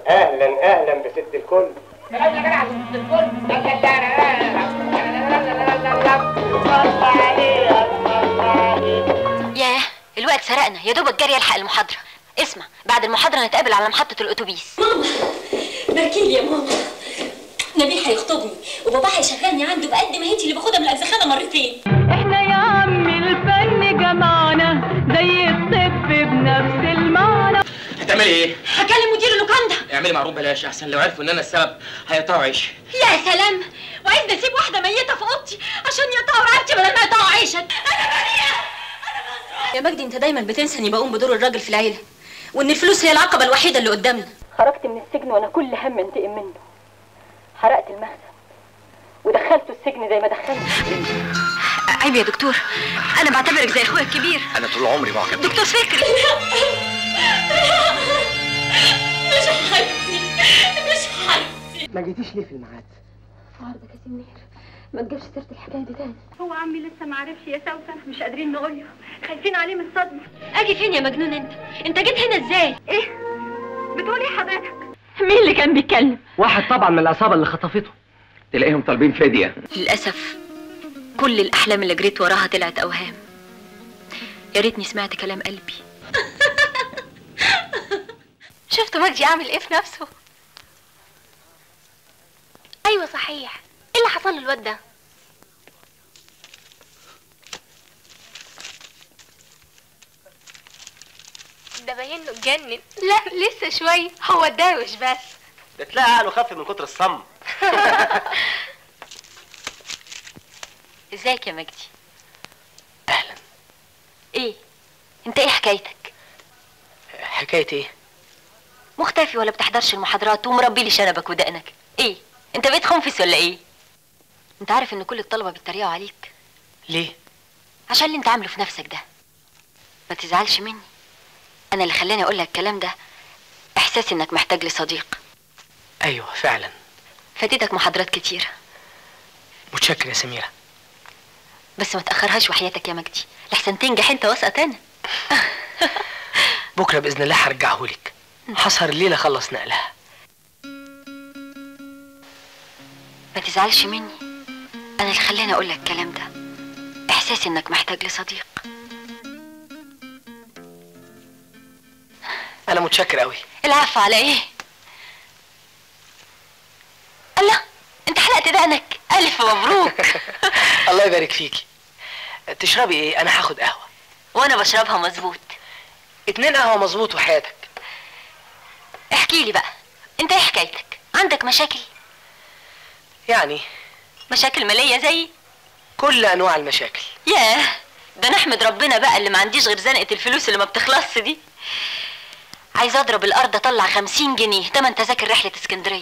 اهلا اهلا بست الكل ياه الوقت سرقنا يا دوبك جري الحق المحاضره اسمع بعد المحاضره نتقابل على محطه الاتوبيس ماما باركيلي يا ماما نبيل هيخطبني وبابا هيشغلني عنده بقد ما هيتي اللي باخدها من الأجزخانة مرتين احنا يا عم الفن جمعنا زي الطب بنفس المعنى هتعملي ايه؟ هكلم مدير اللوكاندا اعملي معروف بلاش احسن لو عرفوا ان انا السبب هيقطعوا عيش يا سلام وعايزني اسيب واحدة ميتة في اوضتي عشان يقطعوا رقبتي بدل ما يقطعوا عيشك انا بريئة يا مجدي انت دايما بتنسى اني بقوم بدور الراجل في العيله وان الفلوس هي العقبه الوحيده اللي قدامنا خرجت من السجن وانا كل هم انتقم منه حرقت المخزن ودخلته السجن زي ما دخلته عيب يا دكتور انا بعتبرك زي اخويا الكبير انا طول عمري معجب بيك. دكتور فكري مش حاجتي مش حاجتي ما جيتيش ليه في الميعاد؟ عرضك يا سمير ما تجيبش سيره الحكايه دي تاني هو عمي لسه ما عرفش يا سوسن مش قادرين نقول له خايفين عليه من الصدمه اجي فين يا مجنون انت انت جيت هنا ازاي ايه بتقول ايه حضرتك مين اللي كان بيتكلم واحد طبعا من العصابه اللي خطفته تلاقيهم طالبين فديه للاسف كل الاحلام اللي جريت وراها طلعت اوهام يا ريتني سمعت كلام قلبي شفتوا مجدي عامل ايه في نفسه ايوه صحيح ايه اللي حصل للواد ده ده باين له اتجنن لا لسه شويه هو اتداوش بس ده تلاقي عقله خف من كتر الصم ازيك يا مجدي اهلا ايه انت ايه حكايتك حكايه ايه؟ مختفي ولا بتحضرش المحاضرات ومربي لي شنبك ودقنك ايه انت بقيت خنفس ولا ايه انت عارف ان كل الطلبه بيتريقوا عليك ليه؟ عشان اللي انت عامله في نفسك ده ما تزعلش مني انا اللي خلاني اقول لك الكلام ده احساس انك محتاج لصديق ايوه فعلا فاتتك محاضرات كتير متشكر يا سميره بس ما تاخرهاش وحياتك يا مجدي لحسن تنجح انت واسقط انا بكره باذن الله هرجعهولك حصر الليله خلص نقلها ما تزعلش مني انا اللي خلاني اقول لك الكلام ده احساس انك محتاج لصديق انا متشكر قوي العفو على ايه الله انت حلقت دقنك الف مبروك الله يبارك فيكي تشربي ايه انا هاخد قهوه وانا بشربها مظبوط اتنين قهوه مظبوط وحياتك احكي لي بقى انت ايه حكايتك عندك مشاكل يعني مشاكل ماليه زي كل انواع المشاكل ياه ده نحمد ربنا بقى اللي ما عنديش غير زنقه الفلوس اللي ما بتخلصش دي عايز اضرب الارض اطلع خمسين جنيه تمن تذاكر رحله اسكندريه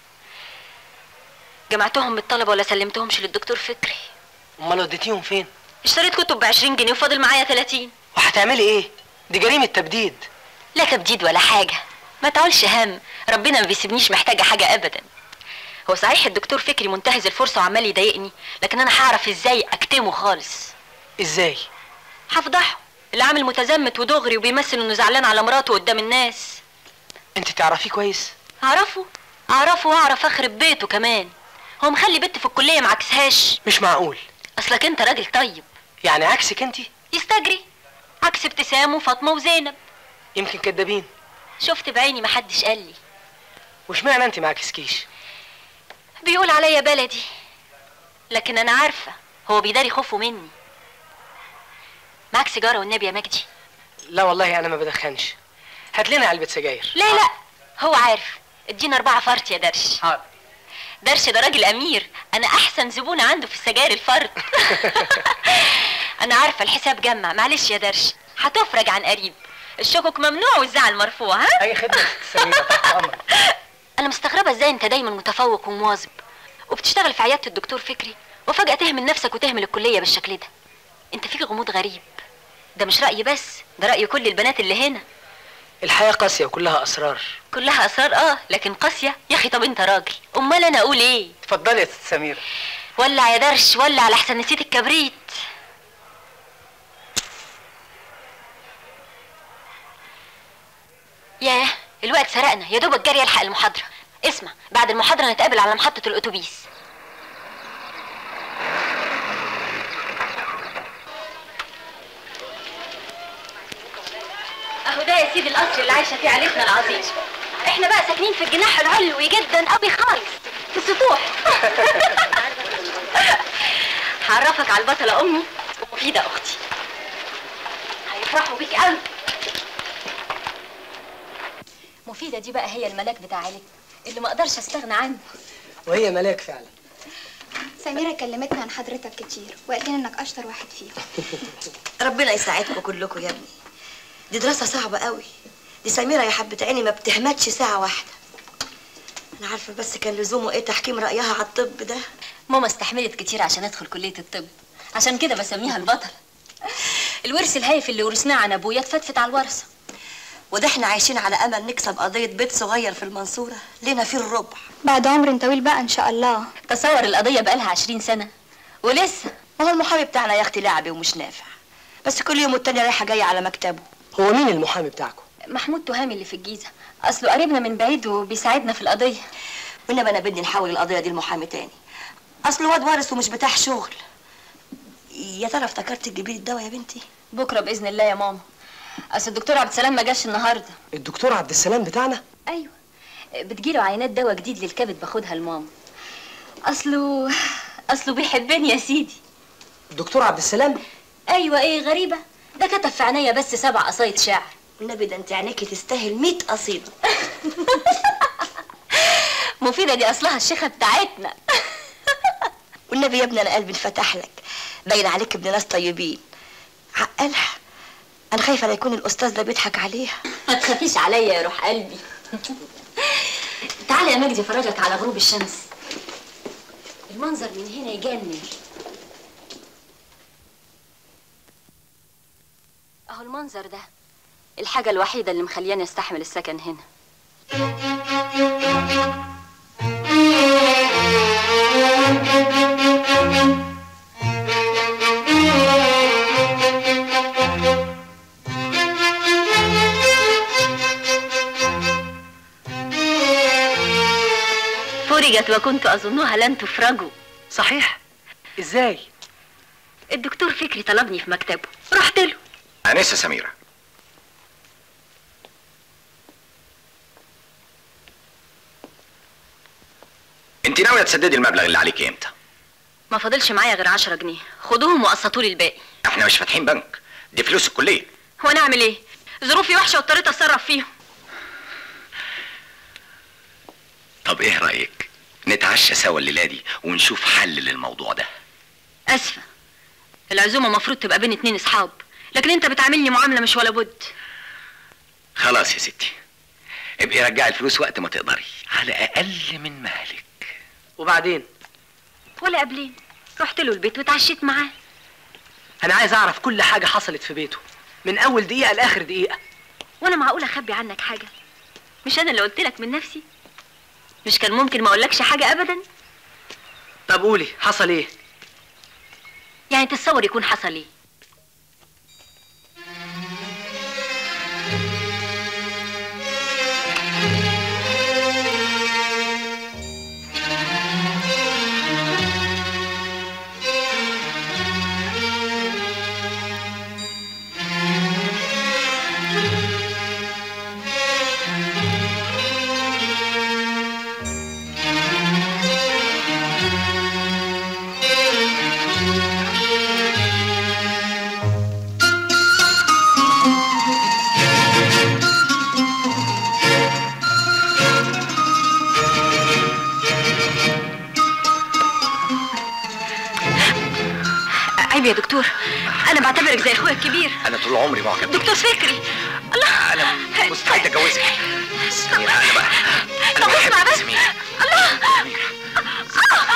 جمعتهم بالطلبه ولا سلمتهمش للدكتور فكري امال وديتيهم فين اشتريت كتب ب 20 جنيه وفاضل معايا 30 وهتعملي ايه دي جريمه تبديد لا تبديد ولا حاجه ما تعولش هم ربنا ما بيسيبنيش محتاجه حاجه ابدا هو صحيح الدكتور فكري منتهز الفرصه وعمال يضايقني لكن انا هعرف ازاي اكتمه خالص ازاي هفضحه اللي عامل متزمت ودغري وبيمثل انه زعلان على مراته قدام الناس انت تعرفيه كويس اعرفه اعرفه واعرف اخرب بيته كمان هو مخلي بنت في الكليه معكسهاش مش معقول اصلك انت راجل طيب يعني عكسك انت يستجري عكس ابتسام وفاطمه وزينب يمكن كدابين شفت بعيني محدش قال لي واشمعنى انت معكسكيش بيقول عليا بلدي لكن انا عارفه هو بيداري خوفه مني معاك سيجاره والنبي يا مجدي لا والله انا ما بدخنش هات لنا علبه سجاير لا لا هو عارف ادينا اربعه فرط يا درش حاضر درش ده راجل امير انا احسن زبونه عنده في السجاير الفرط انا عارفه الحساب جمع معلش يا درش هتفرج عن قريب الشكك ممنوع والزعل مرفوع ها اي خدمه سميره تحت امرك انا مستغربه ازاي انت دايما متفوق ومواظب وبتشتغل في عياده الدكتور فكري وفجاه تهمل نفسك وتهمل الكليه بالشكل ده انت فيك غموض غريب ده مش رايي بس ده راي كل البنات اللي هنا الحياه قاسيه وكلها اسرار كلها اسرار اه لكن قاسيه يا اخي طب انت راجل امال انا اقول ايه اتفضلي يا ست سميره ولع يا درش ولع على احسن نسيت الكبريت ياه الوقت سرقنا يا دوبك جري الحق المحاضره اسمع بعد المحاضره نتقابل على محطه الاتوبيس اهو ده يا سيدي القصر اللي عايشه فيه عيلتنا العظيم احنا بقى ساكنين في الجناح العلوي جدا قوي خالص في السطوح هعرفك على البطله امي ومفيده اختي هيفرحوا بيك قوي مفيده دي بقى هي الملاك بتاع عيلتنا اللي ما اقدرش استغنى عنه وهي ملاك فعلا سميرة كلمتنا عن حضرتك كتير وقالت لنا انك اشطر واحد فيهم ربنا يساعدكم كلكم يا ابني دي دراسة صعبة قوي دي سميرة يا حبة عيني ما بتهمتش ساعة واحدة أنا عارفة بس كان لزومه إيه تحكيم رأيها على الطب ده ماما استحملت كتير عشان ادخل كليه الطب عشان كده بسميها البطله الورث الهايف اللي ورثناه عن ابويا اتفتفت على الورثه وده احنا عايشين على أمل نكسب قضية بيت صغير في المنصورة لينا فيه الربع بعد عمر طويل بقى ان شاء الله تصور القضيه بقالها عشرين سنه ولسه ما هو المحامي بتاعنا يا أختي لعبي ومش نافع بس كل يوم والتاني رايحة جاية على مكتبه هو مين المحامي بتاعكم محمود تهامي اللي في الجيزه اصله قريبنا من بعيد وبيساعدنا في القضيه وإنما أنا بدي نحول القضية دي لمحامي تاني أصل واد وارث ومش بتاع شغل يا ترى افتكرت تجيبي لي الدواء يا بنتي بكره باذن الله يا ماما اصل الدكتور عبد السلام ما جاش النهارده الدكتور عبد السلام بتاعنا ايوه بتجيله عينات دواء جديد للكبد باخدها لماما اصله اصله بيحبني يا سيدي الدكتور عبد السلام ايوه ايه غريبه ده كتب في عينيا بس سبع قصايد شعر النبي ده انت عينيكي تستاهل 100 قصيدة مفيده دي اصلها الشيخه بتاعتنا والنبي يا ابني انا قلبي انفتح لك باين عليك ابن ناس طيبين عقلها انا خايفه لا يكون الاستاذ ده بيضحك عليها ما تخافيش عليا يا روح قلبي تعالى يا مجدي افرجك على غروب الشمس المنظر من هنا يجنن اهو المنظر ده الحاجة الوحيدة اللي مخلياني استحمل السكن هنا فرجت وكنت أظنها لن تفرجوا صحيح ازاي الدكتور فكري طلبني في مكتبه رحت له أنسة سميرة انت ناوية تسددي المبلغ اللي عليك امتى؟ ما فاضلش معايا غير عشرة جنيه خدوهم وقسطوا لي الباقي احنا مش فاتحين بنك دي فلوس الكلية هو انا اعمل ايه ظروفي وحشه واضطريت اتصرف فيهم طب ايه رأيك؟ نتعشى سوا الليلة دي ونشوف حل للموضوع ده اسفه العزومه مفروض تبقى بين اتنين اصحاب لكن انت بتعاملني معامله مش ولا بد خلاص يا ستي ابقي رجعي الفلوس وقت ما تقدري على أقل من مهلك وبعدين ولا قبلين رحت له البيت واتعشيت معاه انا عايز اعرف كل حاجه حصلت في بيته من اول دقيقه لاخر دقيقه وانا معقول اخبي عنك حاجه مش انا اللي قلت لك من نفسي مش كان ممكن ما اقولكش حاجه ابدا طب قولي حصل ايه يعني تتصور يكون حصل ايه عيب يا دكتور انا بعتبرك زي اخويا الكبير أنا طول عمري معجب بيك. دكتور فكري الله أنا مستعد أتجوزك سميرة أنا بقى أنا طب اسمع بحبك بس سميرة الله سميرة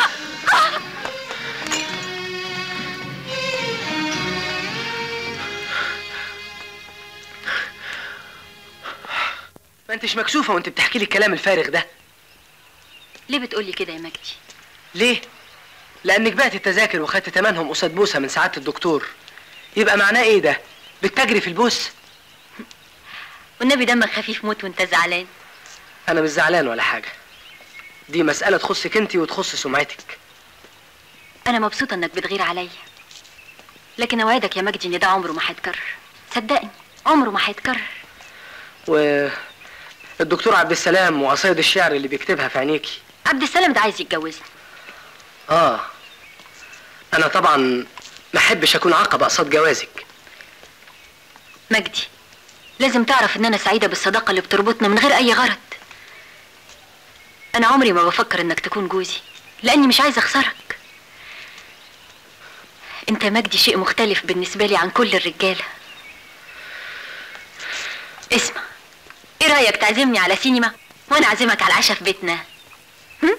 ما انتش مكسوفه وانت بتحكي لي الكلام الفارغ ده ليه بتقولي كده يا مجدي ليه لانك بعت التذاكر وخدت تمنهم قصاد بوسه من سعاده الدكتور يبقى معناه ايه ده بتجري في البوس والنبي دمك خفيف موت وانت زعلان انا مش زعلان ولا حاجه دي مساله تخصك انت وتخص سمعتك انا مبسوطه انك بتغير عليا لكن اوعدك يا مجدي ان ده عمره ما هيتكرر صدقني عمره ما هيتكرر و الدكتور عبد السلام وقصايد الشعر اللي بيكتبها في عينيكي عبد السلام ده عايز يتجوزني اه انا طبعا ما احبش اكون عقبه قصاد جوازك مجدي لازم تعرف ان انا سعيده بالصداقه اللي بتربطنا من غير اي غرض انا عمري ما بفكر انك تكون جوزي لاني مش عايزه اخسرك انت يا مجدي شيء مختلف بالنسبه لي عن كل الرجاله اسمع ايه رايك تعزمني على سينما وانا اعزمك على العشاء في بيتنا هم؟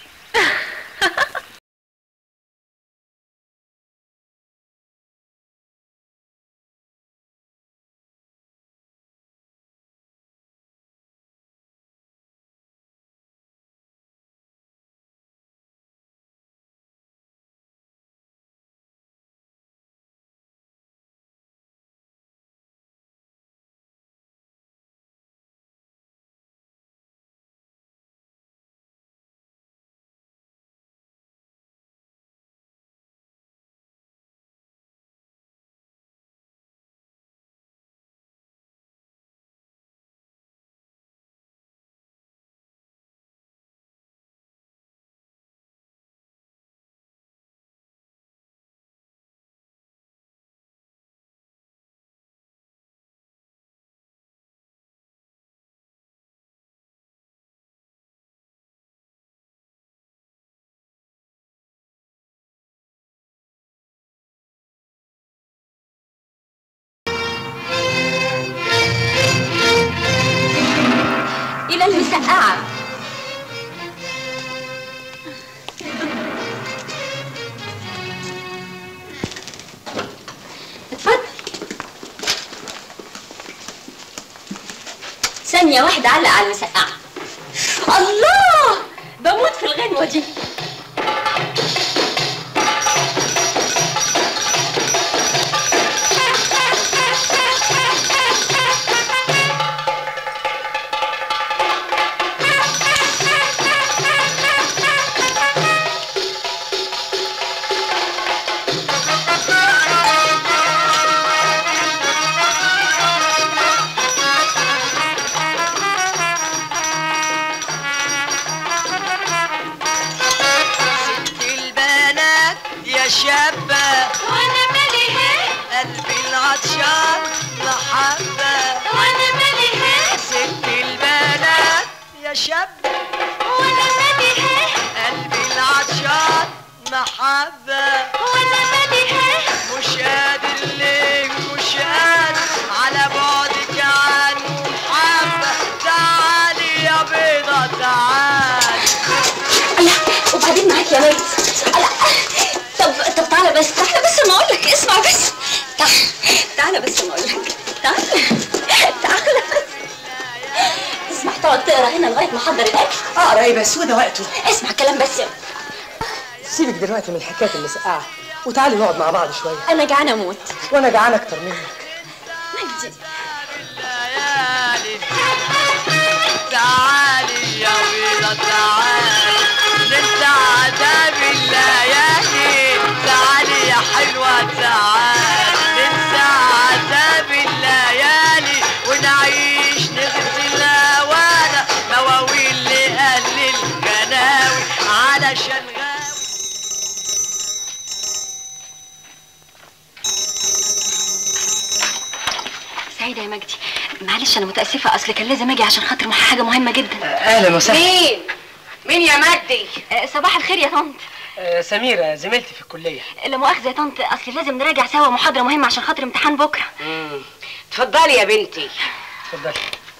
الى المسقعه اتفضل ثانية واحدة علق على المسقعة الله بموت في الغنوة دي البنات يا شابة وانا مالي هيك قلبي العطشان محبة وانا مالي هيك ست البنات يا شابة وانا مالي هيك قلبي العطشان محبة وانا مالي هيك مش قادر ليه مش قادر على بعدك عنه محبة تعالي يا بيضة تعالي الله وبعدين معاك يا مجد الله طب طب تعالى بس تعالى بس ما اقول لك اسمع بس تعالى تعالى بس ما اقول لك تعالى تعالى اسمع تقعد تقرا هنا لغايه ما احضر الاكل اقرا ايه بس وده وقته اسمع كلام بس سيبك دلوقتي من حكايه المسقعه وتعالي نقعد مع بعض شويه انا جعانه اموت وانا جعان اكتر منك مجدي الليالي تعالي يا بيضة تعالي ننسى عذاب الليالي تعالي يا حلوة تعالي ننسى عذاب الليالي ونعيش نغسل هوانا مواويل لأهل الجناوي علشان غاوي سعيدة يا مجدي معلش أنا متأسفة أصل كان لازم أجي عشان خاطر مع حاجة مهمة جدا اهلا وسهلا مين مين يا مجدي آه، صباح الخير يا طنط آه، سميره زميلتي في الكليه لا مؤاخذة يا طنط أصل لازم نراجع سوا محاضرة مهمة عشان خاطر امتحان بكرة اتفضلي يا بنتي اتفضلي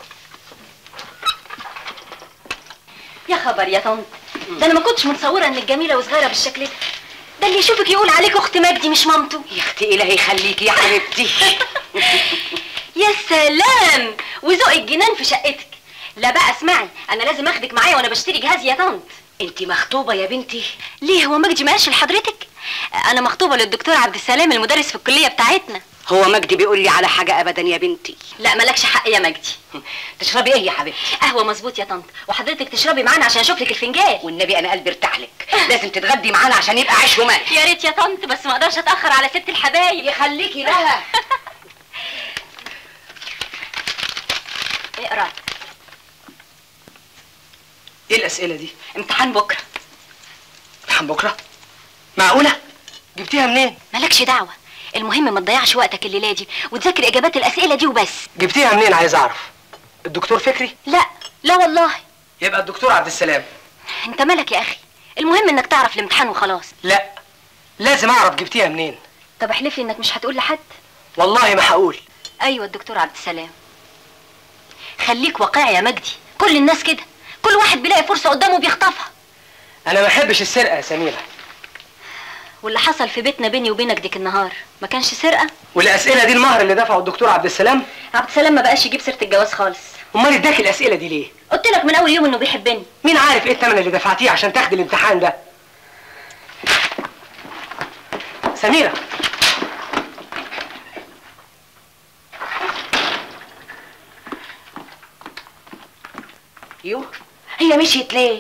يا خبر يا طنط ده أنا ما كنتش متصورة إنك جميلة وصغيرة بالشكل ده ده اللي يشوفك يقول عليك أخت مجدي مش مامته يا اختي الهي يخليكي يا حبيبتي يا سلام وذوقك جنان في شقتك لا بقى اسمعي انا لازم اخدك معايا وانا بشتري جهاز يا طنط انت مخطوبه يا بنتي ليه هو مجدي ما قالش لحضرتك انا مخطوبه للدكتور عبد السلام المدرس في الكليه بتاعتنا هو مجدي بيقول لي على حاجه ابدا يا بنتي لا مالكش حق يا مجدي تشربي ايه يا حبيبتي قهوه مظبوط يا طنط وحضرتك تشربي معانا عشان اشوف لك الفنجان والنبي انا قلبي ارتاح لك لازم تتغدي معانا عشان يبقى عيش وملح يا ريت يا طنط بس ما اقدرش اتاخر على ست الحبايب يخليكي لها اقرا ايه الاسئله دي امتحان بكره امتحان بكره معقوله جبتيها منين مالكش دعوه المهم ما تضيعش وقتك الليله دي وتذاكر اجابات الاسئله دي وبس جبتيها منين عايز اعرف الدكتور فكري لا لا والله يبقى الدكتور عبد السلام انت مالك يا اخي المهم انك تعرف الامتحان وخلاص لا لازم اعرف جبتيها منين طب احلف لي انك مش هتقول لحد والله ما هقول ايوه الدكتور عبد السلام خليك واقعي يا مجدي كل الناس كده كل واحد بيلاقي فرصه قدامه بيخطفها انا ما احبش السرقه يا سميره واللي حصل في بيتنا بيني وبينك ديك النهار ما كانش سرقه والاسئله دي المهر اللي دفعه الدكتور عبد السلام عبد السلام ما بقاش يجيب سيره الجواز خالص امال اداك الاسئله دي ليه قلت لك من اول يوم انه بيحبني مين عارف ايه الثمن اللي دفعتيه عشان تاخدي الامتحان ده سميره يو هي مشيت ليه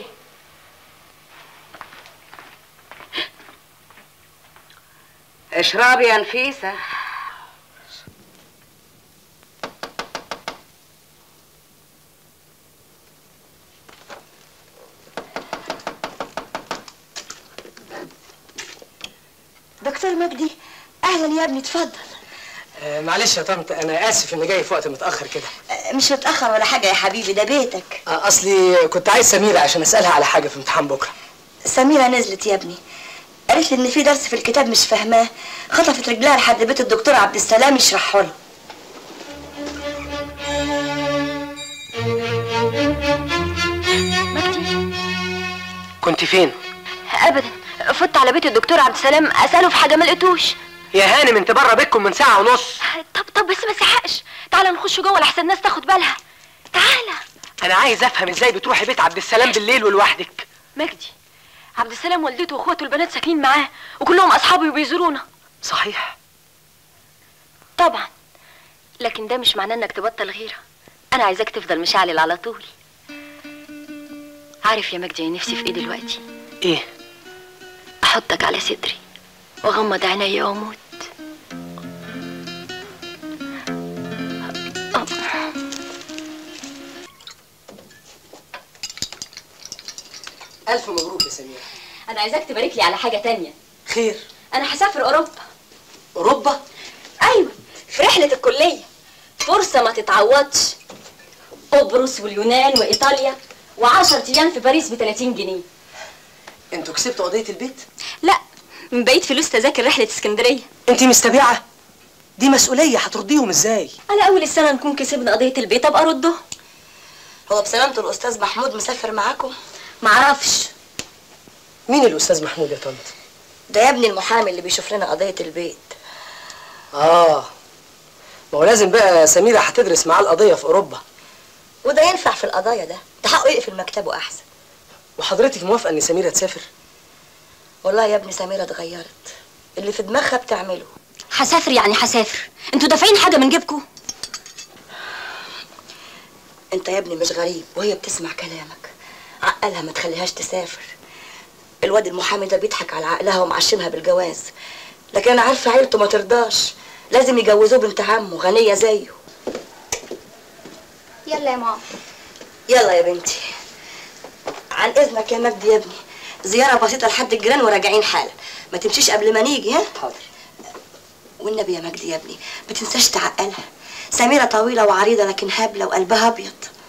اشربي يا نفيسه دكتور مجدي اهلا يا ابني اتفضل آه معلش يا طنط انا اسف اني جاي في وقت متاخر كده آه، مش متاخر ولا حاجه يا حبيبي ده بيتك آه اصلي كنت عايز سميره عشان اسالها على حاجه في امتحان بكره سميره نزلت يا ابني قالت لي ان في درس في الكتاب مش فاهماه خطفت رجلها لحد بيت الدكتور عبد السلام يشرحه لها كنت فين ابدا فت على بيت الدكتور عبد السلام اساله في حاجه ما لقيتوش يا هانم انت بره بيتكم من ساعه ونص طب طب بس ما تسحقش تعالى نخش جوه لحسن الناس تاخد بالها تعالى انا عايز افهم ازاي بتروحي بيت عبد السلام بالليل ولوحدك مجدي عبد السلام والدته واخواته البنات ساكنين معاه وكلهم اصحابي وبيزورونا صحيح طبعا لكن ده مش معناه انك تبطل غيره انا عايزاك تفضل مشعلل على طول عارف يا مجدي نفسي في ايه دلوقتي ايه احطك على صدري واغمض عينيا واموت الف مبروك يا سميره انا عايزاك تبارك لي على حاجه تانية خير انا هسافر اوروبا اوروبا ايوه في رحله الكليه فرصه ما تتعوضش قبرص واليونان وايطاليا و10 ايام في باريس ب 30 جنيه انتوا كسبتوا قضيه البيت لا من بقيت فلوس تذاكر رحله اسكندريه انت مستبيعه دي مسؤوليه هترديهم ازاي على اول السنه نكون كسبنا قضيه البيت ابقى ارده هو بسلامته الاستاذ محمود مسافر معاكم معرفش مين الاستاذ محمود يا طنط ده يا ابني المحامي اللي بيشوف لنا قضيه البيت اه ما هو لازم بقى سميره هتدرس معاه القضيه في اوروبا وده ينفع في القضايا ده ده حقه يقفل مكتبه احسن وحضرتك موافقه ان سميره تسافر والله يا ابني سميره اتغيرت اللي في دماغها بتعمله هسافر يعني هسافر انتوا دافعين حاجه من جيبكم انت يا ابني مش غريب وهي بتسمع كلامك عقلها ما تخليهاش تسافر الواد المحامي ده بيضحك على عقلها ومعشمها بالجواز لكن انا عارفه عيلته ما ترضاش لازم يجوزوه بنت عمه غنيه زيه يلا يا ماما يلا يا بنتي عن اذنك يا مجدي يا ابني زياره بسيطه لحد الجيران وراجعين حالا ما تمشيش قبل ما نيجي ها حاضر والنبي يا مجدي يا ابني ما تنساش تعقلها سميره طويله وعريضه لكن هبله وقلبها ابيض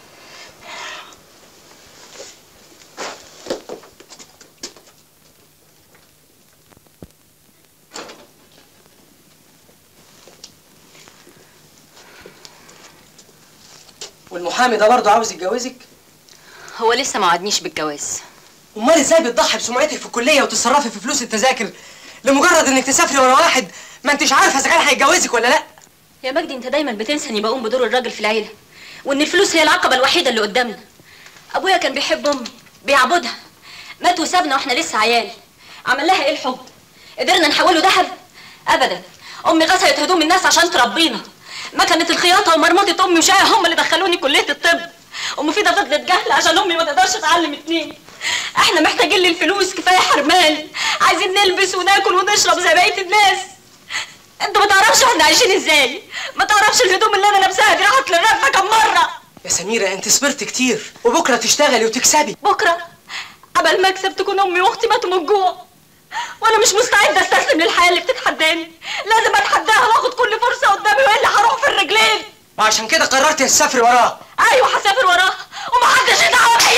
والمحامي ده برضه عاوز يتجوزك هو لسه ما وعدنيش بالجواز امال ازاي بتضحي بسمعتك في الكليه وتصرفي في فلوس التذاكر لمجرد انك تسافري ورا واحد ما انتش عارفه اذا كان هيتجوزك ولا لا يا مجدي انت دايما بتنسى اني بقوم بدور الراجل في العيله وان الفلوس هي العقبه الوحيده اللي قدامنا ابويا كان بيحب امي بيعبدها مات وسابنا واحنا لسه عيال عمل لها ايه الحب قدرنا نحوله ذهب ابدا امي غسلت هدوم الناس عشان تربينا مكنة الخياطة ومرمطة امي وشاي هم اللي دخلوني كلية الطب ومفيدة فضلت جهلة عشان امي ما تقدرش تعلم اتنين احنا محتاجين للفلوس كفاية حرمان عايزين نلبس وناكل ونشرب زي بقية الناس انت ما تعرفش احنا عايشين ازاي ما تعرفش الهدوم اللي انا لابساها دي راحت للرقبة كم مرة يا سميرة انت صبرت كتير وبكرة تشتغلي وتكسبي بكرة قبل ما اكسب تكون امي واختي ماتوا من الجوع وانا مش مستعده استسلم للحياه اللي بتتحداني لازم اتحداها واخد كل فرصه قدامي والا هروح في الرجلين وعشان كده قررت تسافري وراه ايوه هسافر وراه ومحدش يدعوى بيا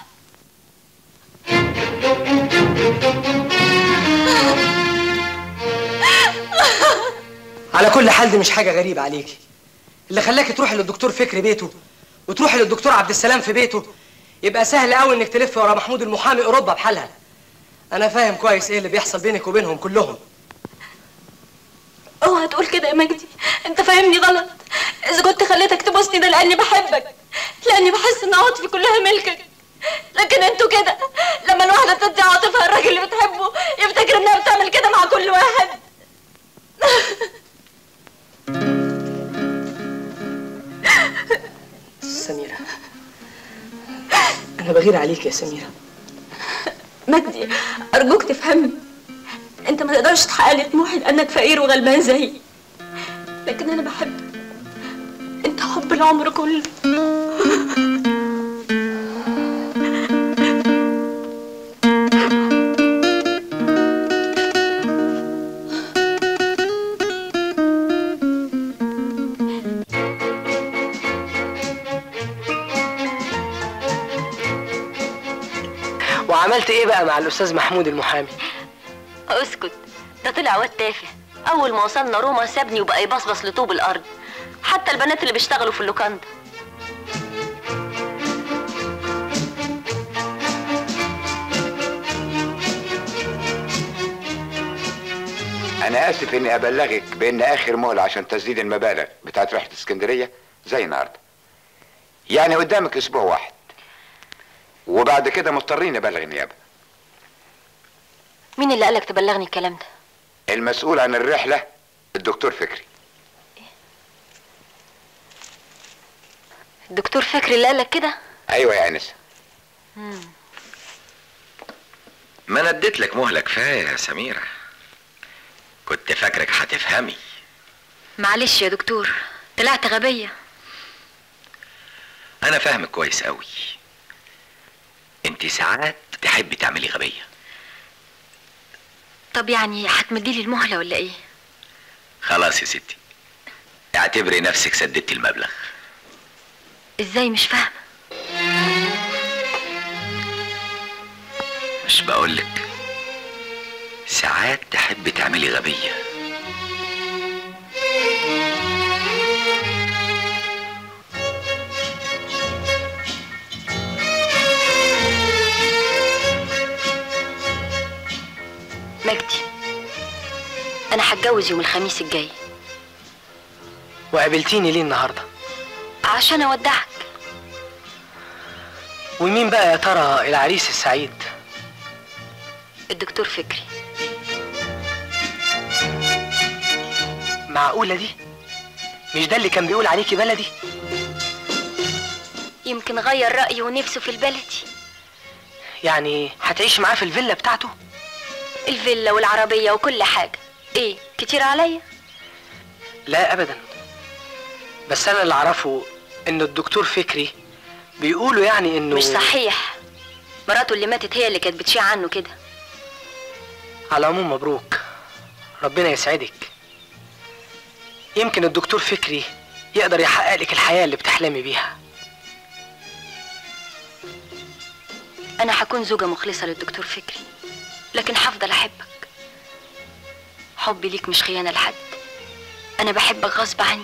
على كل حال دي مش حاجة غريبة عليكي اللي خلاكي تروحي للدكتور فكري بيته وتروحي للدكتور عبد السلام في بيته يبقى سهل قوي انك تلفي ورا محمود المحامي اوروبا بحالها انا فاهم كويس ايه اللي بيحصل بينك وبينهم كلهم اوعى تقول كده يا مجدي انت فاهمني غلط اذا كنت خليتك تبوسني ده لاني بحبك لاني بحس ان عاطفي كلها ملكك لكن انتوا كده لما الواحده تدي عاطفها الراجل اللي بتحبه يفتكر انها بتعمل كده مع كل واحد سميرة انا بغير عليك يا سميرة مجدي ارجوك تفهمني انت ما تقدرش تحقق لي طموحي لانك فقير وغلبان زيي لكن انا بحبك انت حب العمر كله وعملت ايه بقى مع الاستاذ محمود المحامي اسكت ده طلع واد تافه اول ما وصلنا روما سابني وبقى يبصبص لطوب الارض حتى البنات اللي بيشتغلوا في اللوكاندا انا اسف اني ابلغك بان اخر مهله عشان تسديد المبالغ بتاعت رحله اسكندريه زي النهارده يعني قدامك اسبوع واحد وبعد كده مضطرين نبلغ النيابه مين اللي قالك تبلغني الكلام ده المسؤول عن الرحله الدكتور فكري الدكتور فكري اللي قالك كده ايوه يا انسه مم. ما انا اديت لك مهله كفايه يا سميره كنت فاكرك هتفهمي معلش يا دكتور طلعت غبيه انا فاهمك كويس قوي انت ساعات تحبي تعملي غبيه طب يعني هتمديلي المهله ولا ايه خلاص يا ستي اعتبري نفسك سددتي المبلغ ازاي مش فاهمه مش بقولك ساعات تحبي تعملي غبيه مجدي انا هتجوز يوم الخميس الجاي وقابلتيني ليه النهارده عشان اودعك ومين بقى يا ترى العريس السعيد الدكتور فكري معقولة دي مش ده اللي كان بيقول عليكي بلدي يمكن غير رأيه ونفسه في البلدي يعني هتعيش معاه في الفيلا بتاعته الفيلا والعربية وكل حاجة ايه كتير عليا لا ابدا بس انا اللي اعرفه ان الدكتور فكري بيقولوا يعني انه مش صحيح مراته اللي ماتت هي اللي كانت بتشيع عنه كده على العموم مبروك ربنا يسعدك يمكن الدكتور فكري يقدر يحقق لك الحياة اللي بتحلمي بيها انا هكون زوجة مخلصة للدكتور فكري لكن هفضل احبك حبي ليك مش خيانة لحد انا بحبك غصب عني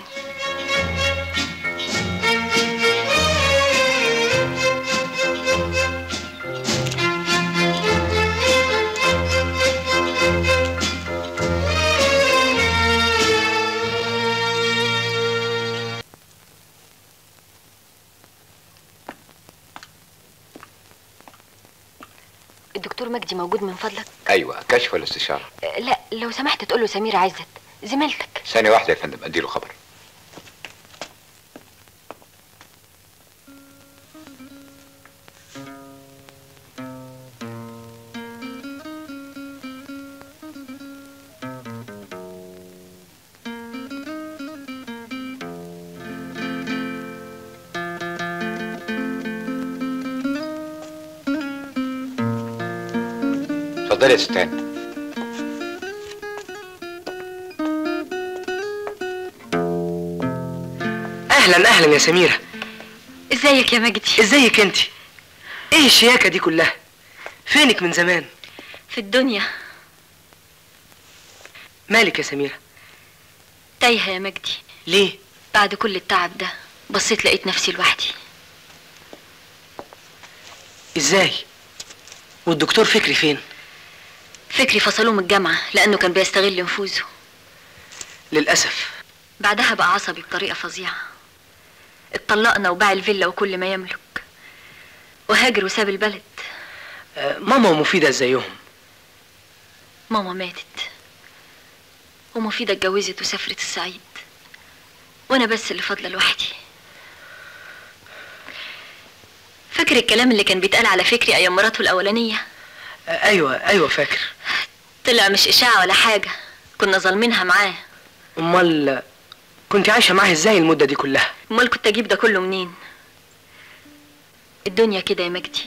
الدكتور مجدي موجود من فضلك ايوه كشف الاستشاره أه، لا لو سمحت تقول له سميرة عزت زميلتك ثانية واحدة يا فندم اديله خبر اتفضلي يا ستان اهلا اهلا يا سميره ازيك يا مجدي ازيك انت ايه الشياكه دي كلها فينك من زمان في الدنيا مالك يا سميره تايهه يا مجدي ليه بعد كل التعب ده بصيت لقيت نفسي لوحدي ازاي والدكتور فكري فين فكري فصلوه من الجامعه لانه كان بيستغل نفوذه للاسف بعدها بقى عصبي بطريقه فظيعه اتطلقنا وباع الفيلا وكل ما يملك وهاجر وساب البلد آه، ماما ومفيده ازيهم ماما ماتت ومفيدة اتجوزت وسافرت الصعيد وانا بس اللي فاضله لوحدي فاكر الكلام اللي كان بيتقال على فكري ايام مراته الاولانيه آه، ايوه ايوه فاكر طلع مش اشاعه ولا حاجه كنا ظالمينها معاه امال كنت عايشه معاه ازاي المده دي كلها امال كنت اجيب ده كله منين الدنيا كده يا مجدي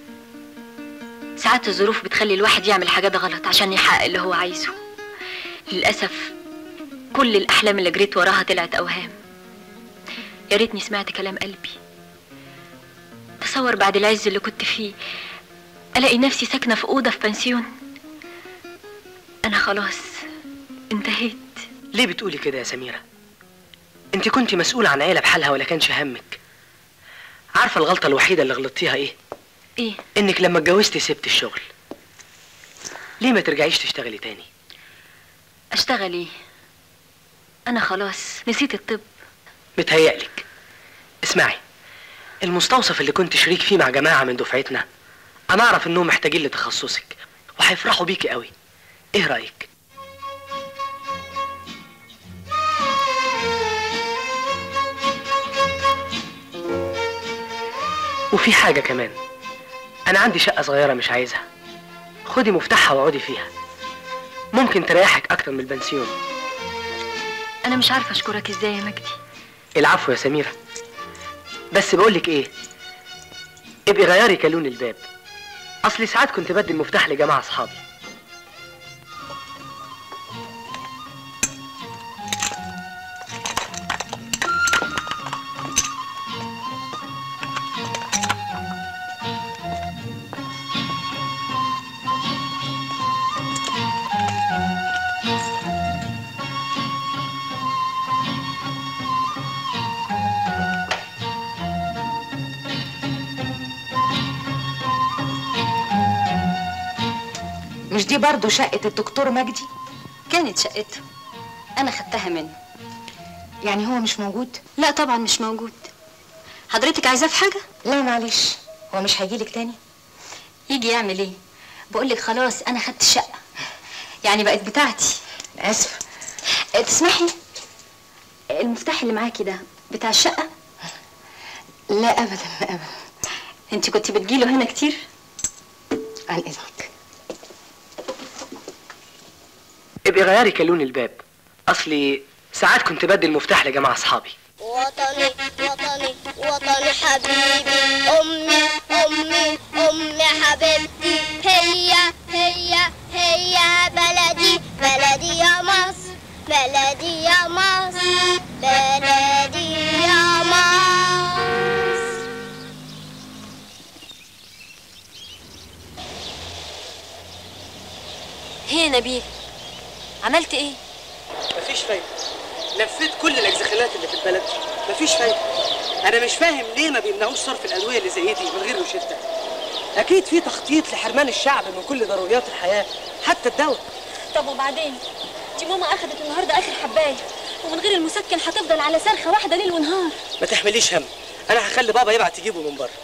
ساعات الظروف بتخلي الواحد يعمل حاجات غلط عشان يحقق اللي هو عايزه للأسف كل الأحلام اللي جريت وراها طلعت أوهام يا ريتني سمعت كلام قلبي تصور بعد العز اللي كنت فيه ألاقي نفسي ساكنة في أوضة في بنسيون أنا خلاص انتهيت ليه بتقولي كده يا سميره انت كنت مسؤوله عن عيله بحالها ولا كانش همك عارفه الغلطه الوحيده اللي غلطتيها ايه إيه انك لما اتجوزتي سبت الشغل ليه ما ترجعيش تشتغلي تاني أشتغل إيه أنا خلاص نسيت الطب متهيألك اسمعي المستوصف اللي كنت شريك فيه مع جماعة من دفعتنا أنا أعرف إنهم محتاجين لتخصصك وهيفرحوا بيكي قوي إيه رأيك؟ وفي حاجة كمان أنا عندي شقة صغيرة مش عايزها خدي مفتاحها واقعدي فيها ممكن تريحك أكتر من البنسيون أنا مش عارفة أشكرك إزاي يا مجدي العفو يا سميرة بس بقولك ايه ابقي غيري كالون الباب اصلي ساعات كنت بدي المفتاح لجماعة اصحابي مش دي برضو شقة الدكتور مجدي؟ كانت شقته انا خدتها منه يعني هو مش موجود؟ لا طبعا مش موجود حضرتك عايزاه في حاجه لا معلش هو مش هيجيلك تاني؟ يجي يعمل ايه بقول لك خلاص انا خدت الشقه يعني بقت بتاعتي اسفه اه، تسمحي المفتاح اللي معاكي ده بتاع الشقه لا ابدا ابدا انت كنت بتجيله هنا كتير عن اذنك ابقي غيري كالون الباب اصلي ساعات كنت بدي المفتاح لجماعة اصحابي وطني وطني وطني حبيبي أمي أمي أمي حبيبتي هي هي هي بلدي بلدي يا مصر بلدي يا مصر بلدي يا مصر هي نبيل عملت ايه مفيش فايدة لفيت كل الاجزخانات اللي في البلد مفيش فايدة انا مش فاهم ليه ما بيمنعوش صرف الادوية اللي زي دي من غير روشتة اكيد في تخطيط لحرمان الشعب من كل ضروريات الحياة حتى الدواء طب وبعدين دي ماما اخدت النهارده اخر حبايه ومن غير المسكن هتفضل على صرخه واحده ليل ونهار ما تحمليش هم انا هخلي بابا يبعت يجيبه من بره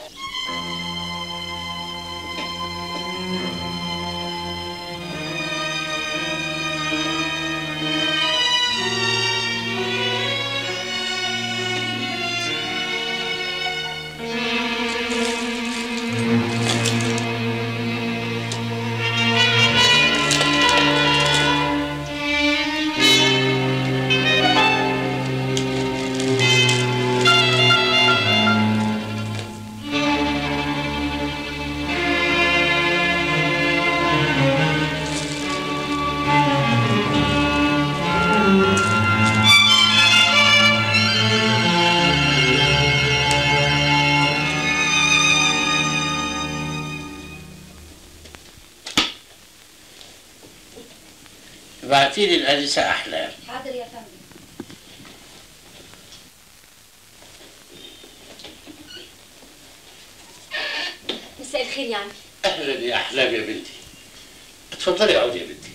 ابعتي لي الانسه احلام حاضر يا فندم مساء الخير يا عمي اهلا يا احلام يا بنتي اتفضلي اقعدي يا بنتي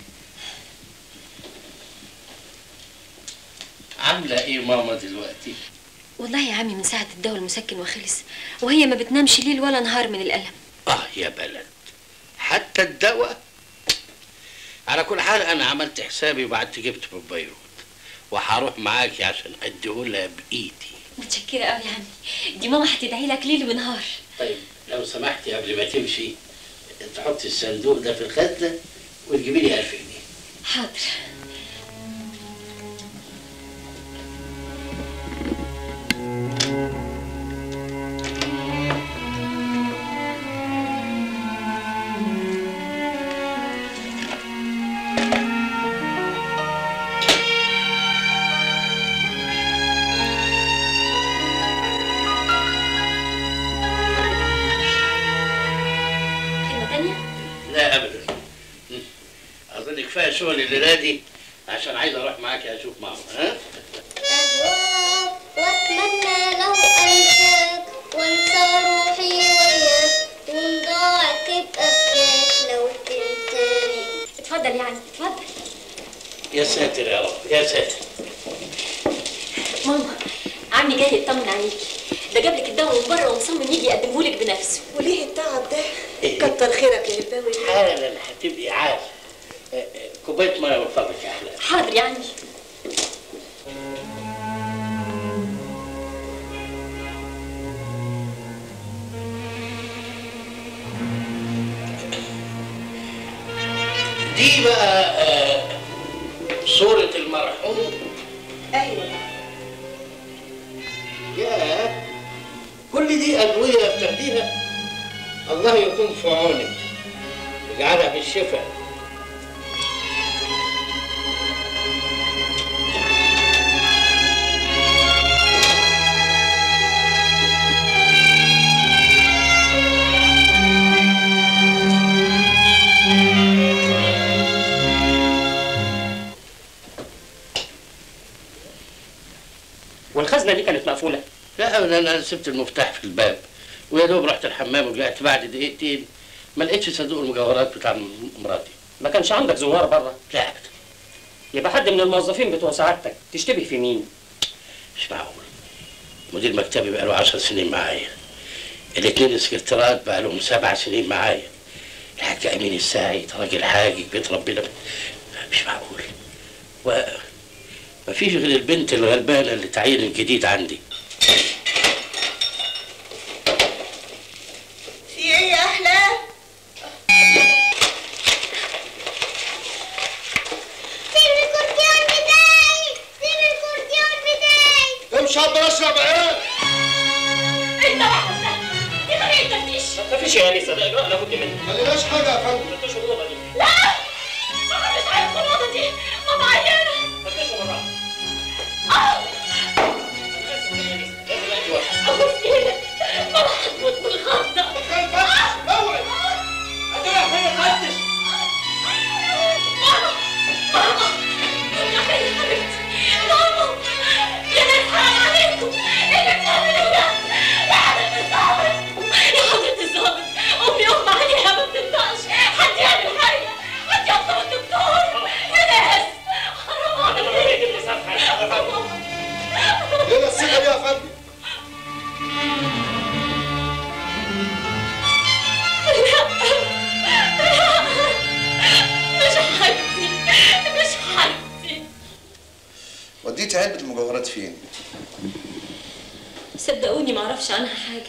عامله ايه ماما دلوقتي والله يا عمي من ساعة الدواء المسكن وخلص وهي ما بتنامش ليل ولا نهار من الألم اه يا بلد حتى الدواء على كل حال انا عملت حسابي وبعدت جبت من بيروت وهروح معاكي عشان اديهولها بايدي متشكرة قوي يا عمي دي ماما هتدعي لك ليل ونهار طيب لو سمحتي قبل ما تمشي تحطي الصندوق ده في الخزنه وتجيبي لي 1000 جنيه حاضر كلمة تانية لا ابدا اظن كفايه شغل الليله دي عشان عايز اروح معاكي اشوف ماما ها أهواك وأتمنى لو أنساك وأنسى روحي وياك وإن ضاعت تبقى فداك لو تنساني اتفضل يعني اتفضل يا ساتر يا رب يا ساتر ماما عمي جاي يطمن عليكي ده جاب لك الدواء من بره ومصمم يجي يقدمه لك بنفسه وليه التعب ده؟ كتر خيرك يا هباوي حالا هتبقي عارف آه، آه، كوبايه ميه من فضلك يا احلام حاضر يا عمي دي بقى آه، صورة المرحوم ايوه يا كل دي أدوية بتاخديها الله يكون في عونك يجعلها بالشفاء والخزنه دي كانت مقفوله لا أبدا أنا سبت المفتاح في الباب ويا دوب رحت الحمام ورجعت بعد دقيقتين ما لقيتش صندوق المجوهرات بتاع مراتي ما كانش عندك زوار بره لا ابدا يبقى حد من الموظفين بتوع سعادتك تشتبه في مين مش معقول مدير مكتبي بقاله عشر سنين معايا الاثنين سكرتيرات بقالهم سبع سنين معايا الحاج امين الساعي ده راجل حاجي بيت ربنا مش معقول و مفيش غير البنت الغلبانه اللي تعين الجديد عندي في ايه يا احلام؟ سيب الكورتيون بتاعي سيب الكورتيون بتاعي امشي عبر اشرب ايه انت واحد دي طريقه تفتيش ما فيش يا انسه ده اجراء لابد منه ما لناش حاجه يا فندم فتشوا الاوضه دي لا ما مش عارف الوضع دي ما معينه فتشوا بالراحه اه انا اسف يا انسه لازم اجي واحد ابوس ايدك ماما هتموت من الخضه اوعي هتروح فين محدش ماما ماما يا حبيبتي ماما يا ناس حرام عليكم ايه اللي بتعملوه ده يا حضرة الظابط يا حضرة الظابط امي اغمى عليها ما بتنطقش حد يعمل حاجة حد يطلب الدكتور يا ناس حرام عليكم ليه الثقه دي يا فندم مش حاجتي مش حاجتي وديتي علبه المجوهرات فين صدقوني ما اعرفش عنها حاجة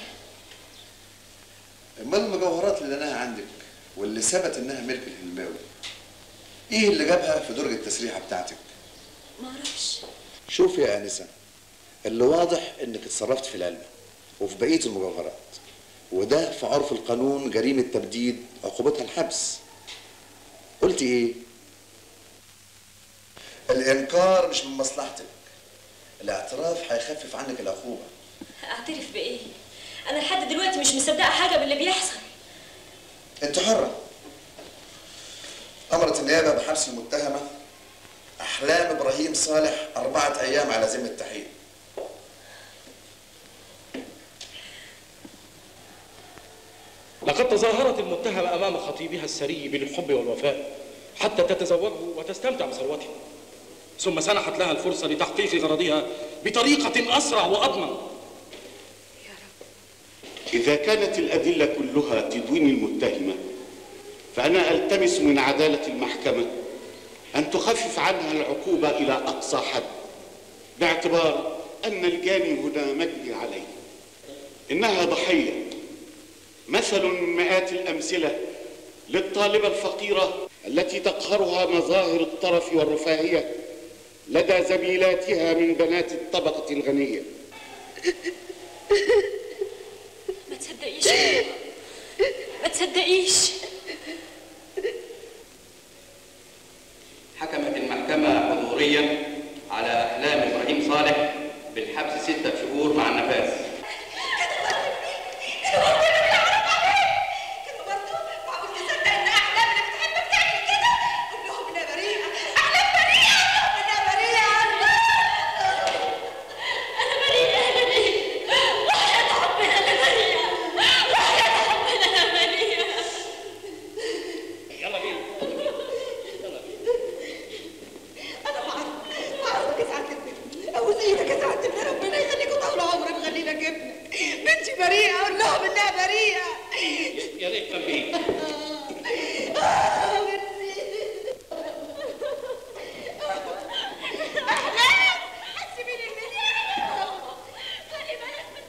امال المجوهرات اللي لقيناها عندك واللي ثبت انها ملك الهلماوي ايه اللي جابها في درج التسريحه بتاعتك ما اعرفش شوف يا انسه اللي واضح انك اتصرفت في العلبه وفي بقيه المجوهرات وده في عرف القانون جريمه تبديد عقوبتها الحبس قلت ايه الانكار مش من مصلحتك الاعتراف هيخفف عنك العقوبه اعترف بايه انا لحد دلوقتي مش مصدقة حاجة باللي بيحصل انت حره امرت النيابه بحبس المتهمه أحلام إبراهيم صالح أربعة أيام على ذمة التحقيق لقد تظاهرت المتهمة أمام خطيبها السري بالحب والوفاء حتى تتزوجه وتستمتع بثروته ثم سنحت لها الفرصة لتحقيق غرضها بطريقة أسرع وأضمن إذا كانت الأدلة كلها تدين المتهمة فأنا ألتمس من عدالة المحكمة أن تخفف عنها العقوبة إلى أقصى حد باعتبار أن الجاني هنا مجني عليه إنها ضحية مثل من مئات الأمثلة للطالبة الفقيرة التي تقهرها مظاهر الطرف والرفاهية لدى زميلاتها من بنات الطبقة الغنية ما تصدقيش ما تصدقيش حكمت المحكمة حضوريا على أحلام إبراهيم صالح بالحبس ستة شهور مع النفاذ يلا بينا ابوس ايدك يا سعاده ابن ربنا يخليكوا طول عمرك مخلينا جبنه بنتي بريئه قول لهم انها بريئه يا ريت كان بيه احلام هتسيبيني المنيا خلي بالك من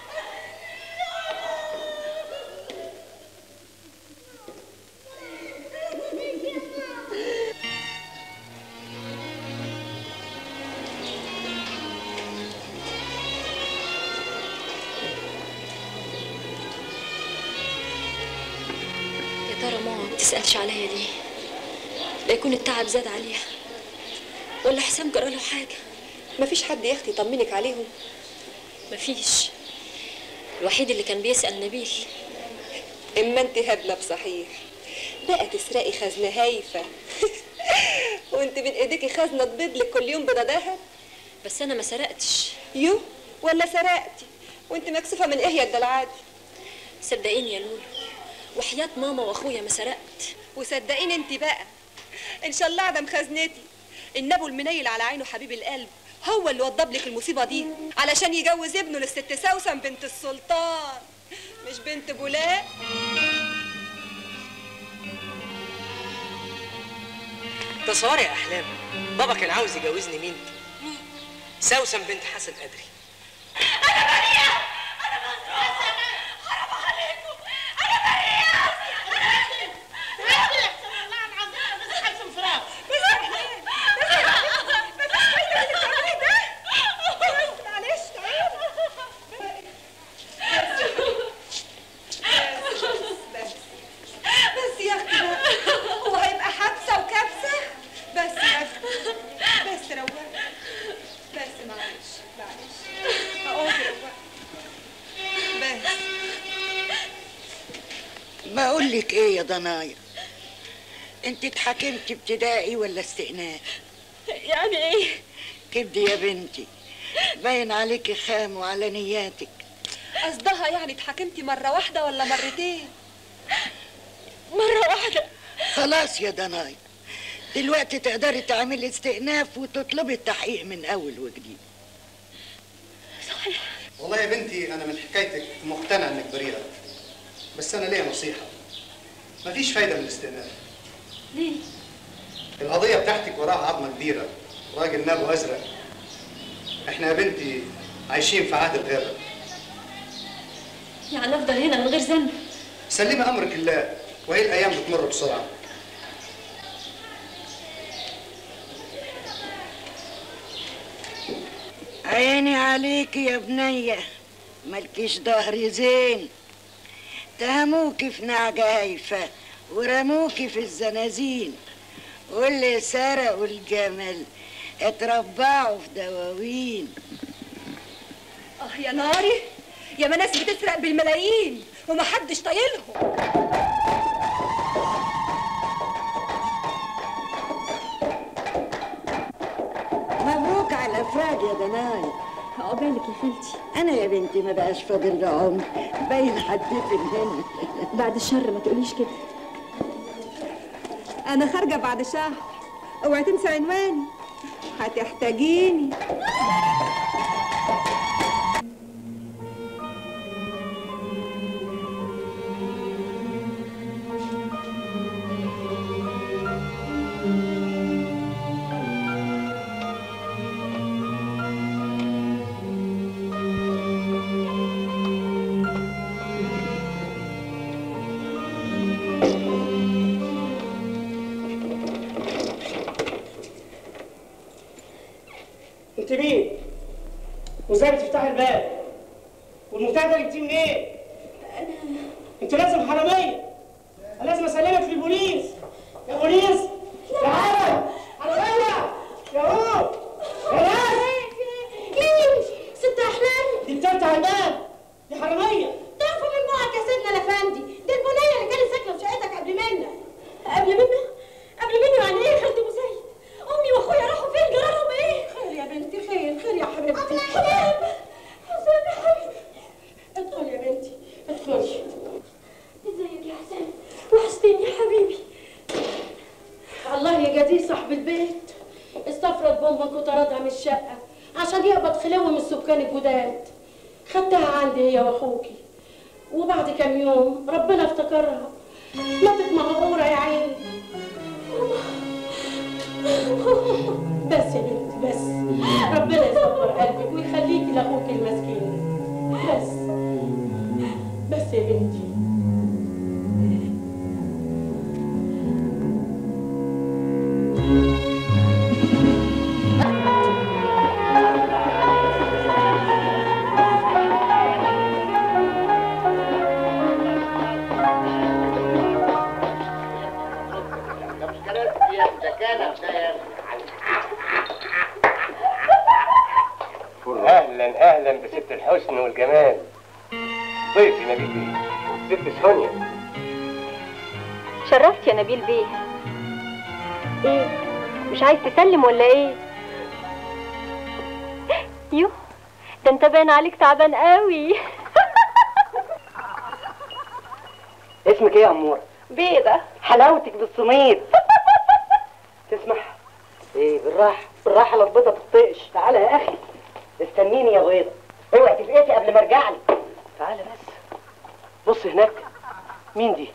يا ترى ماما ما بتسألش عليا ليه لا يكون التعب زاد عليها ولا حسام جرى له حاجة مفيش حد يا اختي يطمنك عليهم مفيش الوحيد اللي كان بيسأل نبيل اما انت هبله بصحيح بقى تسرقي خزنه هايفه وانت من ايديكي خزنه تبيض لك كل يوم بيضه دهب بس انا ما سرقتش يو ولا سرقتي وانت مكسوفه من ايه يا الدلعادي صدقيني يا لولو وحياة ماما واخويا ما سرقت وصدقيني انت بقى ان شاء الله عدم خزنتي النبو المنيل على عينه حبيب القلب هو اللي وضب لك المصيبه دي علشان يجوز ابنه للست سوسن بنت السلطان مش بنت بولاق تصوري يا احلام بابا كان عاوز يجوزني مين سوسن بنت حسن قدري بس يا اختي بقى هو هيبقى حبسه وكبسه بس يا اختي بس روقي بس معلش معلش اقعدي روقي بس بقول لك ايه يا ضنايا انت اتحكمتي ابتدائي ولا استئناف يعني ايه كبدي يا بنتي باين عليكي خام وعلى نياتك قصدها يعني اتحكمتي مره واحده ولا مرتين مرة واحدة خلاص يا ضنايا دلوقتي تقدري تعملي استئناف وتطلبي التحقيق من اول وجديد والله يا بنتي انا من حكايتك مقتنع انك بريئه بس انا ليا نصيحه مفيش فايده من الاستئناف ليه القضيه بتاعتك وراها عظمه كبيره راجل نابه ازرق احنا يا بنتي عايشين في عهد الغابه يعني افضل هنا من غير ذنب سلمي امرك لله وهي الايام بتمر بسرعه عيني عليكي يا بنية ملكيش ظهر زين تهموكي في نعجة هايفة ورموكي في الزنازين واللي سرقوا الجمل اتربعوا في دواوين اه يا ناري يا ما ناس بتسرق بالملايين ومحدش طايلهم عقبالك يا خالتي انا يا بنتي ما بقاش فاضل لي عمر باين هتدفن هنا بعد الشر ما تقوليش كده انا خارجه بعد شهر اوعي تنسي عنواني هتحتاجيني انت مين؟ وازاي بتفتحي الباب؟ والمفتاح ده جبتيه منين؟ انا انت لازم حراميه أنا لازم اسلمك في البوليس يا بوليس يا عرب حراميه يا هو يا ناس مين؟ ست احلام دي بتفتح الباب دي حراميه تعرفوا من بعض يا سيدنا الافندي دي البنيه اللي كانت ساكنه في شقتك قبل منا قبل منا قبل منا يعني ايه خالتي ابو زيد امي واخويا راحوا فين جرالهم ايه خير يا بنتي خير خير يا حبيبتي حسام حسام يا حبيبتي ادخل يا بنتي ادخلي ازيك يا حسام وحشتني يا حبيبي الله يجازيه صاحب البيت استفرد بامك وطردها من الشقه عشان يقبض خلوه من السكان الجداد خدتها عندي هي واخوكي وبعد كام يوم ربنا افتكرها ماتت مغروره يا عيني بس يا بنتي بس ربنا يصبر قلبك ويخليكي لاخوكي المسكين بس بس يا بنتي اهلا اهلا بست الحسن والجمال ضيفي نبيل بيه ست سونيا شرفت يا نبيل بيه ايه مش عايز تسلم ولا ايه يو ده انت باين عليك تعبان قوي اسمك ايه يا اموره؟ بيضة حلاوتك بالصميت تسمح ايه بالراحه بالراحه لا البيضه تطقش تعالى يا اخي استنيني يا بيضه اوعي تفقتي قبل ما ارجع لك تعالى بس بص هناك مين دي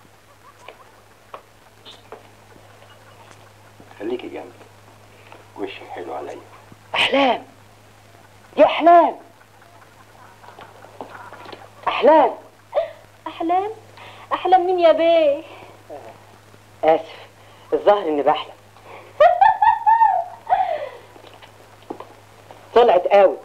خليكي جنبي وشك حلو عليا احلام دي احلام احلام احلام احلام مين يا بيه اسف الظاهر اني بحلم طلعت اوت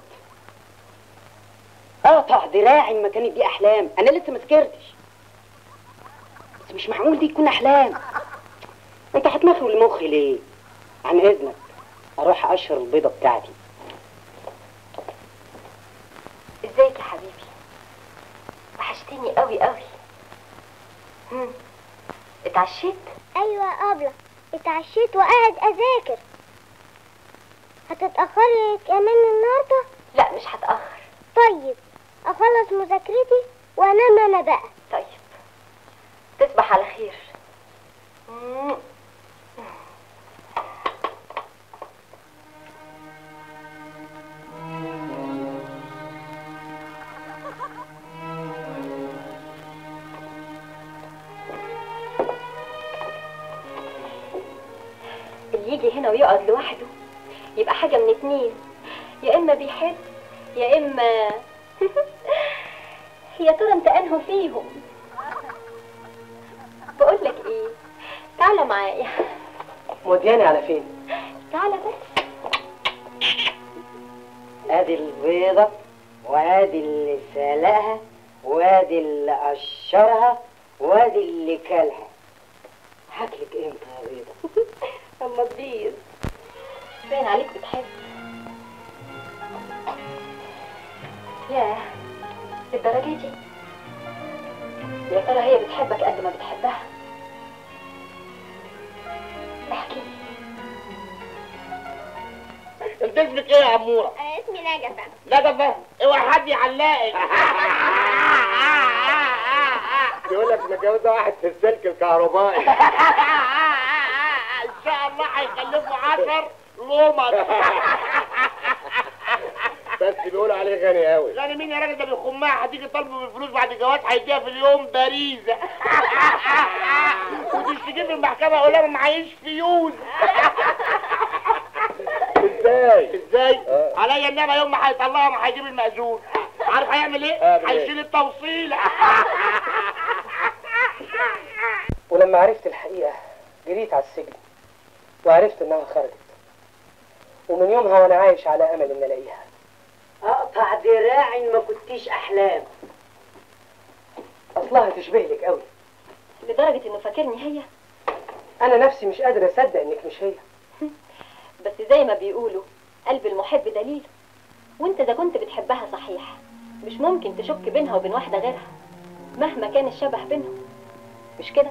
قطع دراعي ما كانت دي احلام انا لسه ما سكرتش بس مش معقول دي تكون احلام انت هتمخرج لمخي ليه عن اذنك اروح اقشر البيضه بتاعتي ازيك يا حبيبي وحشتني قوي قوي هم. اتعشيت ايوه يا ابله اتعشيت وقاعد اذاكر هتتاخري كمان النهارده لا مش هتاخر طيب اخلص مذاكرتي وانام انا بقى طيب تصبح على خير مم. اللي يجي هنا ويقعد لوحده يبقى حاجة من اتنين يا إما بيحب يا إما يا ترى انت انهو فيهم بقول لك ايه تعالى معايا مودياني على فين تعالى بس ادي البيضه وادي اللي سلقها وادي اللي قشرها وادي اللي كلها هاكلك امتى يا بيضه اما تبيض باين عليك بتحب ياه للدرجة دي يا ترى هي بتحبك قد ما بتحبها احكي انت اسمك ايه يا عموره انا اسمي ناجي فهم لا ده فاهم اوعى حد يعلقك يقول لك متجوزه واحد في السلك الكهربائي ان شاء الله هيخلفوا 10 لومر بس بيقولوا عليه غني قوي غني مين يا راجل ده بيخمها هتيجي طالبه بالفلوس بعد الجواز هيديها في اليوم باريزه وتشتكي في المحكمه يقول لها ما معيش فيوز ازاي ازاي عليا النعمه يوم ما هيطلقها ما هيجيب المأذون عارف هيعمل ايه هيعمل إيه؟ هيشيل التوصيل ولما عرفت الحقيقة جريت على السجن وعرفت انها خرجت ومن يومها وانا عايش على امل ان الاقيها اقطع دراعي ما كنتيش احلام اصلها تشبه لك قوي لدرجة انه فاكرني هي انا نفسي مش قادر اصدق انك مش هي بس زي ما بيقولوا قلب المحب دليل وانت اذا كنت بتحبها صحيح مش ممكن تشك بينها وبين واحدة غيرها مهما كان الشبه بينهم مش كده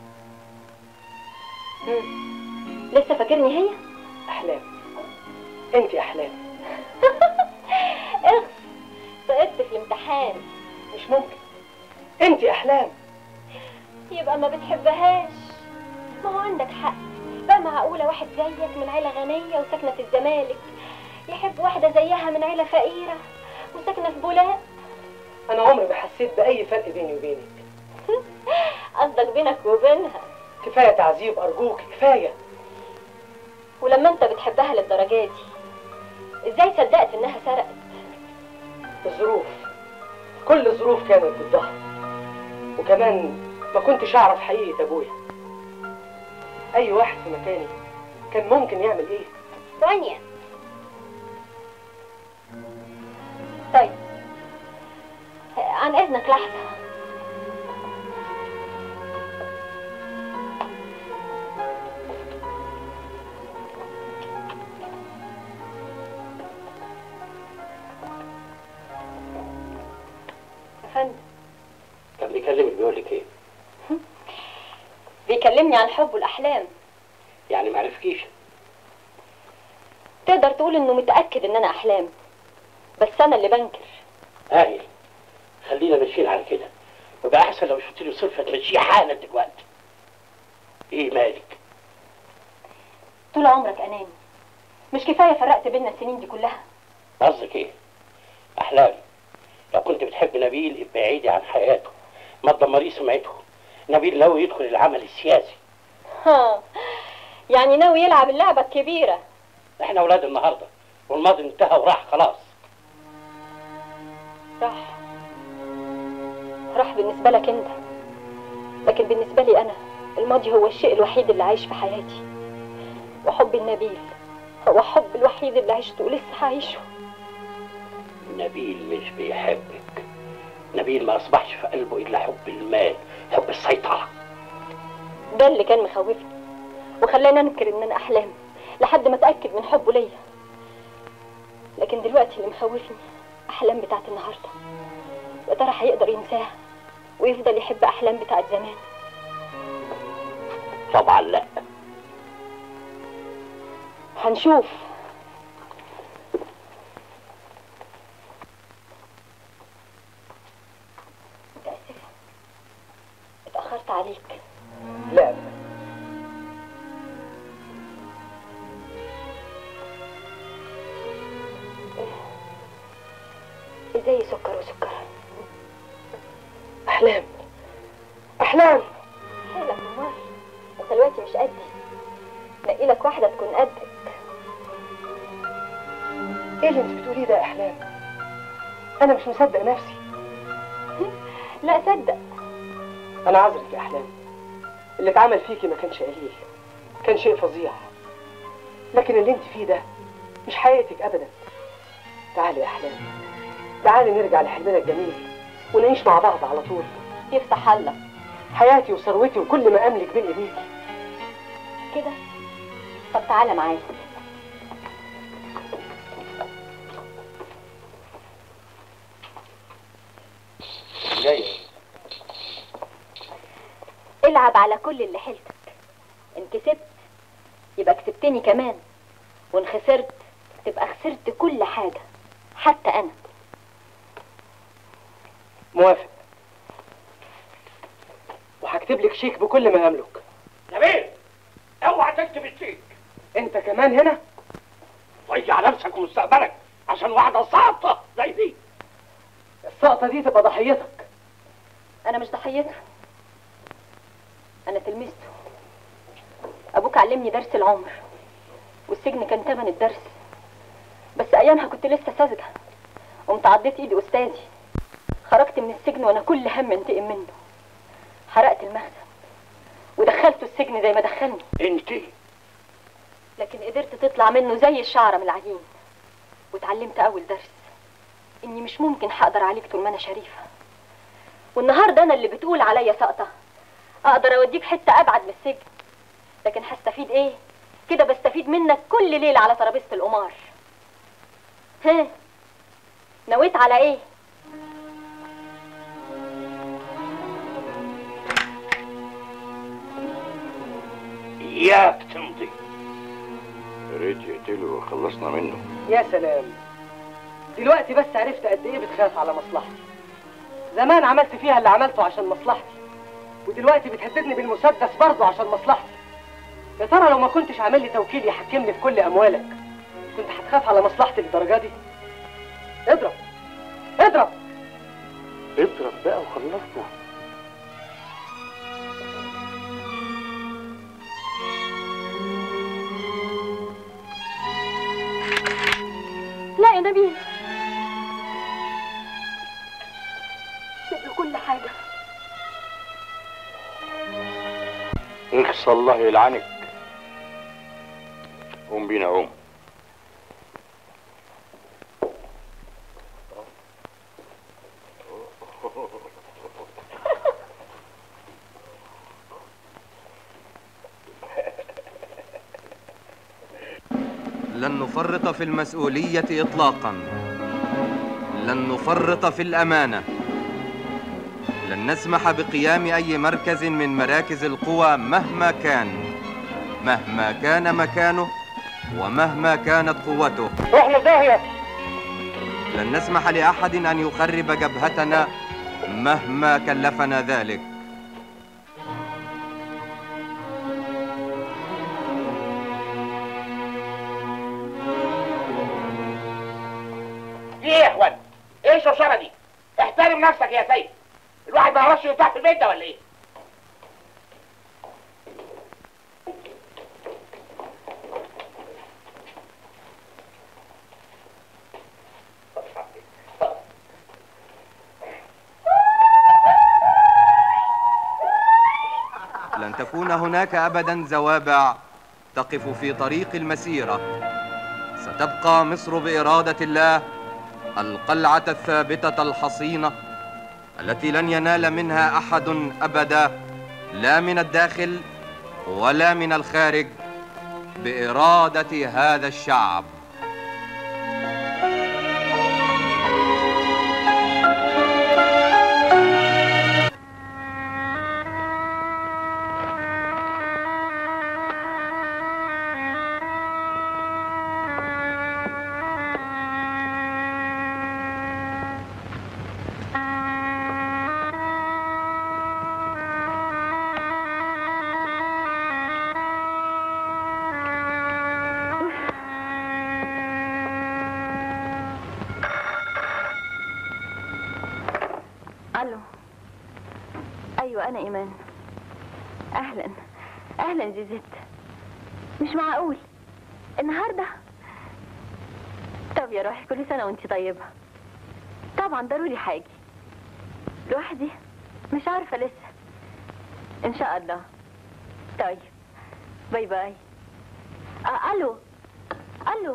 مم. لسه فاكرني هي احلام انت احلام اخ سقطت في الامتحان مش ممكن انت احلام يبقى ما بتحبهاش ما هو عندك حق بقى معقولة واحد زيك من عيلة غنية وساكنة في الزمالك يحب واحدة زيها من عيلة فقيرة وساكنة في بولاق انا عمري ما حسيت باي فرق بيني وبينك قصدك بينك وبينها كفايه تعذيب ارجوك كفايه ولما انت بتحبها للدرجة دي ازاي صدقت انها سرقت الظروف كل الظروف كانت ضدها وكمان ما كنتش اعرف حقيقه ابويا اي واحد في مكاني كان ممكن يعمل ايه دنيا طيب عن اذنك لحظة يا فندم كان بيكلمك بيقول لك ايه بيكلمني عن الحب والاحلام يعني ما عرفكيش تقدر تقول انه متاكد ان انا احلام بس انا اللي بنكر هايل خلينا ماشيين على كده ويبقى احسن لو شفت له صرفه تمشيه حالا دلوقتي ايه مالك طول عمرك اناني مش كفايه فرقت بينا السنين دي كلها قصدك ايه احلام لو كنت بتحب نبيل ابقى عيدي عن حياته ما تدمريه سمعته نبيل ناوي يدخل العمل السياسي ها يعني ناوي يلعب اللعبه الكبيره احنا اولاد النهارده والماضي انتهى وراح خلاص راح راح بالنسبه لك انت لكن بالنسبه لي انا الماضي هو الشيء الوحيد اللي عايش في حياتي وحب النبيل هو حب الوحيد اللي عشته ولسه هعيشه نبيل مش بيحبك نبيل ما اصبحش في قلبه الا حب المال حب السيطره ده اللي كان مخوفني وخلاني انكر ان انا احلام لحد ما اتاكد من حبه ليا لكن دلوقتي اللي مخوفني احلام بتاعت النهارده يا ترى هيقدر ينساها ويفضل يحب احلام بتاعت زمان طبعا لا هنشوف متأسفة اتأخرت عليك لا أبدا. ازاي سكر وسكر احلام احلام حيلك نمار انت دلوقتي مش قدي نقي لك واحدة تكون قدك ايه اللي انت بتقوليه ده يا احلام انا مش مصدق نفسي لا صدق انا عذرك يا احلام اللي اتعمل فيكي ما كانش قليل كان شيء فظيع لكن اللي انت فيه ده مش حقيقتك ابدا تعالي يا احلام تعالي نرجع لحلمنا الجميل ونعيش مع بعض على طول يفتح الله حياتي وثروتي وكل ما املك بين ايديكي كده طب تعالى معايا جاي العب على كل اللي حيلتك ان كسبت يبقى كسبتني كمان وان خسرت تبقى خسرت كل حاجة حتى انا موافق وهكتب لك شيك بكل ما املك نبيل اوعى تكتب الشيك انت كمان هنا ضيع نفسك ومستقبلك عشان واحده ساقطه زي دي السقطه دي تبقى ضحيتك انا مش ضحيتها انا تلميذته ابوك علمني درس العمر والسجن كان تمن الدرس بس ايامها كنت لسه ساذجه قمت عضيت ايدي استاذي خرجت من السجن وانا كل هم انتقم منه حرقت المخزن ودخلته السجن زي ما دخلني انت لكن قدرت تطلع منه زي الشعره من العجين واتعلمت اول درس اني مش ممكن هقدر عليك طول ما انا شريفه والنهارده انا اللي بتقول عليا سقطه اقدر اوديك حته ابعد من السجن لكن هستفيد ايه كده بستفيد منك كل ليله على ترابيزه القمار ها نويت على ايه اياك تمضي يا ريت يقتله وخلصنا منه يا سلام دلوقتي بس عرفت قد ايه بتخاف على مصلحتي زمان عملت فيها اللي عملته عشان مصلحتي ودلوقتي بتهددني بالمسدس برضه عشان مصلحتي يا ترى لو ما كنتش عامل لي توكيل يحكمني في كل اموالك كنت هتخاف على مصلحتي للدرجه دي اضرب اضرب اضرب بقى وخلصنا لا يا نبيل سيب له كل حاجه اخص الله يلعنك قوم بينا قوم لن نفرط في المسؤولية إطلاقا لن نفرط في الأمانة لن نسمح بقيام أي مركز من مراكز القوى مهما كان مهما كان مكانه ومهما كانت قوته روح داهية لن نسمح لأحد أن يخرب جبهتنا مهما كلفنا ذلك ايه يا اخوان ايه الشوشره دي احترم نفسك يا سيد الواحد ما يعرفش يرتاح في البيت ده ولا ايه لن تكون هناك ابدا زوابع تقف في طريق المسيره ستبقى مصر باراده الله القلعه الثابته الحصينه التي لن ينال منها احد ابدا لا من الداخل ولا من الخارج باراده هذا الشعب الو ايوه انا ايمان اهلا اهلا زيزت مش معقول النهارده طب يا روحي كل سنه وانت طيبه طبعا ضروري حاجي لوحدي مش عارفه لسه ان شاء الله طيب باي باي آه الو الو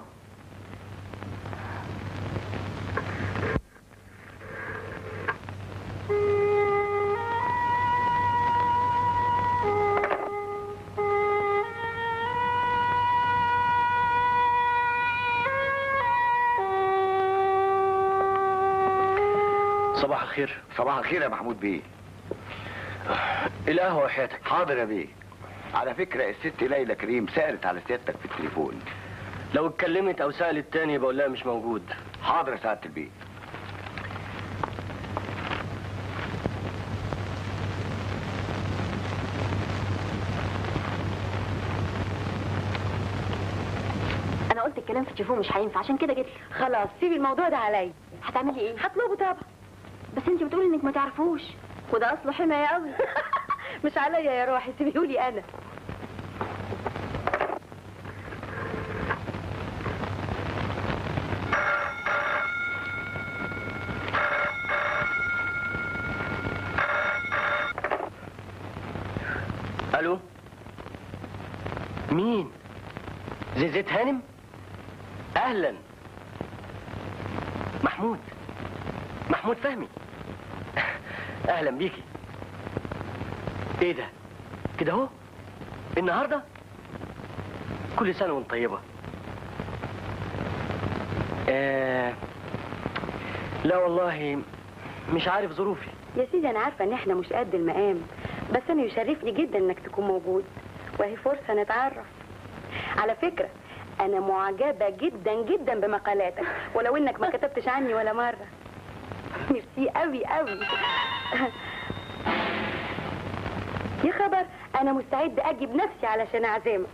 صباح الخير صباح الخير يا محمود بيه القهوة وحياتك حاضر يا بيه على فكرة الست ليلى كريم سألت على سيادتك في التليفون لو اتكلمت او سالت تاني بقول لها مش موجود حاضر يا سعاده البيت انا قلت الكلام في التليفون مش هينفع عشان كده جيت خلاص سيبي الموضوع ده عليا هتعملي ايه هطلبه طبعا بس انت بتقولي انك ما تعرفوش وده اصله حماية قوي مش عليا يا روحي سيبيهولي انا الو مين زيزيت هانم اهلا محمود محمود فهمي اهلا بيكي ايه ده كده اهو النهارده كل سنه وانت طيبه آه لا والله مش عارف ظروفي يا سيدي انا عارفه ان احنا مش قد المقام بس انا يشرفني جدا انك تكون موجود وهي فرصه نتعرف على فكره انا معجبه جدا جدا بمقالاتك ولو انك ما كتبتش عني ولا مره ميرسي قوي قوي يا خبر انا مستعد اجي بنفسي علشان اعزمك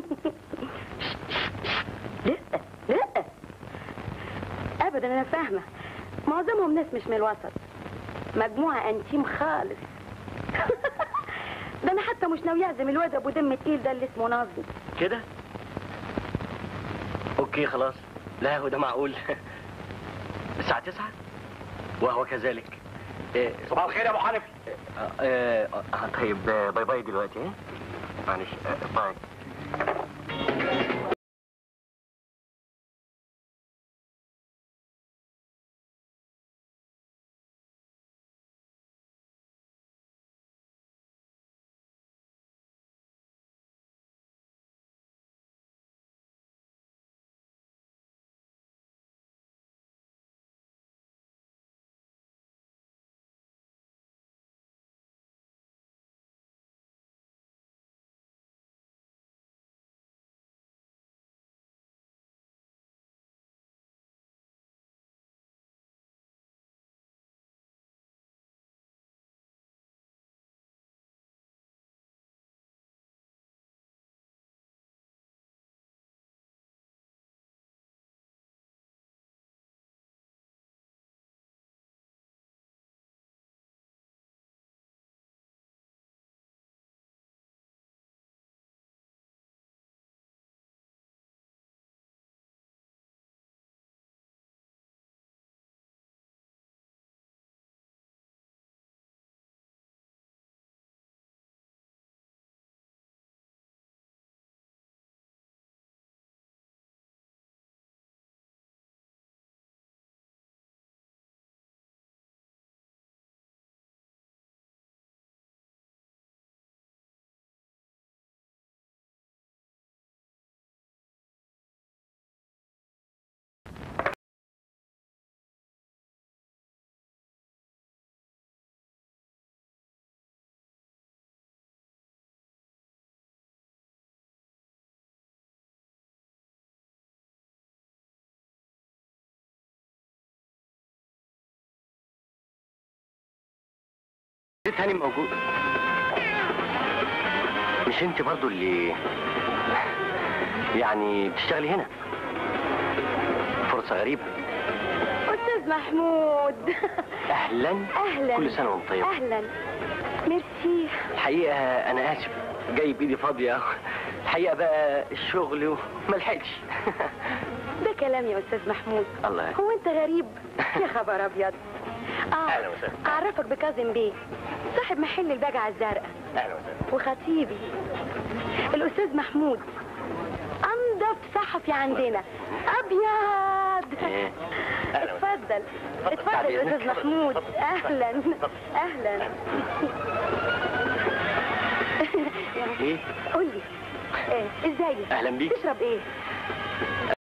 لا لا ابدا انا فاهمه معظمهم ناس مش من الوسط مجموعه انتيم خالص ده انا حتى مش ناوي اعزم الواد ابو دم تقيل ده اللي اسمه ناظم كده اوكي خلاص لا هو ده معقول الساعة تسعة وهو كذلك إيه صباح الخير يا ابو حنفي آه آه آه طيب آه، باي باي دلوقتي ها معلش آه باي ست هاني موجود مش انت برضو اللي يعني بتشتغلي هنا فرصة غريبة استاذ محمود اهلا اهلا كل سنة وانت طيب اهلا ميرسي الحقيقة انا اسف جاي بايدي فاضية الحقيقة بقى الشغل وما لحقتش ده كلام يا استاذ محمود الله هو انت غريب يا خبر ابيض اه اهلا وسهلا اعرفك بكاظم بيه صاحب محل البجعه الزرقاء اهلا وسهلا وخطيبي الاستاذ محمود انضف صحفي عندنا ابيض ايه اهلا وسهلا اتفضل بعد اتفضل يا إذنك. استاذ محمود اهلا اهلا ايه قول لي إيه ازاي أهلاً بيك. تشرب ايه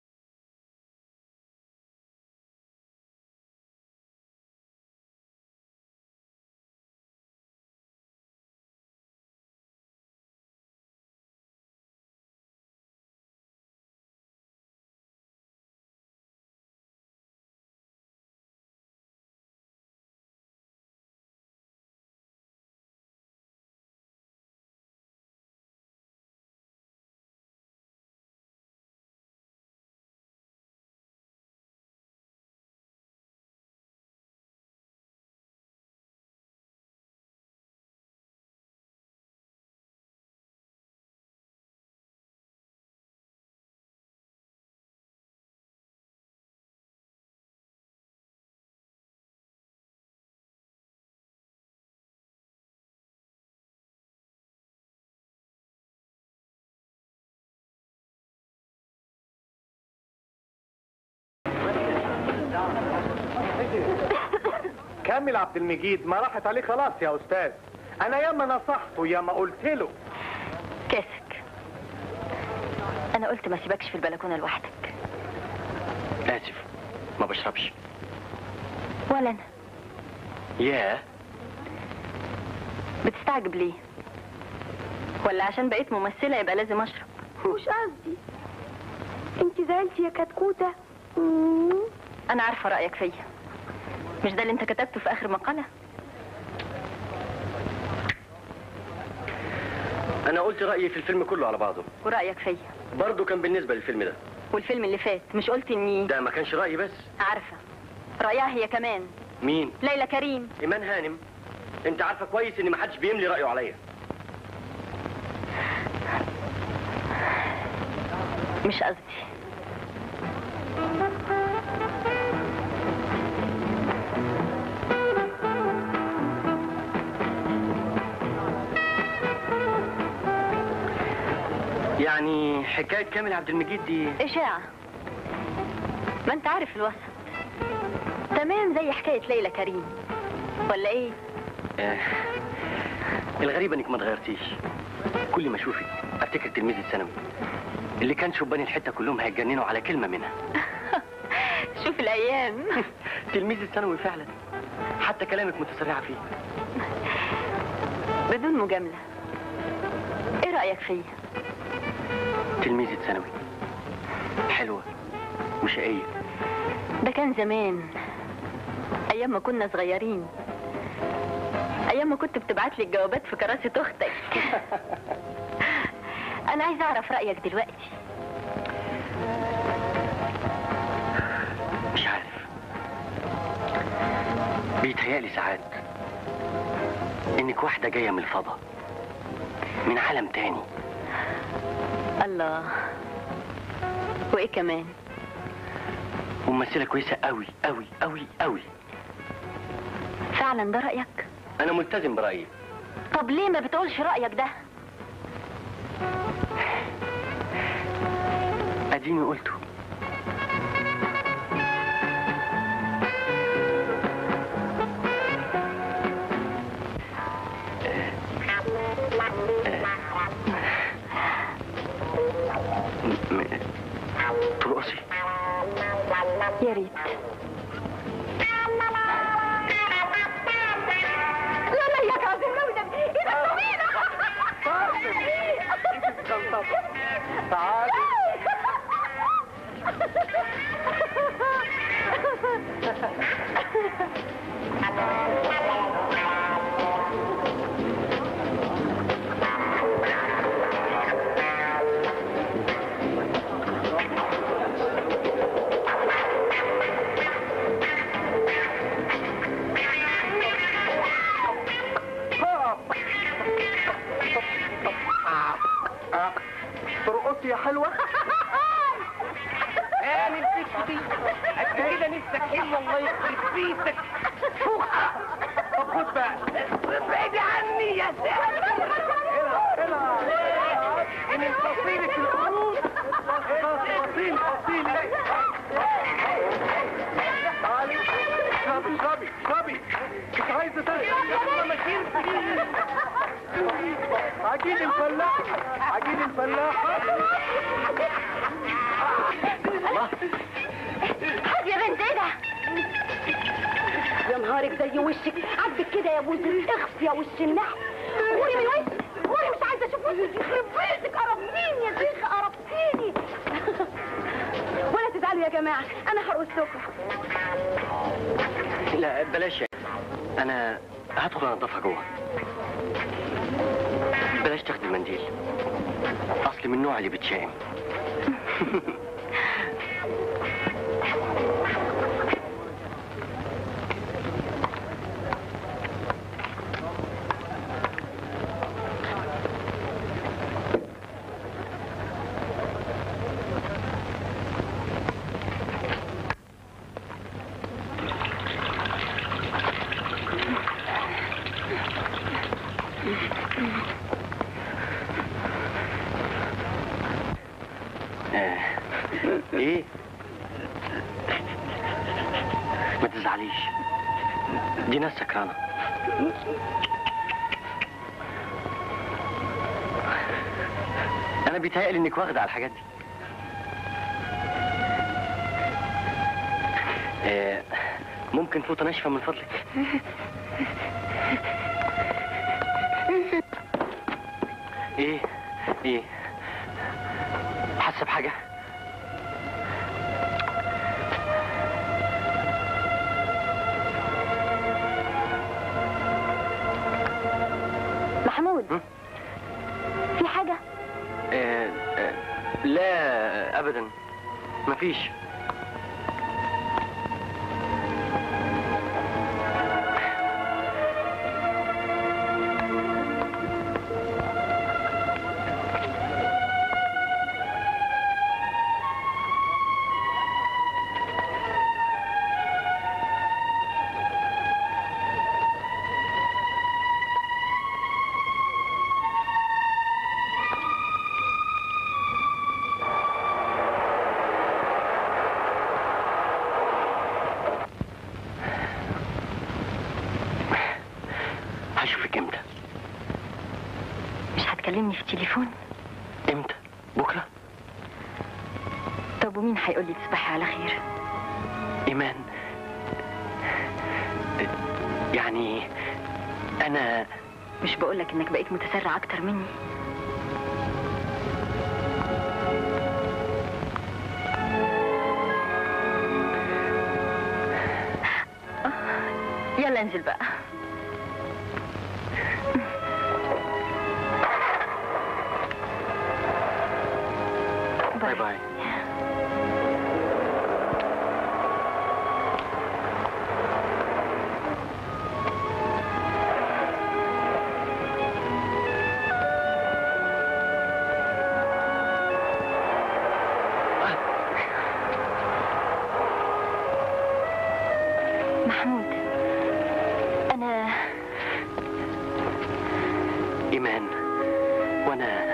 كامل عبد المجيد ما راحت عليه خلاص يا استاذ انا ياما نصحته ياما قلت له كاسك انا قلت ما سيبكش في البلكونه لوحدك اسف ما بشربش ولا انا ياه بتستعجب ليه ولا عشان بقيت ممثله يبقى لازم اشرب مش قصدي انت زعلتي يا كتكوته انا عارفه رايك فيا مش ده اللي انت كتبته في اخر مقاله انا قلت رايي في الفيلم كله على بعضه ورايك فيا برضه كان بالنسبه للفيلم ده والفيلم اللي فات مش قلت اني ده ما كانش رايي بس عارفه رايها هي كمان مين ليلى كريم ايمان هانم انت عارفه كويس ان ما حدش بيملي رايه عليا مش قصدي يعني حكايه كامل عبد المجيد دي اشاعه ما انت عارف الوسط تمام زي حكايه ليلى كريم ولا ايه آه. الغريب انك ما اتغيرتيش كل ما اشوفك افتكر تلميذ الثانوي اللي كان شبان الحته كلهم هيتجننوا على كلمه منها شوف الايام تلميذ الثانوي فعلا حتى كلامك متسرعه فيه بدون مجامله ايه رايك فيا تلميذ الثانوي حلوه وشقيه ده كان زمان ايام ما كنا صغيرين ايام ما كنت بتبعت لي الجوابات في كراسه اختك انا عايزه اعرف رايك دلوقتي مش عارف بيتهيألي ساعات انك واحده جايه من الفضاء من عالم تاني الله وايه كمان وممثله كويسه قوي قوي قوي قوي فعلا ده رايك انا ملتزم برايي طب ليه ما بتقولش رايك ده اديني قلته ترقصي يا ريت لا لا يا كاظم لو ده ايدك طويله تعالي ترقصي يا حلوه ايه نمسكت دي قد كده نفسك حلوه الله يخرب بيتك طب خد بقى ابعدي عني يا ساتر ان الفصيل في الخروج فصيل فصيل تعالي اشربي اشربي اشربي مش عايزه تاني يلا ماشيين عجين الفلاح عجين الفلاح هات يا بنت ايه ده يا نهارك زي وشك عدك كده يا ابو زيد اخفي يا وش النحل قولي من وشك قولي مش عايزه اشوف وشك يخرب بيتك قربتيني يا شيخه قربتيني ولا تزعلوا يا جماعه انا هرقص لكم لا بلاش انا هدخل انضفها جوه بلاش تاخدي المنديل اصل من النوع اللي بتشائم آه. ايه ما تزعليش دي ناس سكرانة أنا بيتهيألي إنك واخدة على الحاجات دي آه، ممكن فوطة ناشفة من فضلك إيه إيه حاسة بحاجة محمود في حاجة آه، آه، لا أبدا مفيش هشوفك امتى مش هتكلمني في التليفون امتى بكرة طب ومين هيقول لي تصبحي على خير إيمان يعني أنا مش بقولك انك بقيت متسرع اكتر مني آه، يلا انزل بقى باي باي محمود انا إيمان وأنا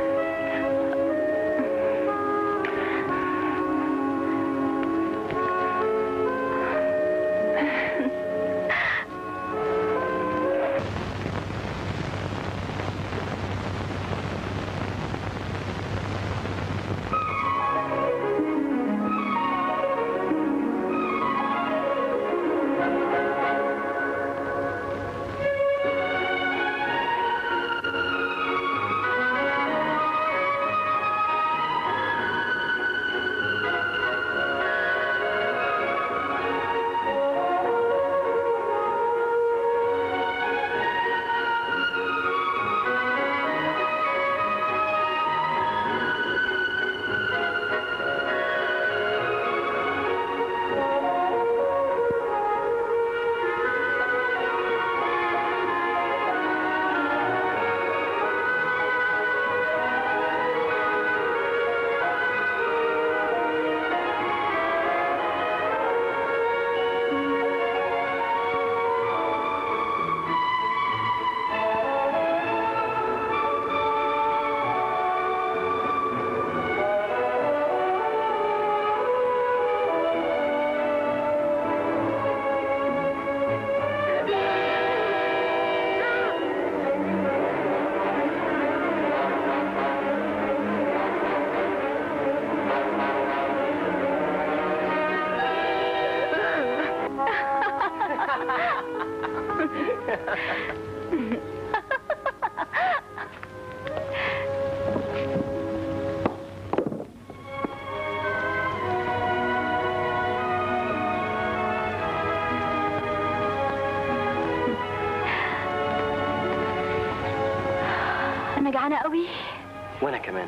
انا جعانه قوي وأنا كمان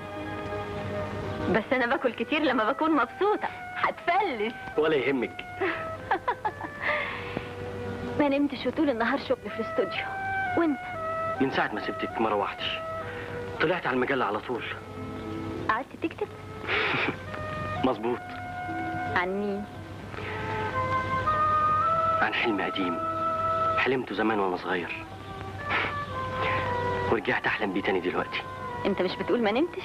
بس انا باكل كتير لما بكون مبسوطه هتفلس ولا يهمك ما نمتش وطول النهار شغل في الاستوديو وانت من ساعة ما سبتك ما روحتش طلعت على المجلة على طول قعدت تكتب مظبوط عن مين عن حلم قديم حلمته زمان وانا صغير ورجعت احلم بيه تاني دلوقتي انت مش بتقول ما نمتش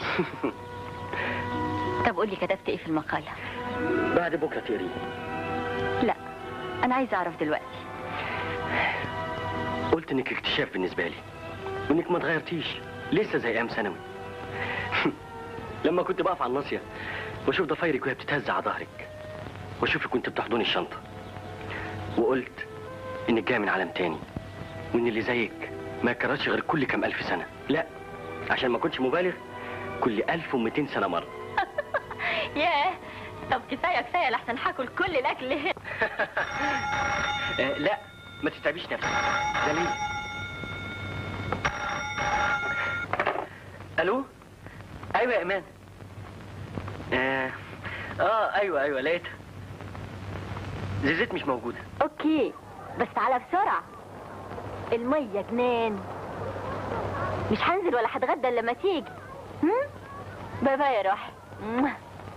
طب قولي كتبت ايه في المقاله بعد بكره تقريه لا انا عايزه اعرف دلوقتي قلت انك اكتشاف بالنسبه لي وانك ما اتغيرتيش لسه زي ايام ثانوي لما كنت بقف على الناصيه واشوف ضفايرك وهي بتتهز على ظهرك واشوفك وانت بتحضني الشنطه وقلت انك جاي من عالم تاني وان اللي زيك ما يكررش غير كل كام الف سنه لا عشان ما كنتش مبالغ كل 1200 سنه مره ياه طب كفايه كفايه لحسن هاكل كل الاكل هنا آه لا ما تتعبيش نفسك ده ليه الو ايوه يا ايمان اه, آه ايوه ايوه لقيتها زيزيت مش موجوده اوكي بس على بسرعة المية جنان مش هنزل ولا هتغدى إلا لما تيجي هم؟ باي باي يا روحي موah.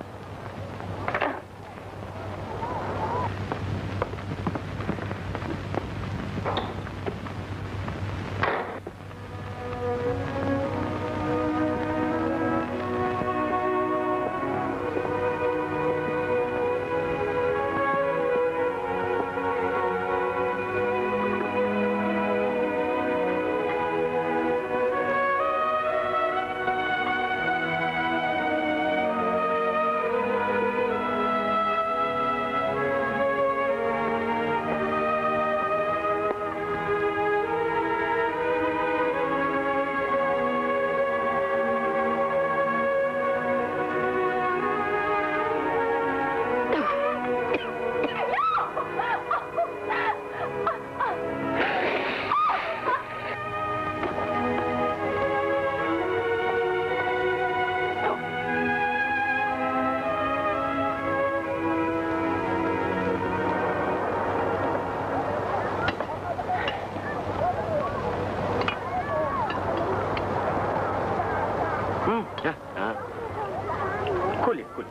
مم، ها، ها. كلي كلي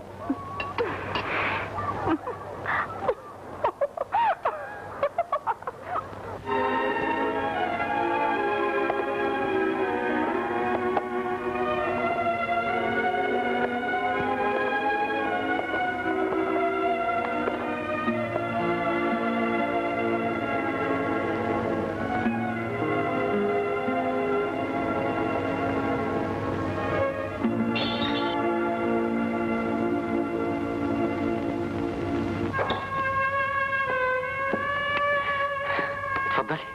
اتفضلي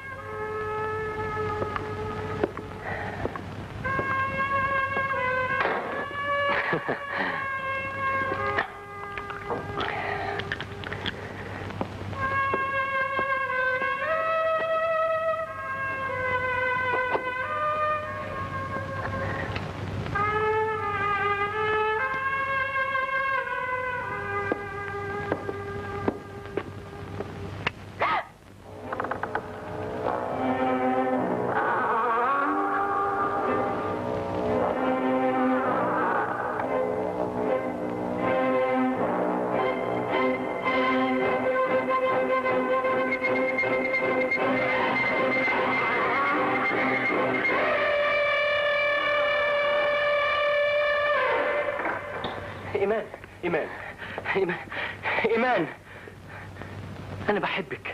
ايمان ايمان ايمان ايمان انا بحبك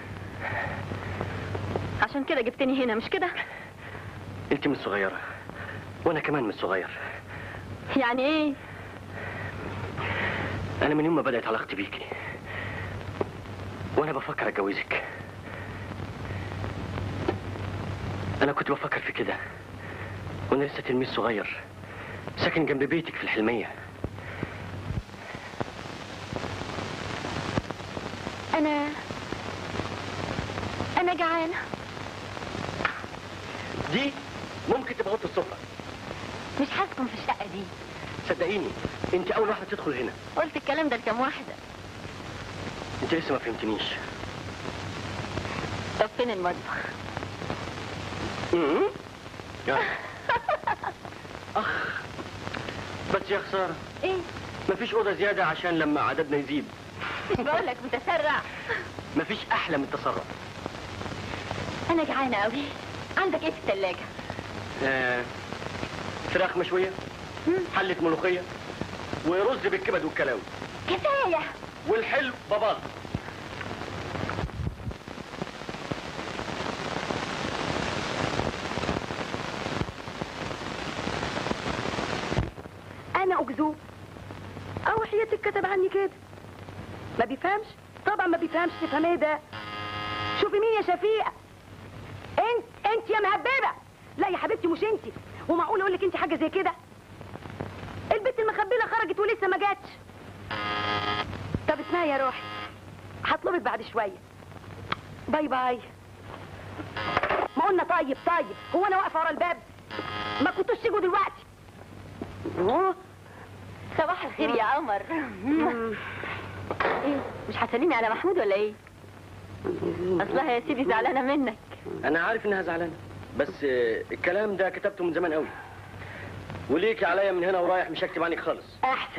عشان كده جبتني هنا مش كده انت مش صغيره وانا كمان مش صغير يعني ايه انا من يوم ما بدات علاقتي بيكي وانا بفكر اتجوزك انا كنت بفكر في كده وانا لسه تلميذ صغير ساكن جنب بيتك في الحلميه أنا أنا جعانة دي ممكن تبقى اوضه السفره مش هسكن في الشقة دي صدقيني انت اول واحده تدخل هنا قلت الكلام ده لكام واحدة انت لسه ما فهمتنيش طب فين المطبخ مم. يلا. اخ بس يا خساره ايه مفيش اوضه زياده عشان لما عددنا يزيد مش بقول لك متسرع مفيش احلى من التسرع أنا جعانة أوي عندك إيه في التلاجة آه، فراخ مشويه حله ملوخيه ورز بالكبد والكلاوي كفاية والحلو باباط اكذوب او حياتك كتب عني كده ما بيفهمش طبعا ما بيفهمش تفهم ايه ده شوفي مين يا شفيقه انت انت يا مهببه لا يا حبيبتي مش انت ومعقول اقول لك انت حاجه زي كده البت المخبله خرجت ولسه ما جاتش طب اسمعي يا روحي هطلبك بعد شويه باي باي ما قلنا طيب طيب هو انا واقفه ورا الباب ما كنتوش تيجوا دلوقتي صباح الخير يا قمر ايه مش هتسلمي على محمود ولا ايه اصلها يا سيدي زعلانه منك انا عارف انها زعلانه بس آه، الكلام ده كتبته من زمان قوي وليكي عليا من هنا ورايح مش هكتب عنك خالص احسن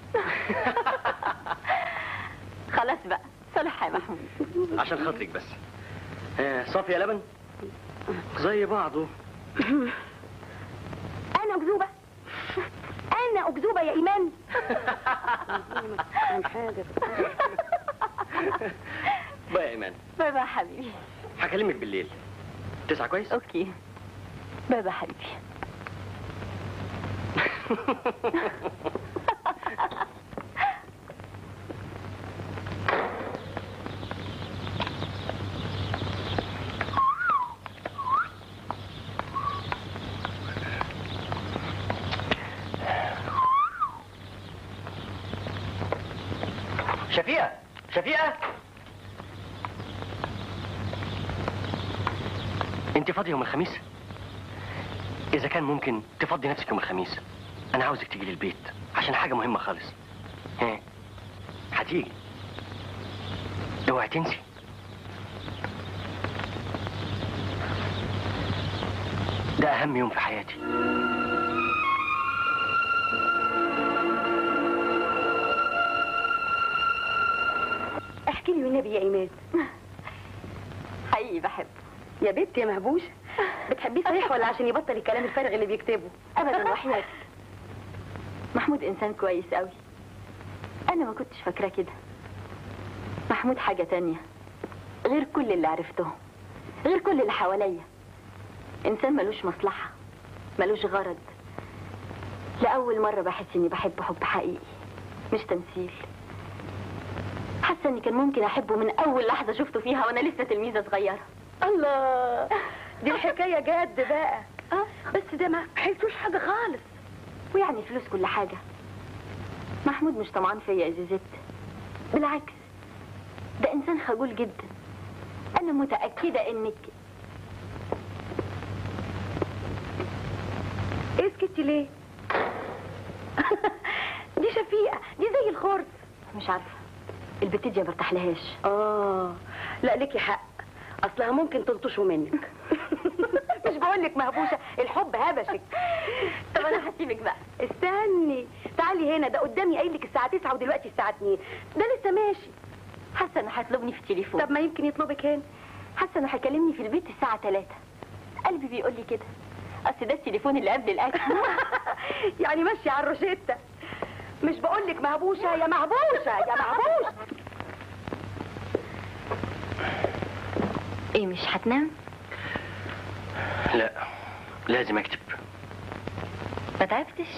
خلاص بقى صلح يا محمود عشان خاطرك بس آه، صافي يا لبن زي بعضه انا اكذوبه انا اكذوبه يا ايمان بقى يا ايمان باي باي حبيبي هكلمك بالليل تسعة كويس اوكي باي باي حبيبي شفيقة شفيقة انت فاضية يوم الخميس اذا كان ممكن تفضي نفسك يوم الخميس انا عاوزك تيجي لي البيت عشان حاجة مهمة خالص ها هتيجي اوعي تنسي ده اهم يوم في حياتي احكي لي والنبي يا ايمان حقيقي بحبه يا بنت يا مهبوشه بتحبيه صحيح ولا عشان يبطل الكلام الفارغ اللي بيكتبه ابدا وحياتي محمود انسان كويس قوي انا ما كنتش فاكراه كده محمود حاجه تانية غير كل اللي عرفته غير كل اللي حواليا انسان ملوش مصلحه ملوش غرض لاول مره بحس اني بحب حب حقيقي مش تمثيل حاسه اني كان ممكن احبه من اول لحظه شفته فيها وانا لسه تلميذه صغيره الله دي الحكايه جد بقى بس ده ما حسوش حاجه خالص ويعني فلوس كل حاجة محمود مش طمعان فيا يا زيزت بالعكس ده إنسان خجول جدا أنا متأكدة إنك ايه سكتي ليه دي شفيقه دي زي الخرس مش عارفة البت دي ما برتاحلهاش اه لا ليكي حق اصلها ممكن تلطشه منك مش بقول لك مهبوشه الحب هبشك طب انا هسيبك بقى استني تعالي هنا ده قدامي قايل لك الساعه 9 ودلوقتي الساعه 2 ده لسه ماشي حاسة إنه هيطلبني في التليفون طب ما يمكن يطلبك هنا حاسة إنه هيكلمني في البيت الساعة 3 قلبي بيقول لي كده أصل ده التليفون اللي قبل الأكل يعني ماشي على الروشته مش بقول لك مهبوشه يا مهبوشه يا مهبوشه إيه مش هتنام؟ لا لازم اكتب ما تعبتش؟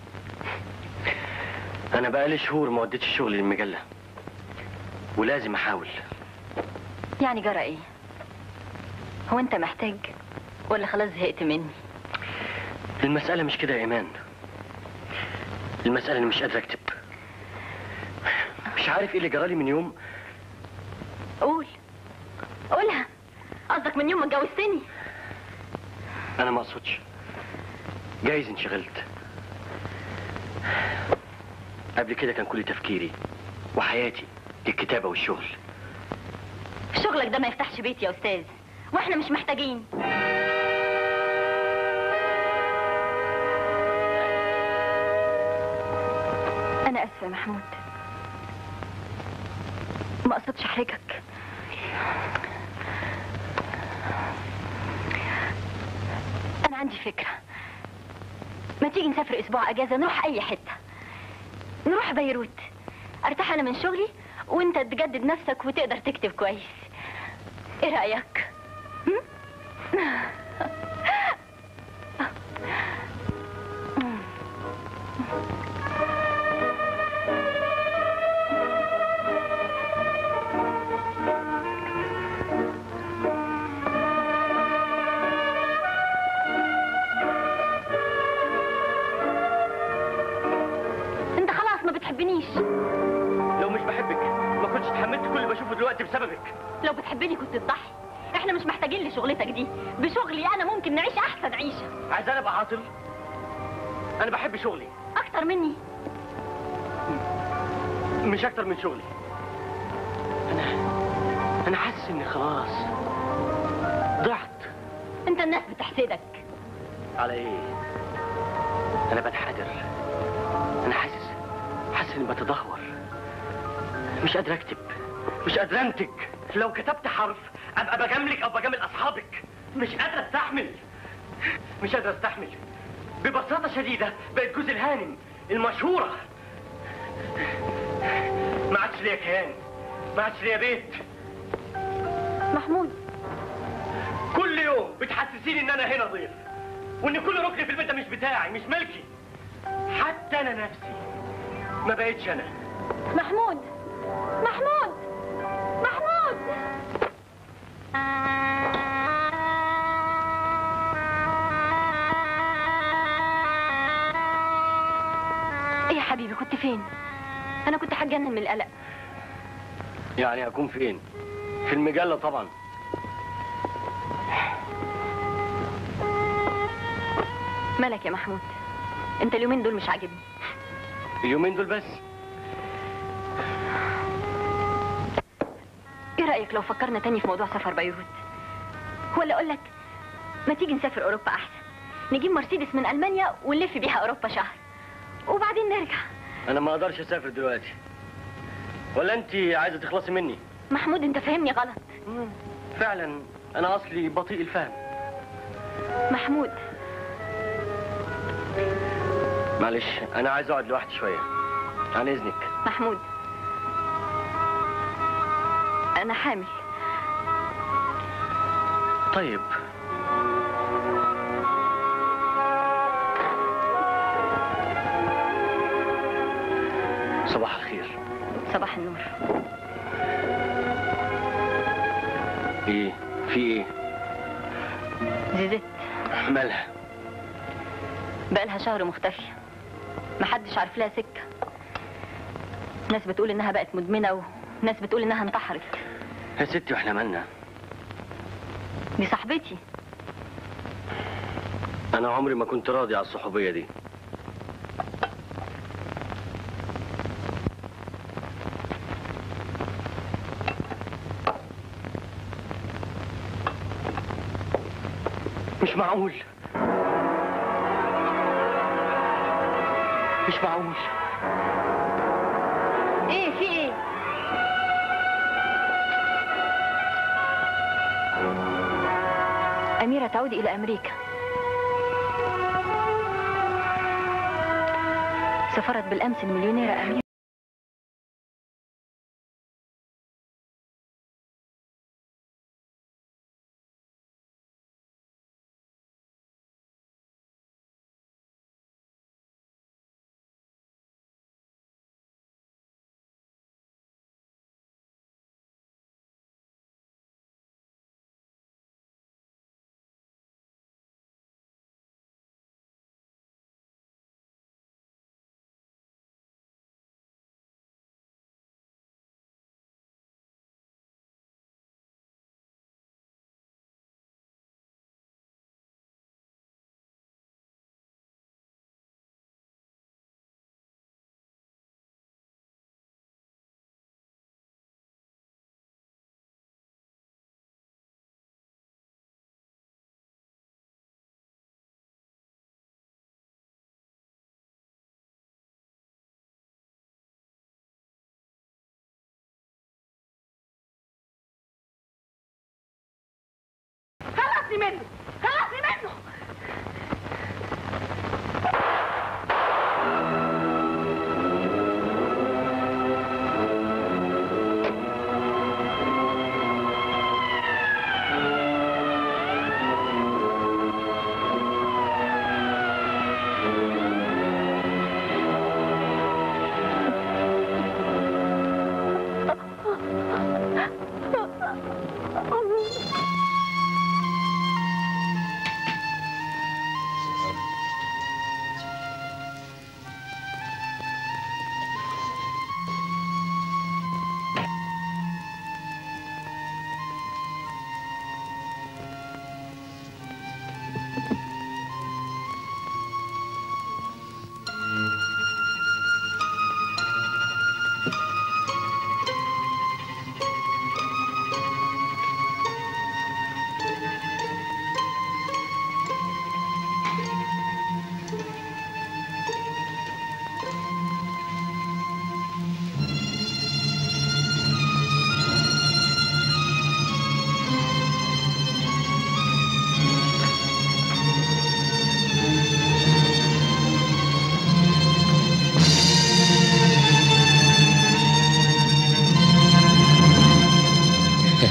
انا بقالي شهور ما وديتش الشغل للمجله ولازم احاول يعني جرى إيه؟ هو أنت محتاج ولا خلاص زهقت مني؟ المساله مش كده يا ايمان المساله اني مش قادر اكتب مش عارف ايه اللي جرالي من يوم قول قولها قصدك من يوم ما اتجوزتني انا ما اقصدش جايز انشغلت قبل كده كان كل تفكيري وحياتي الكتابه والشغل شغلك ده ما يفتحش بيت يا أستاذ وإحنا مش محتاجين أنا آسفة يا محمود ما قصدتش أحرجك أنا عندي فكرة ما تيجي نسافر أسبوع أجازة نروح أي حتة نروح بيروت أرتاح أنا من شغلي وأنت تجدد نفسك وتقدر تكتب كويس إيه رأيك؟ هم؟ بتحبنيش لو مش بحبك ما كنتش اتحملت كل اللي بشوفه دلوقتي بسببك لو بتحبني كنت تضحي احنا مش محتاجين لشغلتك دي بشغلي انا ممكن نعيش احسن عيشه عايز انا ابقى عاطل انا بحب شغلي اكتر مني مش اكتر من شغلي انا انا حاسس اني خلاص ضعت انت الناس بتحسدك على ايه انا بنحدر انا حاسس حاسس اني بتدهور مش قادر اكتب مش قادر انتج لو كتبت حرف ابقى بجاملك او بجامل اصحابك مش قادر استحمل مش قادر استحمل ببساطة شديدة بقت جوز الهانم المشهورة ما عادش ليا كيان ما عادش ليا بيت محمود كل يوم بتحسسيني ان انا هنا ضيف وان كل ركن في البيت ده مش بتاعي مش ملكي حتى انا نفسي ما بقتش انا محمود محمود محمود ايه يا حبيبي كنت فين انا كنت هتجنن من القلق يعني اكون فين في المجلة طبعا مالك يا محمود انت اليومين دول مش عاجبني اليومين دول بس ايه رايك لو فكرنا تاني في موضوع سفر بيروت ولا اقول لك ما تيجي نسافر اوروبا احسن نجيب مرسيدس من المانيا ونلف بيها اوروبا شهر وبعدين نرجع انا ما اقدرش اسافر دلوقتي ولا انت عايزه تخلصي مني محمود انت فاهمني غلط فعلا انا اصلي بطيء الفهم محمود معلش انا عايز اقعد لوحدي شويه عن اذنك محمود انا حامل طيب صباح الخير صباح النور ايه في ايه زيزت مالها بقالها شهر مختفية محدش عارف لها سكة ناس بتقول انها بقت مدمنة وناس بتقول انها انتحرت يا ستي واحنا مالنا دي صاحبتي انا عمري ما كنت راضي على الصحوبيه دي مش معقول مش معقول ايه في ايه أميرة تعود إلى أمريكا سافرت بالأمس المليونيرة أميرة خلصني منه خلصني منه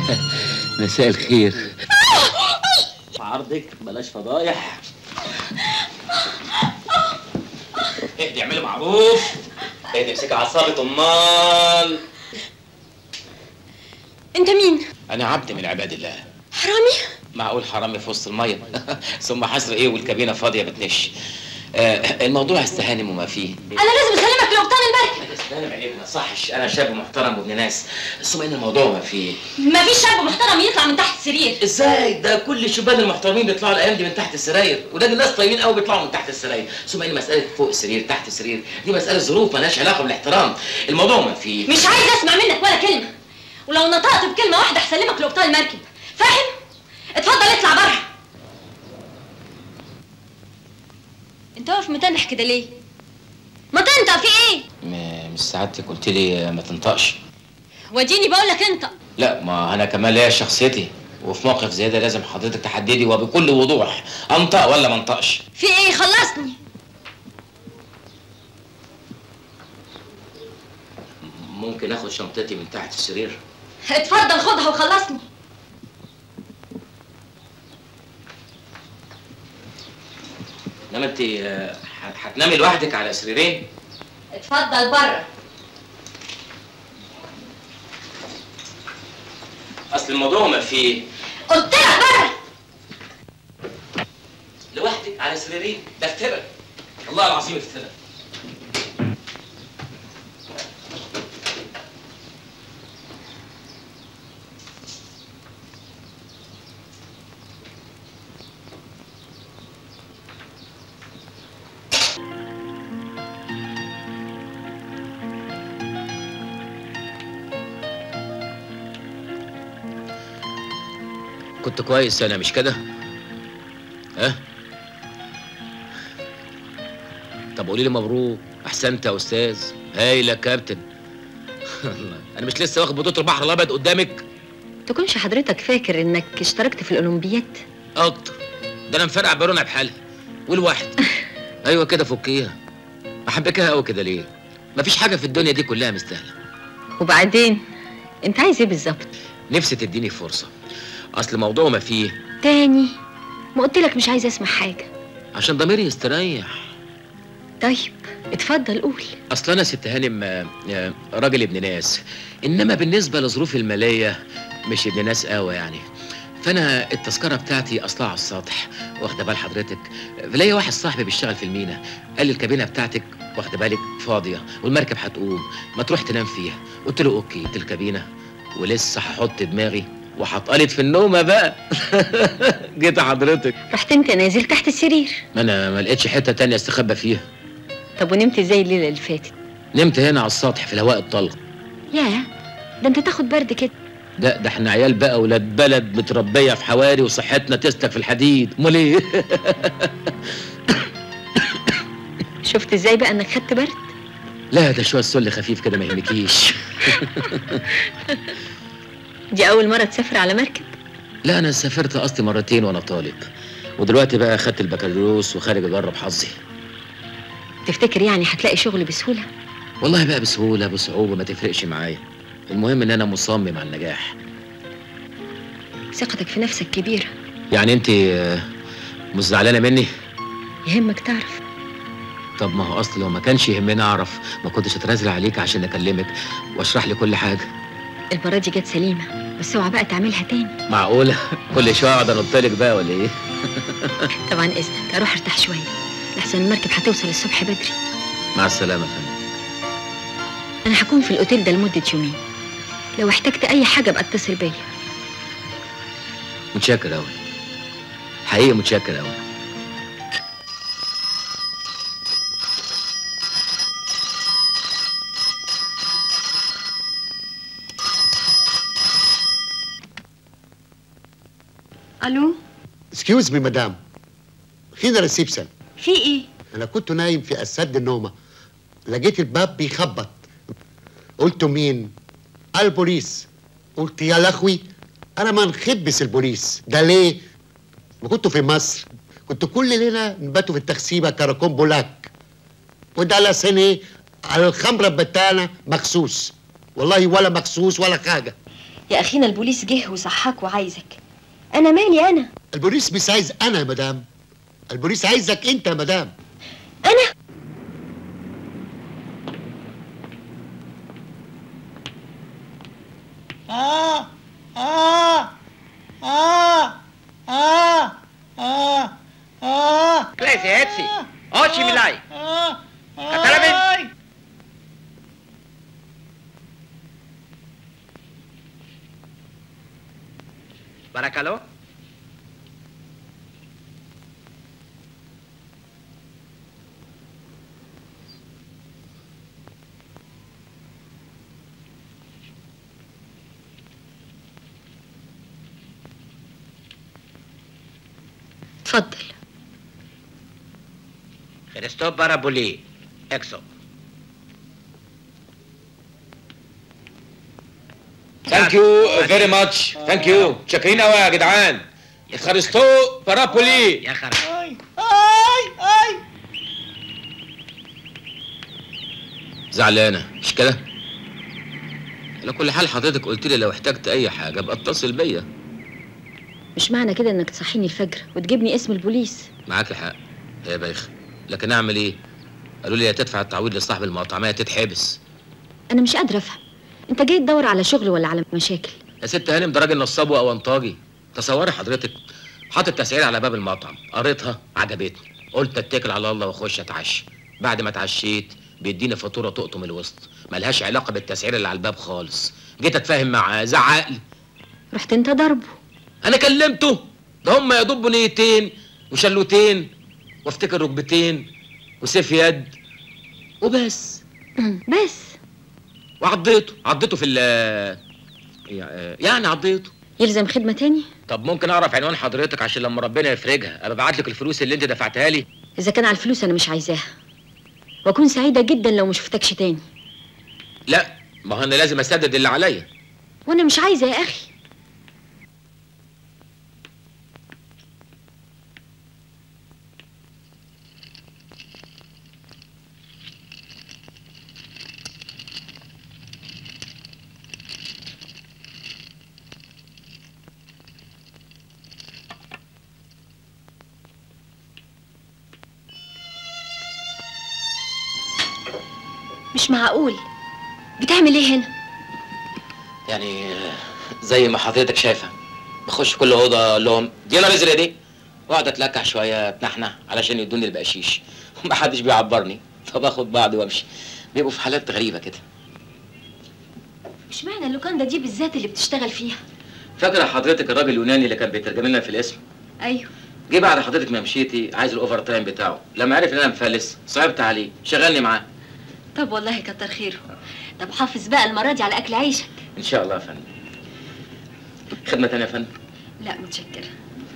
مساء الخير عرضك بلاش فضايح اهدي اعملي معروف اهدي امسكي اعصابك امال انت مين انا عبد من عباد الله حرامي معقول حرامي في وسط الميه ثم حصر ايه والكابينه فاضيه بتنش آه الموضوع استهانم وما فيه انا لازم اسلمك لقبطان المركب استهانم عليك ما صحش انا شاب محترم وابن ناس ثم ان الموضوع ما فيه مفيش شاب محترم يطلع من تحت السرير ازاي ده كل الشبان المحترمين بيطلعوا الايام دي من تحت السراير وده الناس طيبين قوي بيطلعوا من تحت السراير ثم ان مساله فوق السرير تحت السرير دي مساله ظروف مالهاش علاقه بالاحترام الموضوع ما فيه مش عايز اسمع منك ولا كلمه ولو نطقت بكلمه واحده هسلمك لقبطان المركب فاهم اتفضل اطلع بره انت واقف متنح كده ليه ما تنطق في ايه م- مش سعادتك قلت لي ما تنطقش وديني بقول لك انطق لا ما انا كمان ليا شخصيتي وفي موقف زي ده لازم حضرتك تحددي وبكل وضوح انطق ولا ما انطقش في ايه خلصني ممكن اخد شنطتي من تحت السرير اتفضل خدها وخلصني انما انت آه، هت- هتنامي لوحدك على سريرين اتفضل بره اصل الموضوع ما فيه قلت لك بره لوحدك على سريرين ده افتراء والله العظيم افتراء كنت كويس انا مش كده ها طب قولي لي مبروك احسنت يا استاذ هايل يا كابتن انا مش لسه واخد بطوله البحر الابيض قدامك تكونش حضرتك فاكر انك اشتركت في الاولمبياد اكتر ده انا مفرقع بالونه بحالها والواحد ايوه كده فكيها بحبكها قوي كده ليه مفيش حاجه في الدنيا دي كلها مستاهله وبعدين انت عايز ايه بالظبط نفسي تديني فرصه اصل الموضوع ما فيه تاني ما قلت لك مش عايز اسمع حاجه عشان ضميري يستريح طيب اتفضل قول اصل انا ست هانم آه، آه، راجل ابن ناس انما بالنسبه لظروفي الماليه مش ابن ناس قوي يعني فانا التذكره بتاعتي اصلها على السطح واخده بال حضرتك فلاقي واحد صاحبي بيشتغل في المينا قال لي الكابينه بتاعتك واخده بالك فاضيه والمركب هتقوم ما تروح تنام فيها قلت له اوكي قلت الكابينه ولسه هحط دماغي وهتقلط في النومه بقى جيت حضرتك رحت انت نازل تحت السرير ما انا ما لقيتش حته تانية استخبى فيها طب ونمت ازاي الليله اللي فاتت نمت هنا على السطح في الهواء الطلق ياه ده انت تاخد برد كده ده ده احنا عيال بقى ولاد بلد متربيه في حواري وصحتنا تسلك في الحديد امال ايه شفت ازاي بقى انك خدت برد لا ده شويه سل خفيف كده ما يهمكيش دي اول مره تسافر على مركب لا انا سافرت اصلي مرتين وانا طالب ودلوقتي بقى خدت البكالوريوس وخارج اجرب حظي تفتكر يعني هتلاقي شغل بسهوله والله بقى بسهوله بصعوبه ما تفرقش معايا المهم ان انا مصمم على النجاح ثقتك في نفسك كبيره يعني انت آه، مش زعلانه مني يهمك تعرف طب ما هو اصل لو ما كانش يهمني اعرف ما كنتش اتنازل عليك عشان اكلمك واشرح لي كل حاجه المره دي جت سليمه بس اوعى بقى تعملها تاني معقوله كل شويه اقعد انط لك بقى ولا ايه طبعا اذنك اروح ارتاح شويه لحسن المركب هتوصل الصبح بدري مع السلامه يا فندم انا هكون في الاوتيل ده لمده يومين لو احتجت اي حاجه ابقى اتصل بيا متشكر قوي حقيقي متشكر قوي الو اكسكيوز مي مدام فين الريسبشن في ايه انا كنت نايم في اسد النومه لقيت الباب بيخبط قلت مين البوليس قلت يا لخوي انا ما نخبس البوليس ده ليه ما كنت في مصر كنت كل ليله نباتوا في التخسيبه كراكون بولاك وده على سنه على الخمره بتاعنا مخصوص والله ولا مخصوص ولا حاجه يا اخينا البوليس جه وصحاك وعايزك انا مالي انا البوليس مش عايز انا يا مدام البوليس عايزك انت يا مدام انا Ah, ah, ah, ah, ah, ah. Klesi, Hetzi. Oči Milaj. Ah, Katalabin. ay. Barakalo. اتفضل Χριστό πάρα πολύ. Έξω. ثانك يو فيري ماتش ثانك يو شاكرين قوي يا جدعان اتخرجتوا بارابولي يا خرا Ay, ay, ay. زعلانه مش كده على كل حال حضرتك قلت لي لو احتجت اي حاجه ابقى اتصل بيا مش معنى كده انك تصحيني الفجر وتجيبني اسم البوليس معاك حق هي بايخه لكن اعمل ايه قالوا لي يا تدفع التعويض لصاحب المطعميه تتحبس انا مش قادره افهم انت جاي تدور على شغل ولا على مشاكل يا ست هانم ده راجل نصاب او انطاجي تصوري حضرتك حاطط تسعير على باب المطعم قريتها عجبتني قلت اتكل على الله واخش اتعشى بعد ما اتعشيت بيديني فاتوره تقطم الوسط ملهاش علاقه بالتسعير اللي على الباب خالص جيت اتفاهم معاه زعق لي رحت انت ضربه انا كلمته ده هم يدبوا نيتين وشلوتين وافتكر ركبتين وسيف يد وبس بس وعضيته عضيته في ال يعني عضيته يلزم خدمه تاني طب ممكن اعرف عنوان حضرتك عشان لما ربنا يفرجها ابقى ابعت لك الفلوس اللي انت دفعتها لي اذا كان على الفلوس انا مش عايزاها واكون سعيده جدا لو ما شفتكش تاني لا ما هو انا لازم اسدد اللي عليا وانا مش عايزه يا اخي مش معقول بتعمل ايه هنا يعني زي ما حضرتك شايفه بخش كل اوضه اقول لهم دي انا بزرق دي واقعد اتلكع شويه اتنحنح علشان يدوني البقشيش ومحدش بيعبرني فباخد بعضي وامشي بيبقوا في حالات غريبه كده مش معنى اللوكاندا دي بالذات اللي بتشتغل فيها فاكره حضرتك الراجل اليوناني اللي كان بيترجم لنا في الاسم ايوه جه بعد حضرتك ما مشيتي عايز الاوفر تايم بتاعه لما عرف ان انا مفلس صعبت عليه شغلني معاه طب والله كتر خيره طب حافظ بقى المره دي على اكل عيشك ان شاء الله يا فندم خدمه تانية يا فندم لا متشكره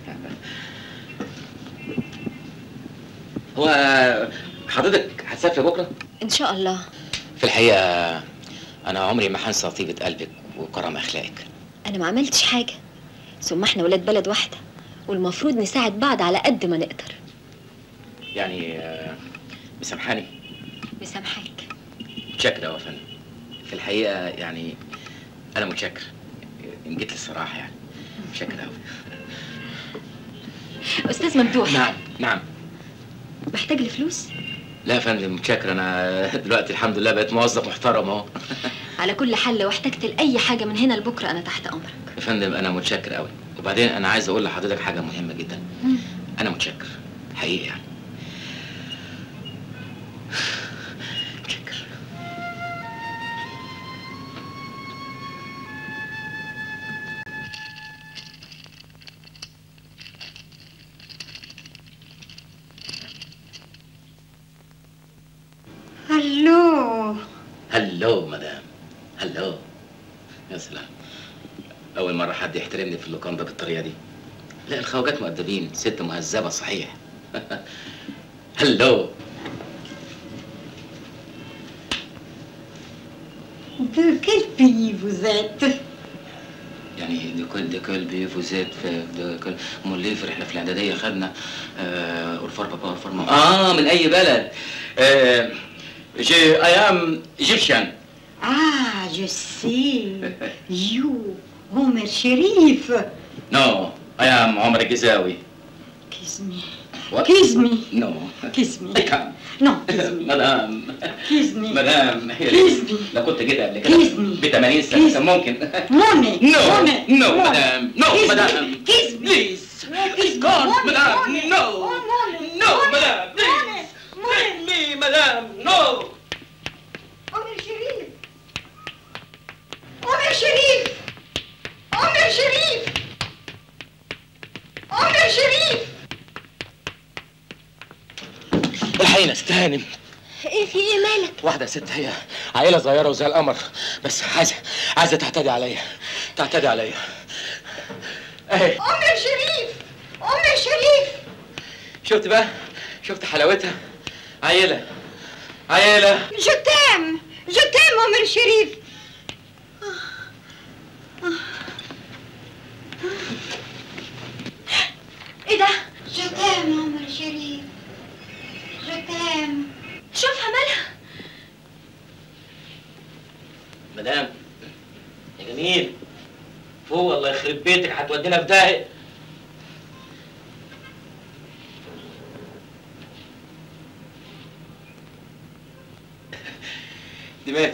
هو حضرتك هتسافري بكره ان شاء الله في الحقيقه انا عمري ما هنسى طيبه قلبك وكرم اخلاقك انا ما عملتش حاجه ثم احنا ولاد بلد واحده والمفروض نساعد بعض على قد ما نقدر يعني آه، مسامحاني مسامحاك متشكر أوي يا فندم في الحقيقه يعني انا متشكر ان جيت للصراحه يعني متشكر قوي استاذ ممدوح نعم نعم محتاج لفلوس لا يا فندم متشكر انا دلوقتي الحمد لله بقيت موظف محترم اهو على كل حال لو احتجت لاي حاجه من هنا لبكره انا تحت امرك يا فندم انا متشكر قوي وبعدين انا عايز اقول لحضرتك حاجه مهمه جدا انا متشكر حقيقي يعني متشكر هلو هلو مدام هلو يا سلام اول مره حد يحترمني في اللوكاندا بالطريقه دي لا الخواجات مؤدبين ست مهذبه صحيح هلو De quel pays vous êtes يعني دي كل دي كل بي فوزات في دي كل امال ليه في رحله في الاعداديه خدنا آه اورفار بابا اورفار ماما اه من اي بلد آه جي اي ام ايجيبشن Ah, je sais. You. عمر شريف No, I am Omar Gizawi. Kiss me. What? Kiss me. No. Kiss me. I can't. No, kiss me. مدام Kiss me. مدام هي Kiss me. لو كنت جيت قبل Kiss كده ب 80 سنة كان ممكن Money. No, Money. no, Money. madam. No, Kiss me. madam. Kiss me. Please. Kiss me. God, Money. madam. Money. No. Oh, money. No, Money. madam. Please. Let me, madam. No. عمر شريف عمر شريف عمر شريف عمر شريف الحقيقة استهانم ايه في ايه مالك واحدة ست هي عيلة صغيرة وزي القمر بس عايزة عايزة تعتدي عليا تعتدي عليا اهي عمر شريف عمر شريف شفت بقى شفت حلاوتها عيلة عيلة جتام جتام عمر شريف ايه ده جتام عمر شريف جتام شوفها مالها مدام يا جميل فوق الله يخرب بيتك هتودينا في داهية دي ماتت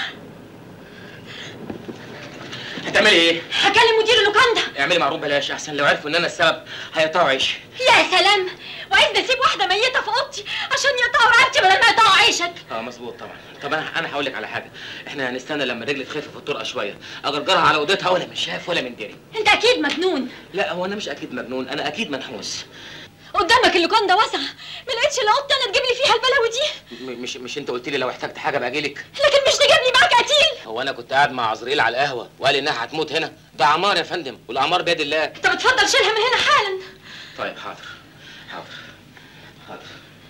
هتعملي ايه؟ هكلم مدير اللوكاندا اعملي معروف بلاش احسن لو عرفوا ان انا السبب هيقطعوا عيشي يا سلام وعايزني اسيب واحده ميته في اوضتي عشان يقطعوا رقبتي بدل ما يقطعوا عيشك اه مظبوط طبعا طب انا انا هقول لك على حاجه احنا هنستنى لما رجلي تخف في الطرقه شويه اجرجرها على اوضتها ولا من شاف ولا من دري انت اكيد مجنون لا هو انا مش اكيد مجنون انا اكيد منحوس قدامك اللوكاندا واسعه ما لقيتش الا اوضتي انا تجيب لي فيها البلاوي دي م- مش مش انت قلت لي لو احتجت حاجه باجي لك لكن مش تجيب لي معاك قتيل هو انا كنت قاعد مع عزريل على القهوه وقال انها هتموت هنا ده عمار يا فندم والاعمار بيد الله طب اتفضل شيلها من هنا حالا طيب حاضر حاضر حاضر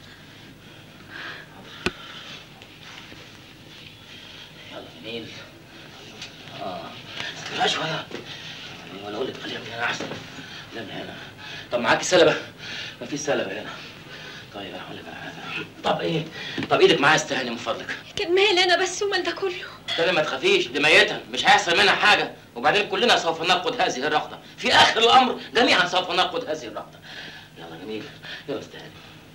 يلا جميل اه استنى شويه ولا اقول لك خليها من هنا احسن لا من هنا طب معاكي سلبه مفيش سلبه هنا طيب انا هقول لك على حاجه طب ايه طب ايدك معايا استهاني من فضلك كان مالي انا بس ومال ده كله تاني ما تخافيش دي ميتة مش هيحصل منها حاجة وبعدين كلنا سوف نرقد هذه الرقدة في آخر الأمر جميعا سوف نرقد هذه الرقدة يلا جميل يلا استهاني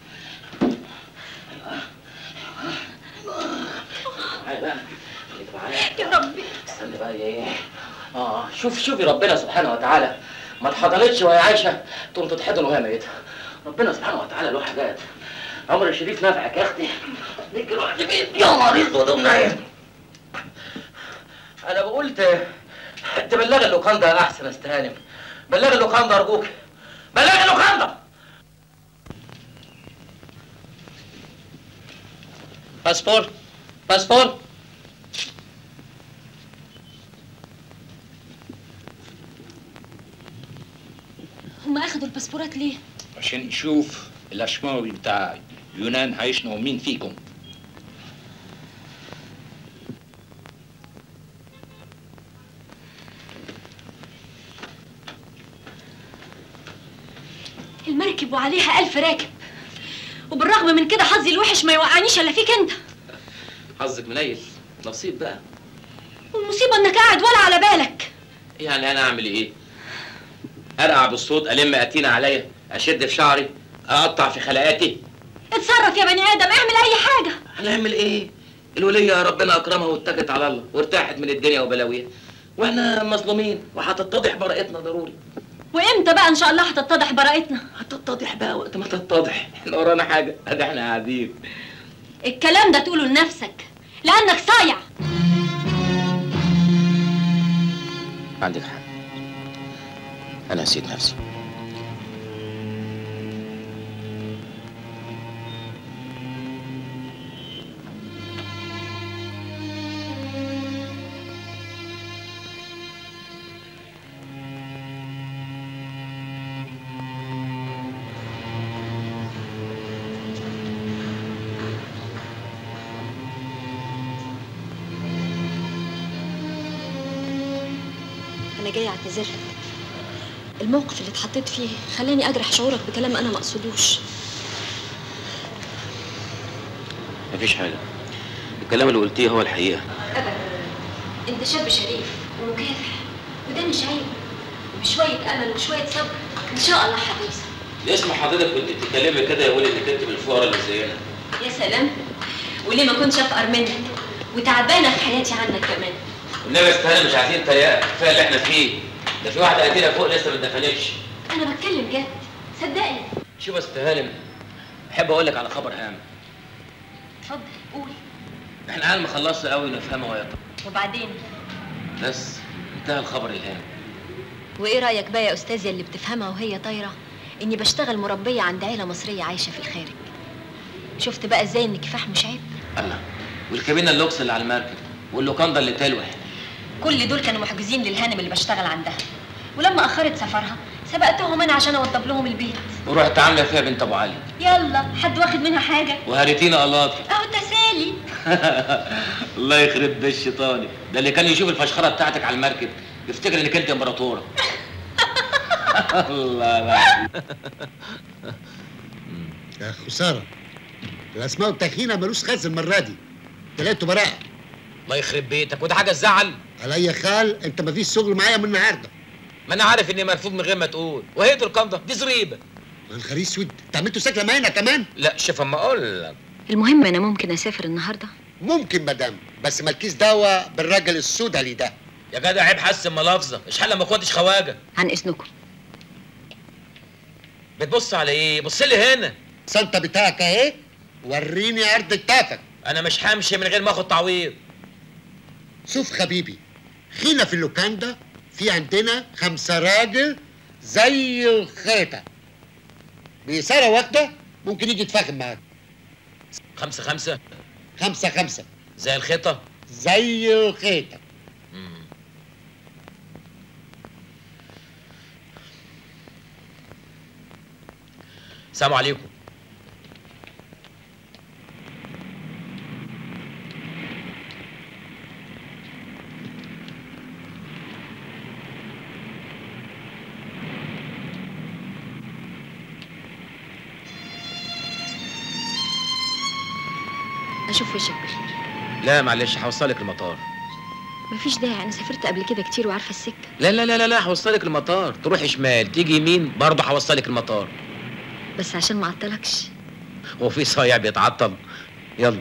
معايا بقى خليك معايا يا ربي استنى بقى ايه اه شوف شوفي ربنا سبحانه وتعالى ما اتحضنتش وهي عايشة تقوم تتحضن وهي ميتة ربنا سبحانه وتعالى له حاجات عمر الشريف نافعك يا اختي ليك روح جميل يا نهار اسود ومنيل انا بقول ت- تبلغ اللوكاندا احسن استهانم بلغ اللوكاندا ارجوك بلغ اللوكاندا باسبور باسبور هم اخدوا الباسبورات ليه عشان نشوف الاشماوي بتاع يونان هيشنقوا مين فيكم المركب وعليها ألف راكب وبالرغم من كده حظي الوحش ما يوقعنيش الا فيك انت حظك منيل نصيب بقى والمصيبه انك قاعد ولا على بالك يعني انا اعمل ايه ارقع بالصوت الم اتينا عليا اشد في شعري اقطع في خلقاتي اتصرف يا بني ادم اعمل اي حاجه هنعمل ايه الولية ربنا اكرمها واتكت على الله وارتاحت من الدنيا وبلاويها واحنا مظلومين وهتتضح براءتنا ضروري وامتى بقى ان شاء الله هتتضح براءتنا هتتضح بقى وقت ما تتضح احنا ورانا حاجه ادي احنا قاعدين الكلام ده تقوله لنفسك لانك صايع عندك حق انا نسيت نفسي انا جاي اعتذر لك الموقف اللي اتحطيت فيه خلاني اجرح شعورك بكلام انا ما اقصدوش مفيش حاجه الكلام اللي قلتيه هو الحقيقه ابدا انت شاب شريف ومكافح وده مش عيب بشويه امل وشويه صبر ان شاء الله هتوصل اسم حضرتك كنت بتتكلمي كده يا ولد انك انت من الفقراء اللي زينا يا سلام وليه ما كنتش افقر منك وتعبانه في حياتي عنك كمان والنبي استهانة مش عايزين تريقه كفايه اللي احنا فيه ده في واحده قتيله فوق لسه ما اتدفنتش انا بتكلم جد صدقني شوف يا استاذ هانم احب اقول لك على خبر هام اتفضل قول احنا عيال مخلصه قوي نفهمها وهي طالعة. وبعدين بس انتهى الخبر الهام وايه رايك بقى يا استاذه اللي بتفهمها وهي طايره اني بشتغل مربيه عند عيله مصريه عايشه في الخارج شفت بقى ازاي ان الكفاح مش عيب الله والكابينه اللوكس اللي على المركب واللوكاندا اللي تلوح كل دول كانوا محجوزين للهانم اللي بشتغل عندها ولما اخرت سفرها سبقتهم انا عشان اوضب لهم البيت ورحت عامله فيها بنت ابو علي يلا حد واخد منها حاجه وهريتينا قلاطي اهو تسالي الله يخرب بيت الشيطاني ده اللي كان يشوف الفشخره بتاعتك على المركب يفتكر انك انت امبراطوره الله لا يا خساره الاسماء والتخينه ملوش خاز المره دي طلعتوا براءه الله يخرب بيتك وده حاجه تزعل على اي خال انت مفيش شغل معايا من النهارده ما انا عارف اني مرفوض من غير ما تقول وهي دي القنده دي زريبه ما الخريج اسود انت عملتوا سكله معانا كمان لا شوف اما اقول لك المهم انا ممكن اسافر النهارده ممكن مدام بس مالكيش دعوه بالراجل السودالي ده يا جدع عيب حسن ملافظه اشحال لما كنتش خواجه عن اذنكم بتبص على ايه بص لي هنا السلطه بتاعك اهي وريني ارض كتافك انا مش همشي من غير ما اخد تعويض شوف حبيبي هنا في اللوكاندا في عندنا خمسة راجل زي الخيطة بإثارة واحدة ممكن يجي يتفاهم معاك خمسة خمسة خمسة خمسة زي الخيطة زي الخيطة السلام عليكم اشوف وشك بخير لا معلش هوصلك المطار مفيش داعي انا سافرت قبل كده كتير وعارفه السكه لا لا لا لا لا هوصلك المطار تروح شمال تيجي يمين برضه هوصلك المطار بس عشان ما اعطلكش هو في صايع بيتعطل يلا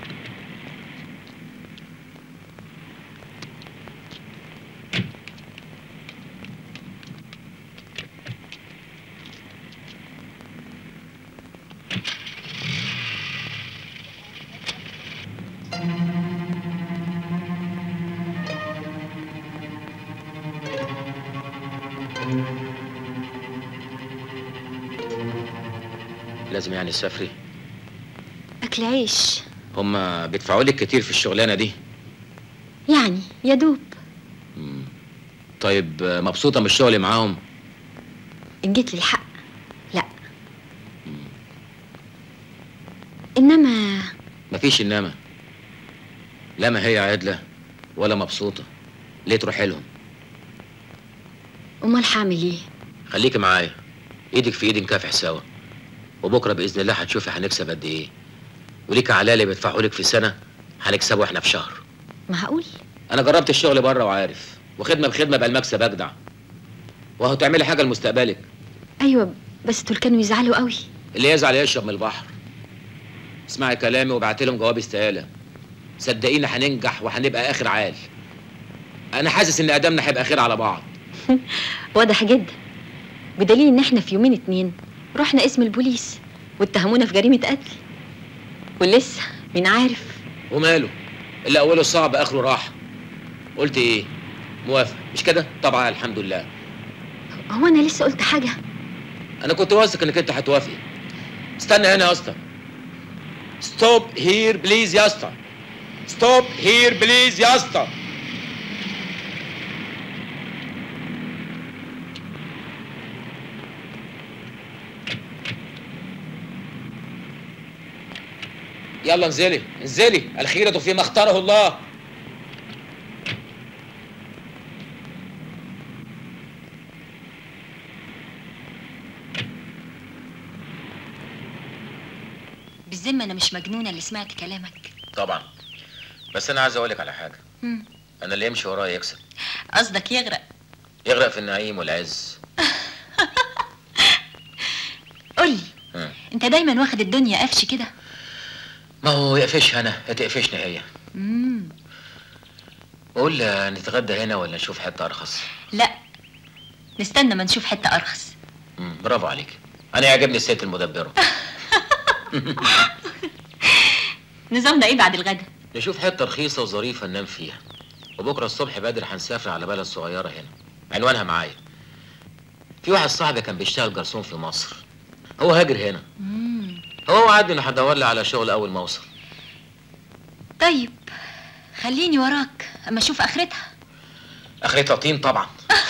لازم يعني تسافري اكل عيش هما بيدفعوا لك كتير في الشغلانه دي يعني يا دوب طيب آه، مبسوطه من الشغل معاهم ان جيت لي الحق لا انما مفيش انما لا ما هي عادله ولا مبسوطه ليه تروحي لهم امال هعمل ايه خليكي معايا ايدك في ايد نكافح سوا وبكره باذن الله هتشوفي هنكسب قد ايه وليك علالي بيدفعوا لك في سنه هنكسبه احنا في شهر معقول انا جربت الشغل بره وعارف وخدمه بخدمه بقى المكسب اجدع وهو تعملي حاجه لمستقبلك ايوه بس دول كانوا يزعلوا قوي اللي يزعل يشرب من البحر اسمعي كلامي وابعت لهم جواب استقاله صدقيني هننجح وهنبقى اخر عال انا حاسس ان ادمنا هيبقى خير على بعض واضح جدا بدليل ان احنا في يومين اتنين رحنا اسم البوليس واتهمونا في جريمه قتل ولسه مين عارف وماله اللي اوله صعب اخره راحه قلت ايه موافق مش كده طبعا الحمد لله هو انا لسه قلت حاجه انا كنت واثق انك انت هتوافقي استنى هنا يا اسطى ستوب هير بليز يا اسطى ستوب هير بليز يا اسطى يلا انزلي انزلي الخيرة فيما اختاره الله بالذمه انا مش مجنونه اللي سمعت كلامك طبعا بس انا عايز اقول لك على حاجه مم. انا اللي يمشي ورايا يكسب قصدك يغرق يغرق في النعيم والعز قولي ها. انت دايما واخد الدنيا قفش كده ما هو يقفش انا يا تقفشني هي مم. قول نتغدى هنا ولا نشوف حته ارخص لا نستنى ما نشوف حته ارخص مم. برافو عليك انا يعجبني الست المدبره نظامنا ايه بعد الغدا نشوف حته رخيصه وظريفه ننام فيها وبكره الصبح بدري هنسافر على بلد صغيره هنا عنوانها معايا في واحد صاحبي كان بيشتغل جرسون في مصر هو هاجر هنا مم. هو وعدني انه هدور لي على شغل اول ما اوصل طيب خليني وراك اما اشوف اخرتها اخرتها طين طبعا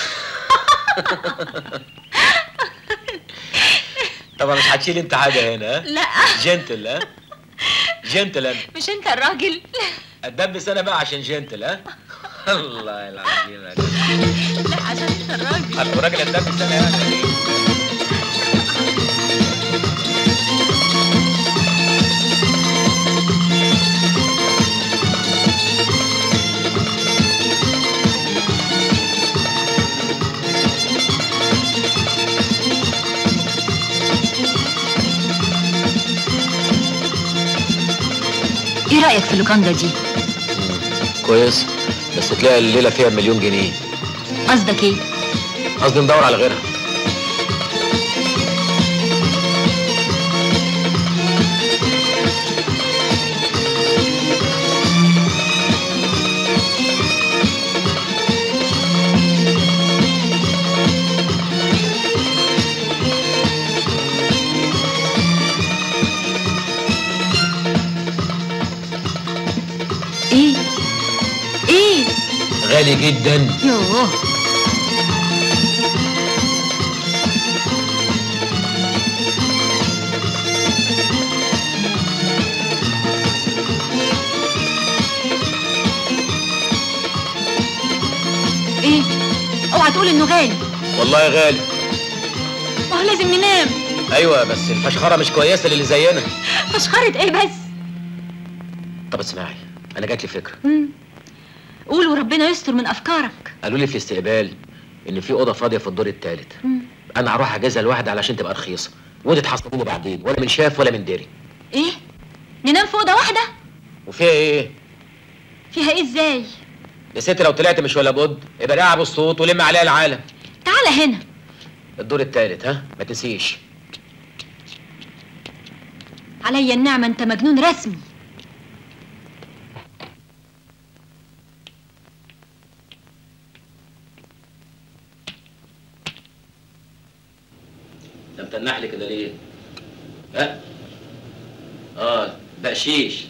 طبعا مش هتشيل انت حاجه هنا ها لا جنتل ها جنتل انا مش انت الراجل اتدبس انا بقى عشان جنتل ها الله العظيم لا عشان انت الراجل انا راجل اتدبس انا يعني ايه رايك في اللوكاندا دي كويس بس تلاقي الليله فيها مليون جنيه قصدك ايه قصدي ندور على غيرها ايه ايه غالي جدا يوه ايه اوعى تقول انه غالي والله غالي ما هو لازم ننام ايوه بس الفشخره مش كويسه للي زينا فشخرة ايه بس طب اسمعي انا جات لي فكره مم. قول وربنا يستر من افكارك قالوا لي في الاستقبال ان في اوضه فاضيه في الدور الثالث مم. انا هروح اجازها لوحدي علشان تبقى رخيصه ودي تحصلوني بعدين ولا من شاف ولا من دري ايه ننام في اوضه واحده وفيها ايه فيها ايه ازاي يا ست لو طلعت مش ولا بد يبقى رقع بالصوت ولم عليها العالم تعالى هنا الدور الثالث ها ما تنسيش عليا النعمه انت مجنون رسمي انت متنح لي كده ليه ها اه بقشيش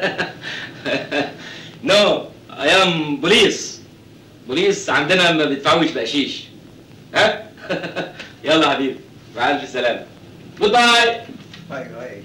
نو اي ام بوليس بوليس عندنا ما بيدفعوش بقشيش ها يلا يا حبيبي مع الف سلامه جود باي باي باي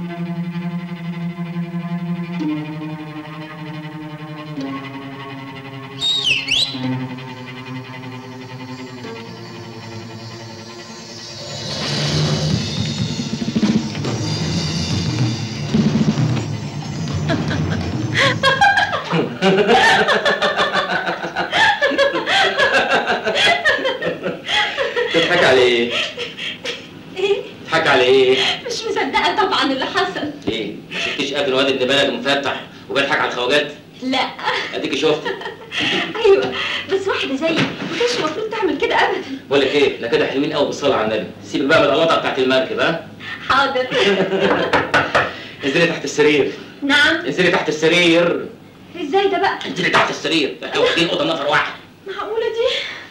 تضحك على ايه؟ ايه تضحك على ايه؟ مش مصدقه طبعا اللي حصل ايه؟ ما شفتيش ابن واد ابن بلد مفتح وبيضحك على الخواجات؟ لا اديكي شفت ايوه بس واحده زيي ما كانش المفروض تعمل كده ابدا بقول لك ايه؟ لا كده حلوين قوي بالصلاه على النبي سيبك بقى من القلاطه بتاعت المركب ها؟ حاضر انزلي تحت السرير نعم انزلي تحت السرير ازاي ده بقى انزلي تحت السرير احنا واخدين اوضه نفر واحد معقوله دي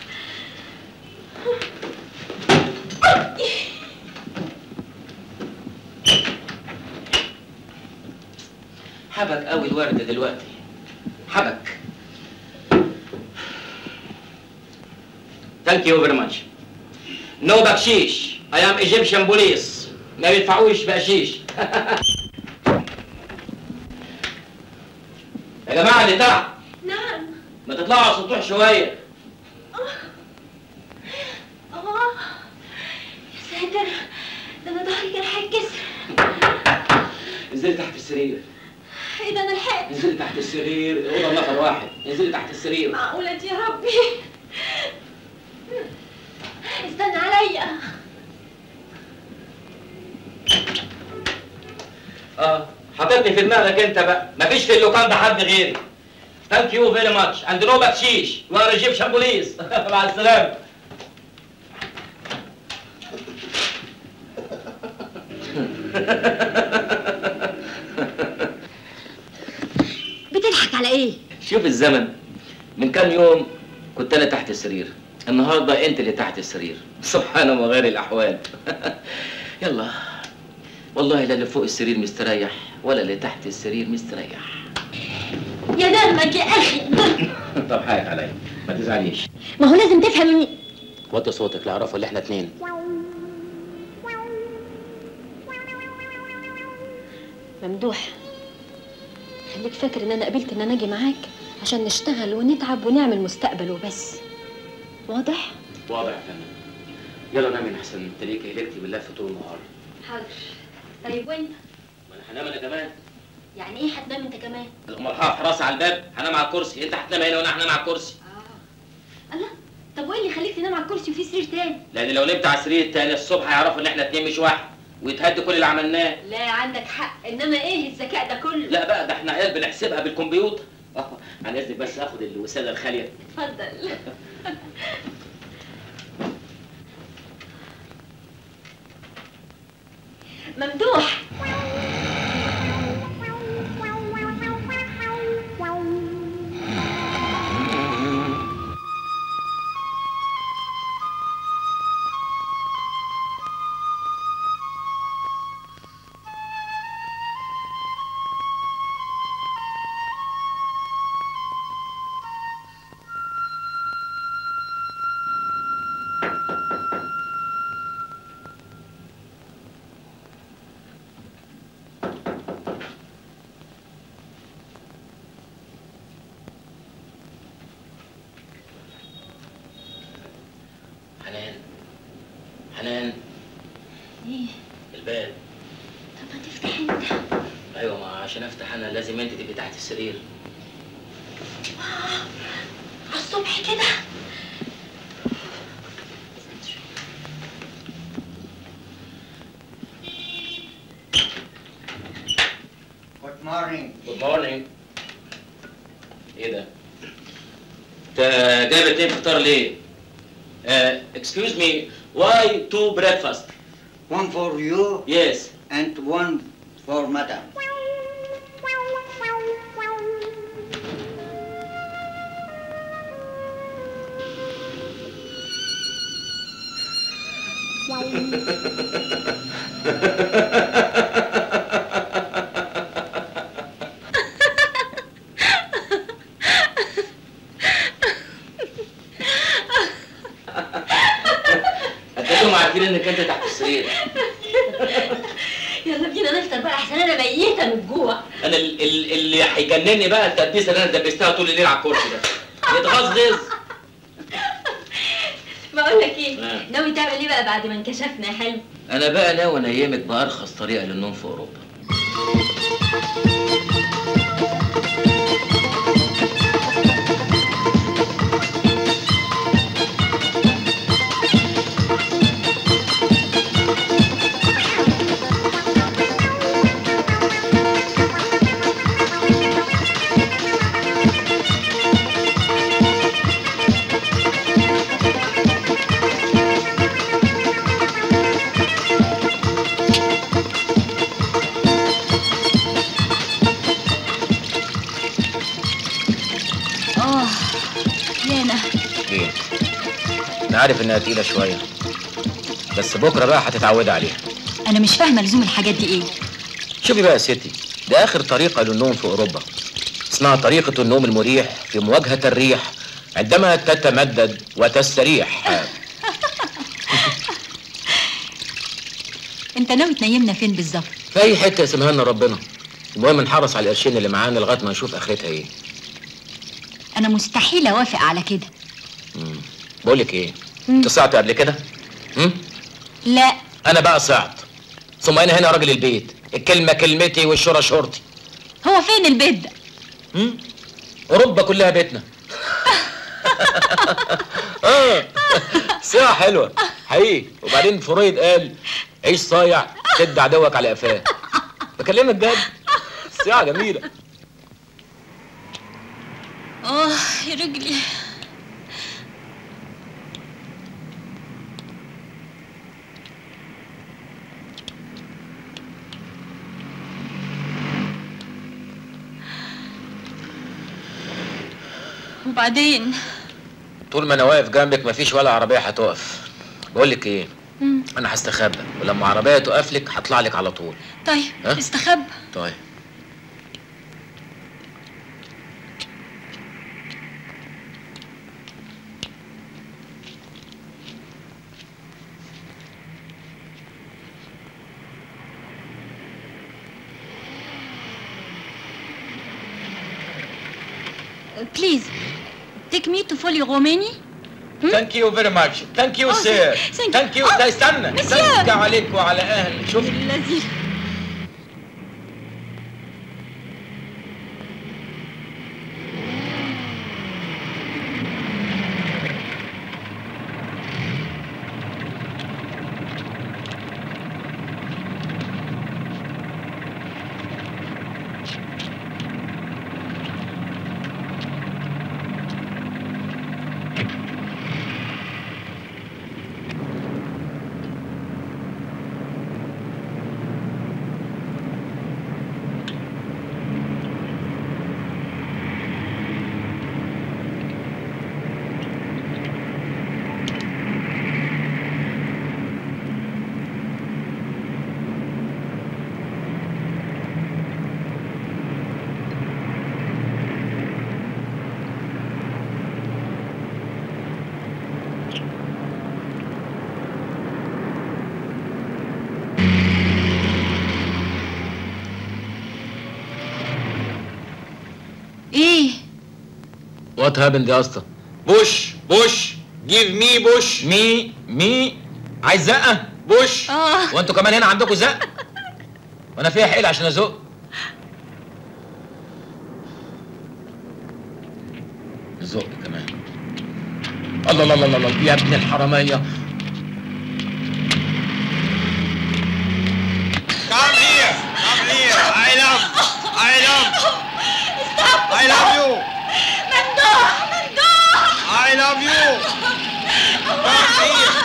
حبك قوي الورد دلوقتي حبك ثانك يو فيري ماتش نو بكشيش اي ام ايجيبشن بوليس ما بيدفعوش بقشيش يا جماعه اللي تحت نعم ما تطلعوا على السطوح شويه اه يا ساتر ده انا ظهري كان هيتكسر انزلي تحت السرير ايه ده انا لحقت انزلي تحت السرير الاوضه نفر واحد انزلي تحت السرير معقوله دي يا ربي استنى عليا اه حاططني في دماغك انت بقى مفيش في اللوكان ده حد غيري ثانك يو فيري ماتش اند نو بكشيش يو ار ايجيبشن بوليس مع السلامه بتضحك على ايه شوف الزمن من كام يوم كنت انا تحت السرير النهارده انت اللي تحت السرير سبحان وغير الاحوال يلا والله لا اللي فوق السرير مستريح ولا اللي تحت السرير مستريح يا دمك يا اخي طب حقك عليا ما تزعليش ما هو لازم تفهم اني وطي صوتك لا اعرفه اللي احنا اتنين ممدوح خليك فاكر ان انا قبلت ان انا اجي معاك عشان نشتغل ونتعب ونعمل مستقبل وبس واضح واضح يا فندم يلا نام يا احسن انت ليك هلكتي باللف طول النهار حاضر طيب وانت ما انا هنام انا كمان يعني ايه هتنام انت كمان امال هقف راسي على الباب هنام على الكرسي انت هتنام هنا وانا هنام على الكرسي الله طب وايه اللي يخليك تنام على الكرسي وفي سرير تاني لان لو نمت على السرير التاني الصبح هيعرفوا ان احنا اتنين مش واحد ويتهد كل اللي عملناه لا عندك حق انما ايه الذكاء ده كله لا بقى ده احنا عيال بنحسبها بالكمبيوتر اه عن اذنك بس اخد الوساده الخاليه اتفضل ممدوح حنان حنان ايه الباب طب ما تفتح انت ايوه ما عشان افتح انا لازم انت تبقي تحت السرير على الصبح كده Good morning. جود مورنينج ايه ده؟ انت جايب اتنين فطار ليه؟ اكسكيوز مي واي تو بريكفاست One for you Yes. and one for madam. هتلاقيهم عارفين انك انت تحت السرير يلا بينا نفطر بقى احسن انا ميته من الجوع انا ال- ال- اللي هيجنني بقى التدبيسه اللي انا دبستها طول الليل على الكرسي ده يتغزغز بقول لك ايه آه. ناوي تعمل ايه بقى بعد ما انكشفنا يا حلو انا بقى ناوي انيمك بارخص طريقه للنوم في اوروبا اه يانا ايه انا عارف انها تقيله شويه بس بكره بقى هتتعودي عليها انا مش فاهمه لزوم الحاجات دي ايه شوفي بقى يا ستي ده اخر طريقه للنوم في اوروبا اسمها طريقه النوم المريح في مواجهه الريح عندما تتمدد وتستريح انت ناوي تنيمنا فين بالظبط في اي حته يسمها لنا ربنا المهم نحرص على القرشين اللي معانا لغايه ما نشوف اخرتها ايه انا مستحيل اوافق على كده بقول لك ايه انت صعت قبل كده هم؟ لا انا بقى صعت ثم انا هنا راجل البيت الكلمه كلمتي والشورى شورتي هو فين البيت ده اوروبا كلها بيتنا اه ساعه حلوه حقيقي وبعدين فرويد قال عيش صايع شد عدوك على قفاه بكلمك جد صياعه جميله اه يا رجلي وبعدين طول ما انا واقف جنبك مفيش ولا عربيه هتقف بقول لك ايه مم. انا هستخبى ولما عربيه تقف لك هطلع لك على طول طيب ها؟ استخبى طيب بليز تيك مي تو فولي روماني ثانك يو فيري ماتش ثانك يو Oh, سير thank- thank ثانك يو you. ده استنى Monsieur. استنى عليك وعلى اهلك شوف الذي ايه وات هابند يا اسطى بوش بوش جيف مي بوش مي مي عايز زقه بوش اه وانتوا كمان هنا عندكم زق وانا فيها حيل عشان ازق زق كمان الله الله الله الله يا ابن الحراميه Come here come here I love I love I love you ممدوح ممدوح I love you Come here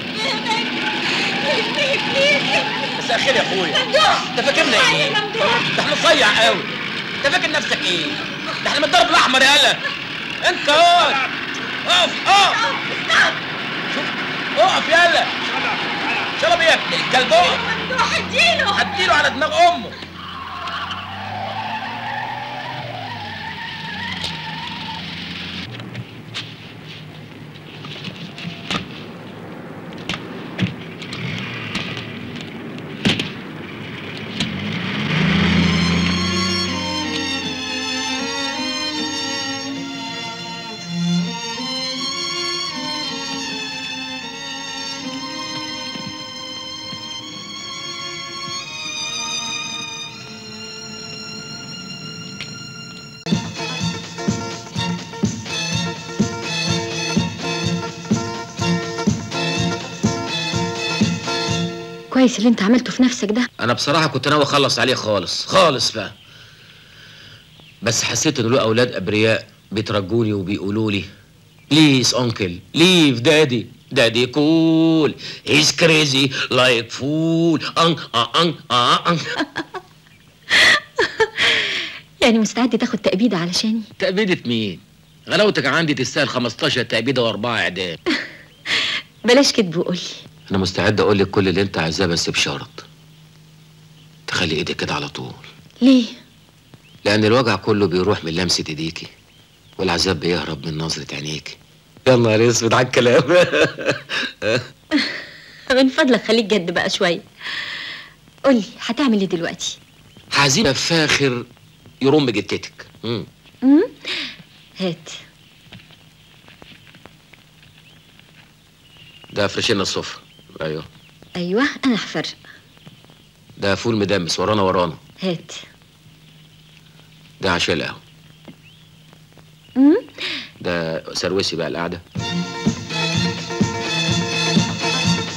مساء الخير يا اخويا ممدوح انت فاكرنا ايه؟ ده احنا صيع قوي انت فاكر نفسك ايه؟ ده احنا من الضرب الاحمر يالا انت اقف اقف اقف شوف اقف يالا شرب يا ابن الكلب اقف ممدوح اديله هديله على دماغ امه كويس اللي انت عملته في نفسك ده انا بصراحه كنت ناوي اخلص عليه خالص خالص بقى بس حسيت ان له اولاد ابرياء بيترجوني وبيقولوا لي بليز انكل ليف دادي دادي كول هيز كريزي لايك فول ان ان ان يعني مستعد تاخد تأبيدة علشاني تأبيدة مين؟ غلاوتك عندي تستاهل 15 تأبيدة وأربعة إعدام بلاش كدب وقولي أنا مستعد أقول لك كل اللي أنت عايزاه بس بشرط تخلي إيدك كده على طول ليه؟ لأن الوجع كله بيروح من لمسة إيديكي والعذاب بيهرب من نظرة عينيكي يا نهار اسود على الكلام من فضلك خليك جد بقى شوية قولي هتعمل ايه دلوقتي؟ حزينة فاخر يرم جتتك مم. مم؟ هات ده فرشنا السفرة أيوه ايوه انا هفرق ده فول مدمس ورانا ورانا هات ده عشاء القهوة مم؟ ده سروسي بقى القعدة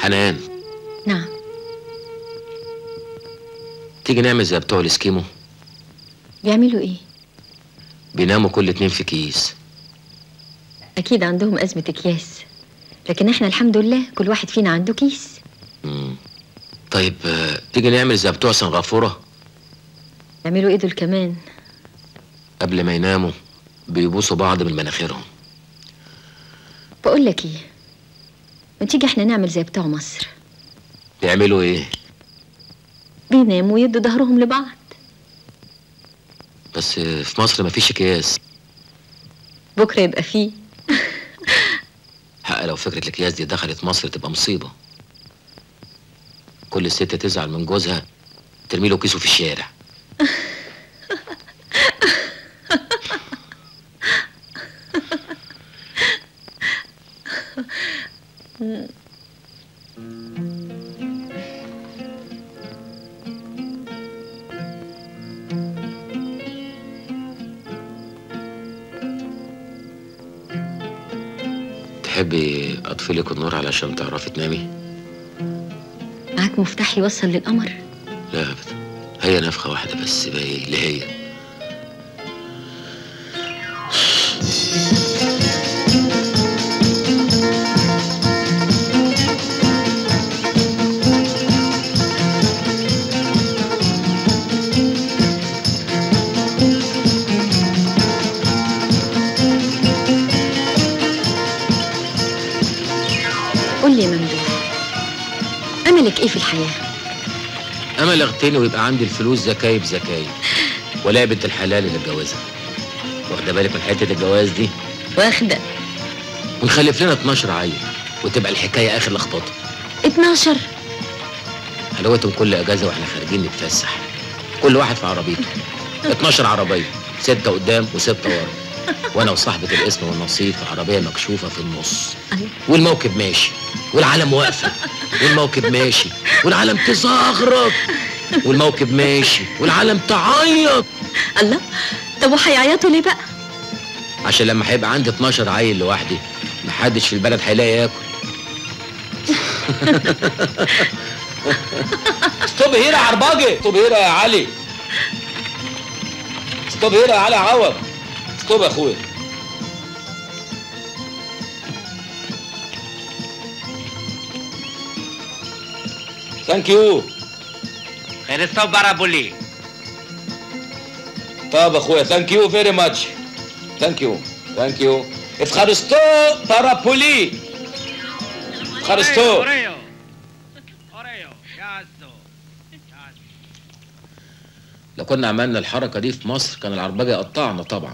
حنان نعم تيجي نعمل زي بتوع الاسكيمو بيعملوا ايه بيناموا كل اتنين في كيس اكيد عندهم ازمه اكياس لكن احنا الحمد لله كل واحد فينا عنده كيس مم. طيب آه، تيجي نعمل زي بتوع سنغافورة يعملوا ايه دول كمان قبل ما يناموا بيبوسوا بعض من مناخيرهم بقول لك ايه ما تيجي احنا نعمل زي بتوع مصر بيعملوا ايه بيناموا ويدوا ظهرهم لبعض بس آه، في مصر مفيش اكياس بكره يبقى فيه حق لو فكرة الاكياس دي دخلت مصر تبقى مصيبة كل ست تزعل من جوزها ترمي له كيسه في الشارع تحبي اطفي لك النور علشان تعرفي تنامي معاك مفتاح يوصل للقمر لا ابدا هي نفخة واحدة بس باقي اللي هي قول لي يا ممدوح املك ايه في الحياه امل اغتني ويبقى عندي الفلوس زكايب زكايب ولا بنت الحلال اللي اتجوزها واخده بالك من حته الجواز دي واخده ونخلف لنا 12 عيل وتبقى الحكايه اخر لخبطه 12 حلاوتهم كل اجازه واحنا خارجين نتفسح كل واحد في عربيته 12 عربيه سته قدام وسته ورا وانا وصاحبه الاسم والنصيب في عربيه مكشوفه في النص والموكب ماشي والعالم واقفه والموكب ماشي والعالم تزغرط والموكب ماشي والعالم تعيط الله طب وهيعيطوا ليه بقى عشان لما هيبقى عندي 12 عيل لوحدي محدش في البلد هيلاقي ياكل ستوب هيرا يا عرباجي ستوب هيرا يا علي ستوب هيرا يا علي عوض ستوب يا اخويا ثانك يو Stop Barabuli. طب اخويا ثانك يو فيري ماتش ثانك يو ثانك يو افخارستو بارابولي افخارستو لو كنا عملنا الحركه دي في مصر كان العربجه قطعنا طبعا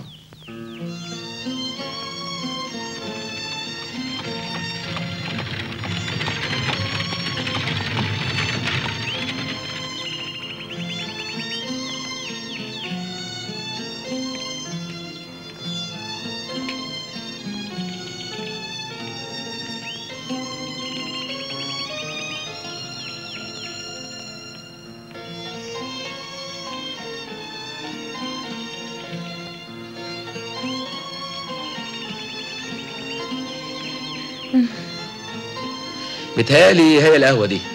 متهيألي هي القهوه دي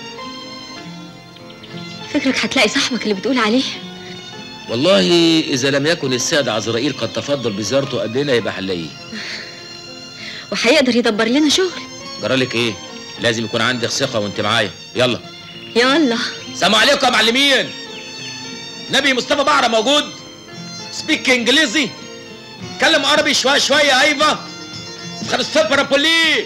فكرك هتلاقي صاحبك اللي بتقول عليه والله اذا لم يكن السيد عزرائيل قد تفضل بزيارته قدنا يبقى هنلاقيه وهيقدر يدبر لنا شغل جرالك ايه لازم يكون عندك ثقه وانت معايا يلا يلا سلام عليكم يا معلمين نبي مصطفى بعرة موجود سبيك انجليزي كلم عربي شويه شويه ايوه خلص بولي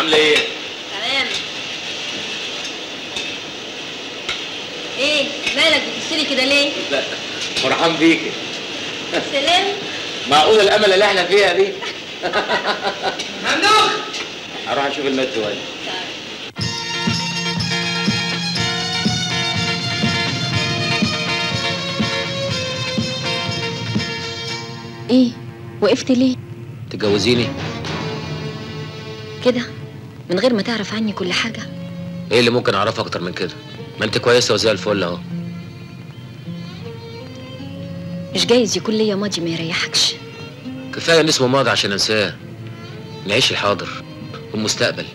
عامله ايه تمام ايه مالك بتبصلي كده ليه لا فرحان بيكي سلام معقول الامل اللي احنا فيها دي ممنوع اروح اشوف المترو واجي ايه وقفت ليه تتجوزيني كده من غير ما تعرف عني كل حاجه ايه اللي ممكن اعرفه اكتر من كده ما انت كويسه وزي الفل اهو مش جايز يكون ليا ماضي ما يريحكش كفايه ان اسمه ماضي عشان انساه نعيش الحاضر والمستقبل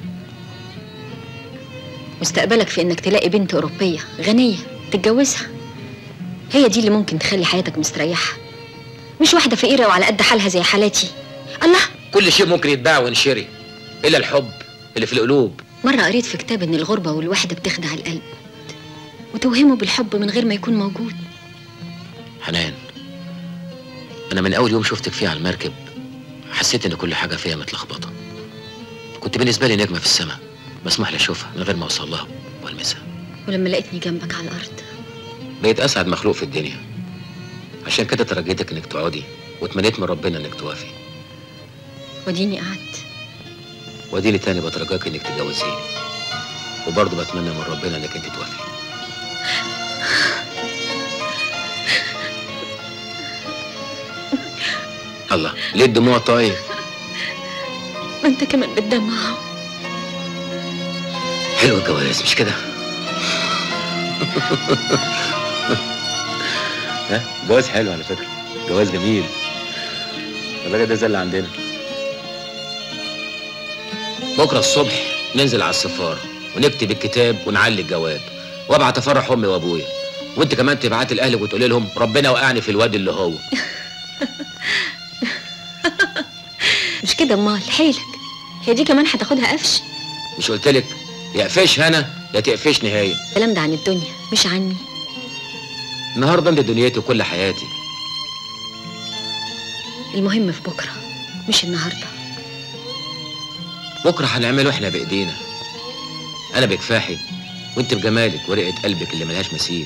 مستقبلك في انك تلاقي بنت اوروبيه غنيه تتجوزها هي دي اللي ممكن تخلي حياتك مستريحه مش واحده فقيره وعلى قد حالها زي حالاتي الله كل شيء ممكن يتباع وينشري الا الحب اللي في القلوب مره قريت في كتاب ان الغربه والوحده بتخدع القلب وتوهمه بالحب من غير ما يكون موجود حنان انا من اول يوم شفتك فيه على المركب حسيت ان كل حاجه فيها متلخبطه كنت بالنسبه لي نجمه في السماء مسموح لي اشوفها من غير ما اوصل لها والمسها ولما لقيتني جنبك على الارض بقيت اسعد مخلوق في الدنيا عشان كده ترجيتك انك تقعدي واتمنيت من ربنا انك توافي وديني قعدت واديني تاني بترجاك انك تتجوزيني وبرضه بتمنى من ربنا انك انت توافي الله ليه الدموع طيب ما انت كمان بتدمع اهو حلو الجواز مش كده ها جواز حلو على فكره جواز جميل الراجل ده زي اللي عندنا بكره الصبح ننزل على السفاره ونكتب الكتاب ونعلي الجواب وابعت افرح امي وابويا وانت كمان تبعتي لاهلك وتقولي لهم ربنا وقعني في الواد اللي هو مش كده امال حيلك هي دي كمان هتاخدها قفش مش قلت لك يا قفش هنا يا تقفش نهايه الكلام ده عن الدنيا مش عني النهارده انت دنيتي وكل حياتي المهم في بكره مش النهارده بكره هنعمله احنا بايدينا انا بكفاحي وانت بجمالك ورقه قلبك اللي ملهاش مثيل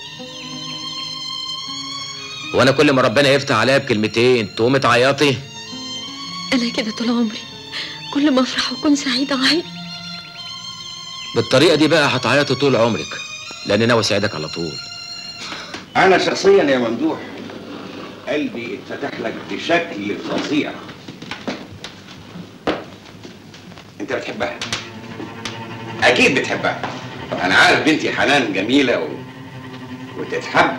وانا كل ما ربنا يفتح عليا بكلمتين تقومي تعيطي انا كده طول عمري كل ما افرح واكون سعيده اعيط بالطريقه دي بقى هتعيطي طول عمرك لان ناوي اساعدك على طول أنا شخصيا يا ممدوح قلبي اتفتح لك بشكل فظيع أنت بتحبها أكيد بتحبها أنا عارف بنتي حنان جميلة و... وتتحب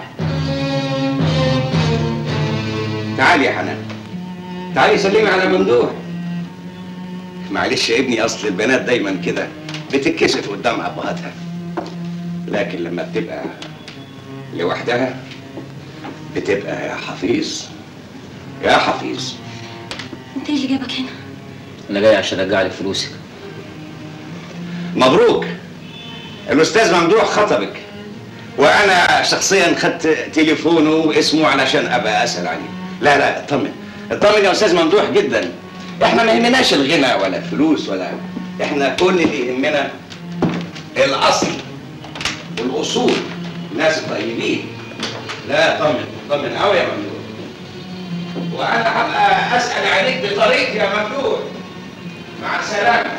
تعالي يا حنان تعالي سلمي على ممدوح معلش يا ابني أصل البنات دايما كده بتتكسف قدام أبهاتها لكن لما بتبقى لوحدها بتبقى يا حفيظ يا حفيظ انت ايه اللي جابك هنا انا جاي عشان ارجع لك فلوسك مبروك الاستاذ ممدوح خطبك وانا شخصيا خدت تليفونه واسمه علشان ابقى اسال عليه لا لا اطمن اطمن يا استاذ ممدوح جدا احنا ما يهمناش الغنى ولا الفلوس ولا احنا كل اللي يهمنا الاصل والاصول ناس طيبين لا طمن طمن قوي يا ممدوح وانا هبقى اسال عليك بطريقتي يا ممدوح مع السلامه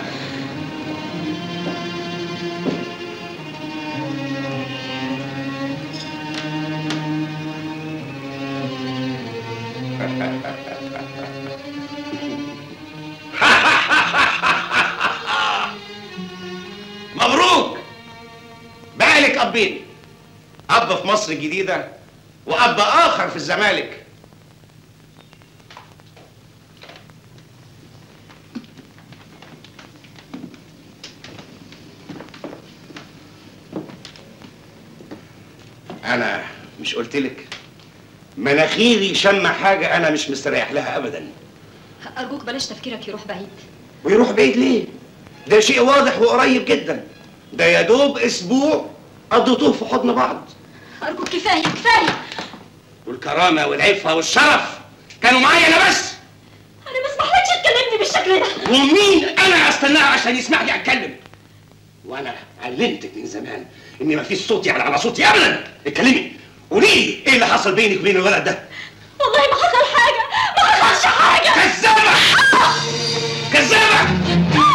مبروك بقالك ابين اب في مصر الجديده واب اخر في الزمالك انا مش قلت لك مناخيري شم حاجه انا مش مستريح لها ابدا ارجوك بلاش تفكيرك يروح بعيد ويروح بعيد ليه ده شيء واضح وقريب جدا ده يا دوب اسبوع قضيتوه في حضن بعض ارجوك كفايه كفايه والكرامه والعفه والشرف كانوا معايا انا بس انا ما اسمحلكش تكلمني بالشكل ده ومين انا استناه عشان عشان يسمعني اتكلم وانا علمتك من زمان ان مفيش صوت يعني على صوتي ابدا اتكلمي قولي لي ايه اللي حصل بينك وبين الولد ده والله ما حصل حاجه ما حصلش حاجه كذابه كذابه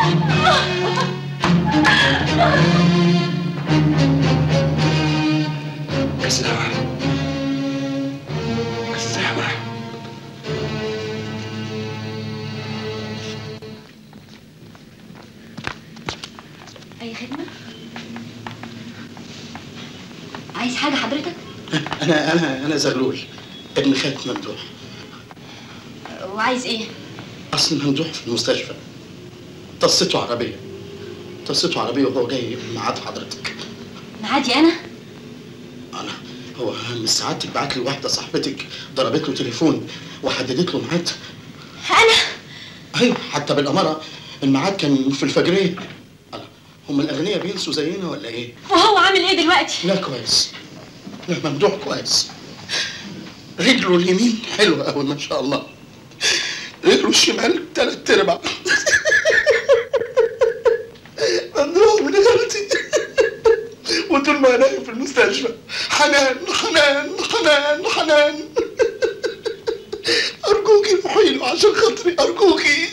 كذابه كذابه اي خدمه عايز حاجه حضرتك انا انا انا زغلول ابن خالة ممدوح وعايز ايه اصل ممدوح في المستشفى طصته عربيه طصته عربيه وهو جاي من ميعاد حضرتك معادي انا هو من سعادتك بعت لي واحده صاحبتك ضربت له تليفون وحددت له ميعاد انا ايوه حتى بالاماره الميعاد كان في الفجريه الله هم الاغنياء بينسوا زينا ولا ايه؟ وهو عامل ايه دلوقتي لا كويس لا ممدوح كويس رجله اليمين حلوه قوي ما شاء الله رجله الشمال تلات ارباع ممدوح من خالتي وطول ما انا نايم في المستشفى حنان حنان حنان حنان ارجوكي روحي له عشان خاطري ارجوكي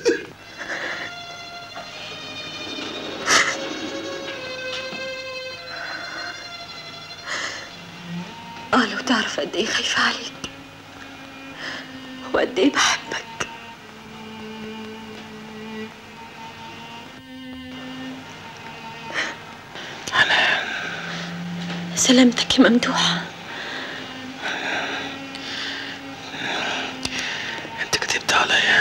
اه لو تعرف قد ايه خايفة عليك وقد ايه بحبك سلامتك يا ممدوح انت كذبت عليا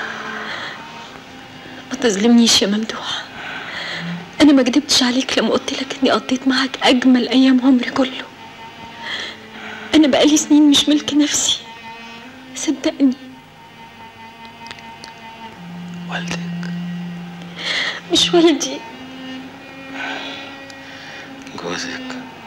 ما تظلمنيش يا ممدوح انا ما كدبتش عليك لما قلت لك اني قضيت معاك اجمل ايام عمري كله انا بقالي سنين مش ملك نفسي صدقني والدك مش والدي جوزك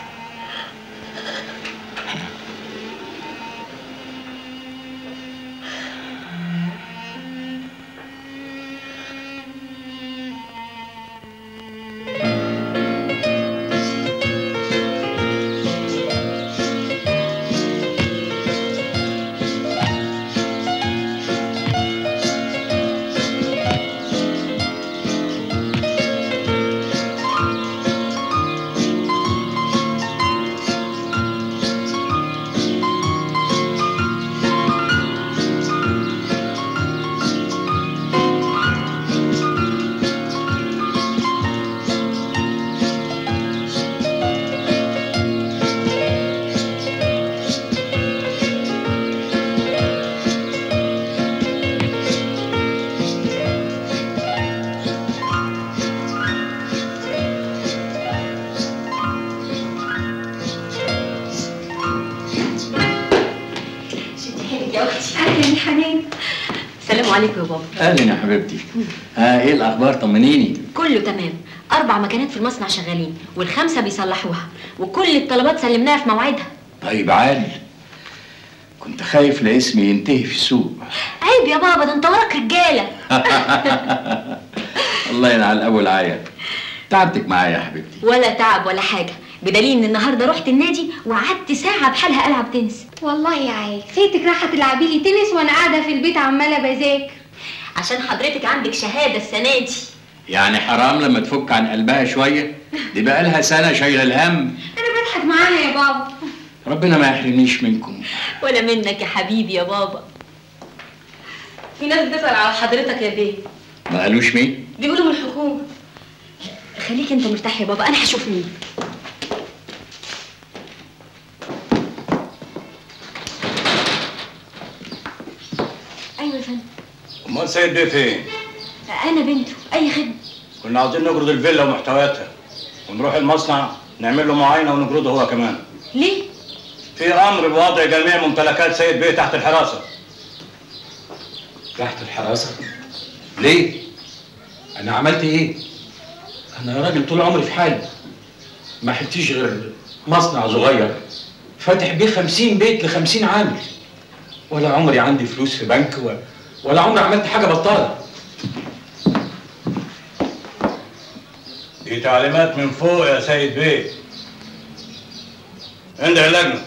يا اختي اهلا يا حنان السلام عليكم يا بابا اهلا يا حبيبتي ها ايه الاخبار طمنيني كله تمام اربع مكانات في المصنع شغالين والخمسه بيصلحوها وكل الطلبات سلمناها في موعدها طيب عال كنت خايف لاسمي ينتهي في السوق عيب يا بابا ده انت وراك رجاله الله ينعل ابو العيا تعبتك معايا يا حبيبتي ولا تعب ولا حاجه بدليل ان النهارده رحت النادي وقعدت ساعه بحالها العب تنس والله يا عاي فاتك راحة تلعبي لي تنس وانا قاعدة في البيت عمالة بذاكر عشان حضرتك عندك شهاده السنه دي يعني حرام لما تفك عن قلبها شويه دي بقى لها سنه شايله الهم انا بضحك معاها يا بابا ربنا ما يحرمنيش منكم ولا منك يا حبيبي يا بابا في ناس بتسال على حضرتك يا بيه ما قالوش مين بيقولوا من الحكومه خليك انت مرتاح يا بابا انا هشوف مين ايوه يا فندم امال سيد بيه فين؟ انا بنته اي خدمه كنا عاوزين نجرد الفيلا ومحتوياتها ونروح المصنع نعمل له معاينه ونجرده هو كمان. ليه في امر بوضع جميع ممتلكات سيد بيه تحت الحراسه. تحت الحراسة ليه؟ أنا عملت إيه؟ أنا راجل طول عمري في حالي ما حلتيش غير مصنع صغير فاتح بيه خمسين بيت لخمسين عامل ولا عمري عندي فلوس في بنك و... ولا عمري عملت حاجة بطالة دي تعليمات من فوق يا سيد بيه اندع اللجنة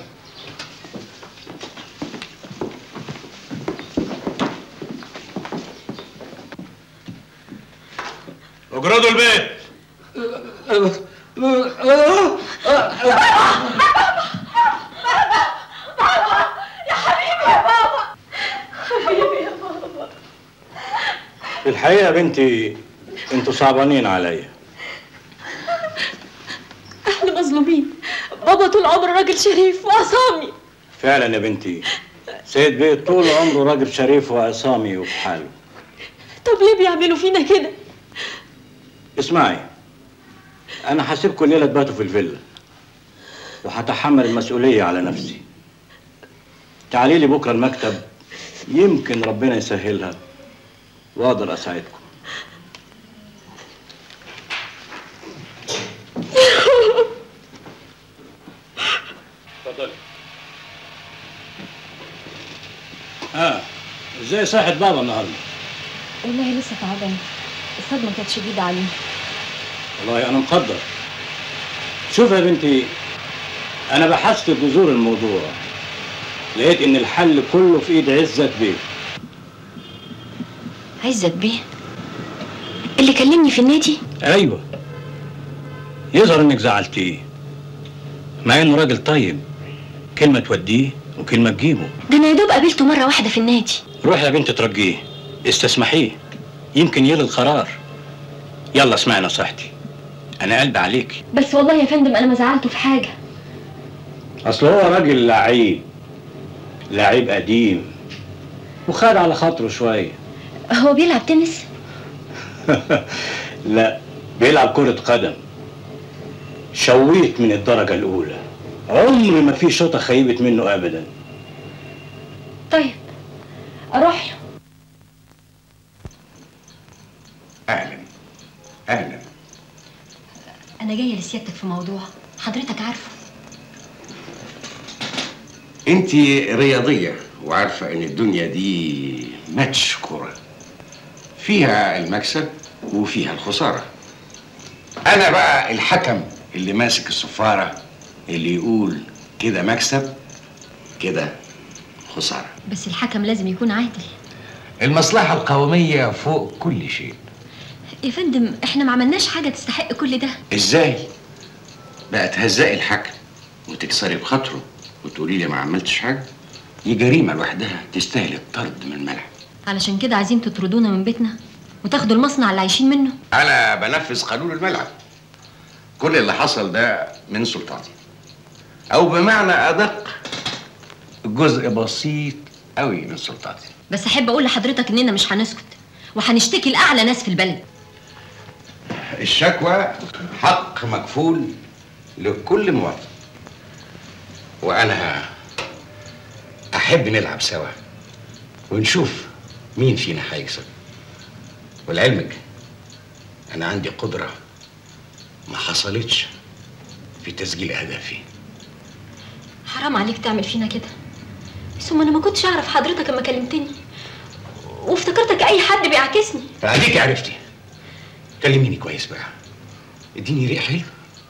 اجردوا البيت يا حبيبي يا بابا حبيبي يا بابا الحقيقة يا بنتي انتوا صعبانين عليا احنا مظلومين بابا طول عمره راجل شريف وعصامي فعلا يا بنتي سيد بيه طول عمره راجل شريف وعصامي وفي حاله طب ليه بيعملوا فينا كده اسمعي انا هسيبكم الليله تباتوا في الفيلا وهتحمل المسؤوليه على نفسي تعالي لي بكره المكتب يمكن ربنا يسهلها واقدر اساعدكم اتفضلي ها ازاي صحة بابا النهارده والله لسه تعبان الصدمه كانت شديده عليه والله انا مقدر شوف يا بنتي انا بحثت جذور الموضوع لقيت ان الحل كله في ايد عزت بيه عزت بيه اللي كلمني في النادي ايوه يظهر انك زعلتيه مع انه راجل طيب كلمه توديه وكلمه تجيبه ده انا يا دوب قابلته مره واحده في النادي روح يا بنت ترجيه استسمحيه يمكن يلغي القرار يلا اسمعي نصيحتي انا قلبي عليك بس والله يا فندم انا ما زعلته في حاجه اصل هو راجل لعيب لعيب قديم وخد على خاطره شويه هو بيلعب تنس لا بيلعب كرة قدم شويت من الدرجة الأولى عمري ما في شوطة خيبت منه أبدا طيب اروح له اهلا اهلا انا جايه لسيادتك في موضوع حضرتك عارفه انت رياضيه وعارفه ان الدنيا دي ماتش كوره فيها المكسب وفيها الخساره انا بقى الحكم اللي ماسك الصفاره اللي يقول كده مكسب كده خساره بس الحكم لازم يكون عادل المصلحه القوميه فوق كل شيء يا فندم احنا ما عملناش حاجه تستحق كل ده ازاي بقى تهزقي الحكم وتكسري بخاطره وتقولي لي ما عملتش حاجه دي جريمه لوحدها تستاهل الطرد من الملعب علشان كده عايزين تطردونا من بيتنا وتاخدوا المصنع اللي عايشين منه انا بنفذ قانون الملعب كل اللي حصل ده من سلطاتي او بمعنى ادق جزء بسيط قوي من سلطاتي بس احب اقول لحضرتك اننا مش هنسكت وهنشتكي لاعلى ناس في البلد الشكوى حق مكفول لكل مواطن وانا احب نلعب سوا ونشوف مين فينا هيكسب ولعلمك انا عندي قدره ما حصلتش في تسجيل اهدافي حرام عليك تعمل فينا كده ثم انا ما كنتش اعرف حضرتك اما كلمتني وافتكرتك اي حد بيعاكسني فاديك عرفتي كلميني كويس بقى اديني ريح حلو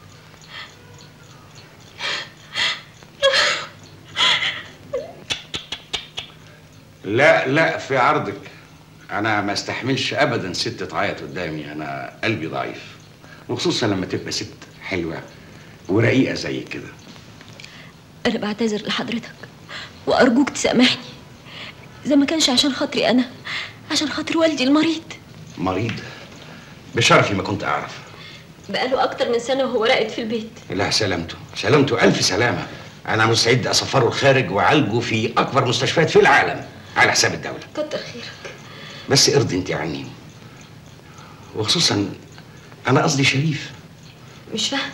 لا لا في عرضك انا ما استحملش ابدا ست تعيط قدامي انا قلبي ضعيف وخصوصا لما تبقى ست حلوه ورقيقه زي كده انا بعتذر لحضرتك وارجوك تسامحني اذا ما كانش عشان خاطري انا عشان خاطر والدي المريض مريض بشرفي ما كنت اعرف بقاله اكتر من سنه وهو راقد في البيت لا سلامته سلامته الف سلامه انا مستعد اسفره الخارج واعالجه في اكبر مستشفيات في العالم على حساب الدوله كتر خيرك بس ارضي انت عني وخصوصا انا قصدي شريف مش فاهم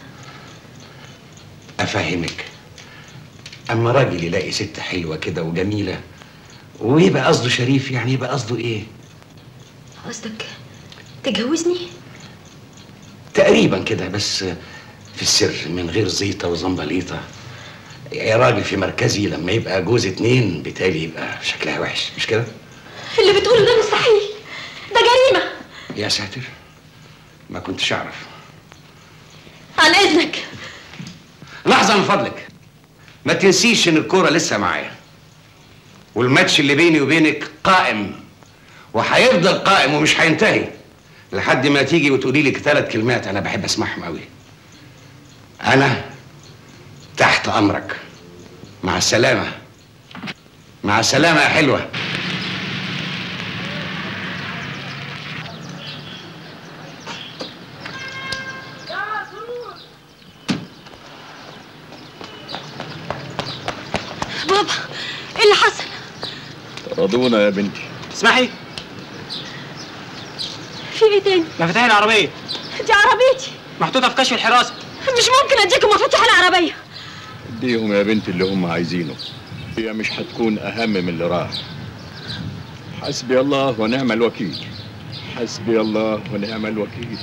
افهمك اما راجل يلاقي ست حلوه كده وجميله ويبقى قصده شريف يعني يبقى قصده ايه قصدك تجوزني تقريبا كده بس في السر من غير زيطه وزنبليطه يا راجل في مركزي لما يبقى جوز اتنين بالتالي يبقى شكلها وحش مش كده اللي بتقوله ده مستحيل ده جريمه يا ساتر ما كنتش اعرف اذنك لحظة من فضلك ما تنسيش ان الكورة لسه معايا والماتش اللي بيني وبينك قائم وهيفضل قائم ومش هينتهي لحد ما تيجي وتقولي لي ثلاث كلمات انا بحب اسمعهم قوي انا تحت امرك مع السلامة مع السلامة يا حلوة بابا ايه اللي حصل رضونا يا بنتي اسمحي في ايه تاني مفاتيح العربية دي عربيتي محطوطة في كشف الحراسة مش ممكن اديكم مفاتيح العربيه اديهم يا بنتي اللي هم عايزينه هي مش هتكون اهم من اللي راح حسبي الله ونعم الوكيل حسبي الله ونعم الوكيل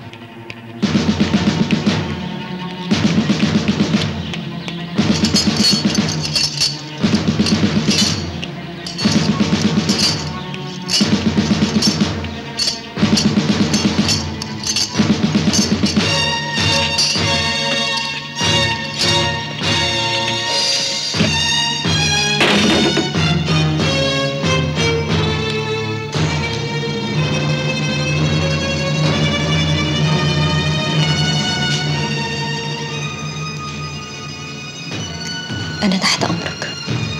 انا تحت امرك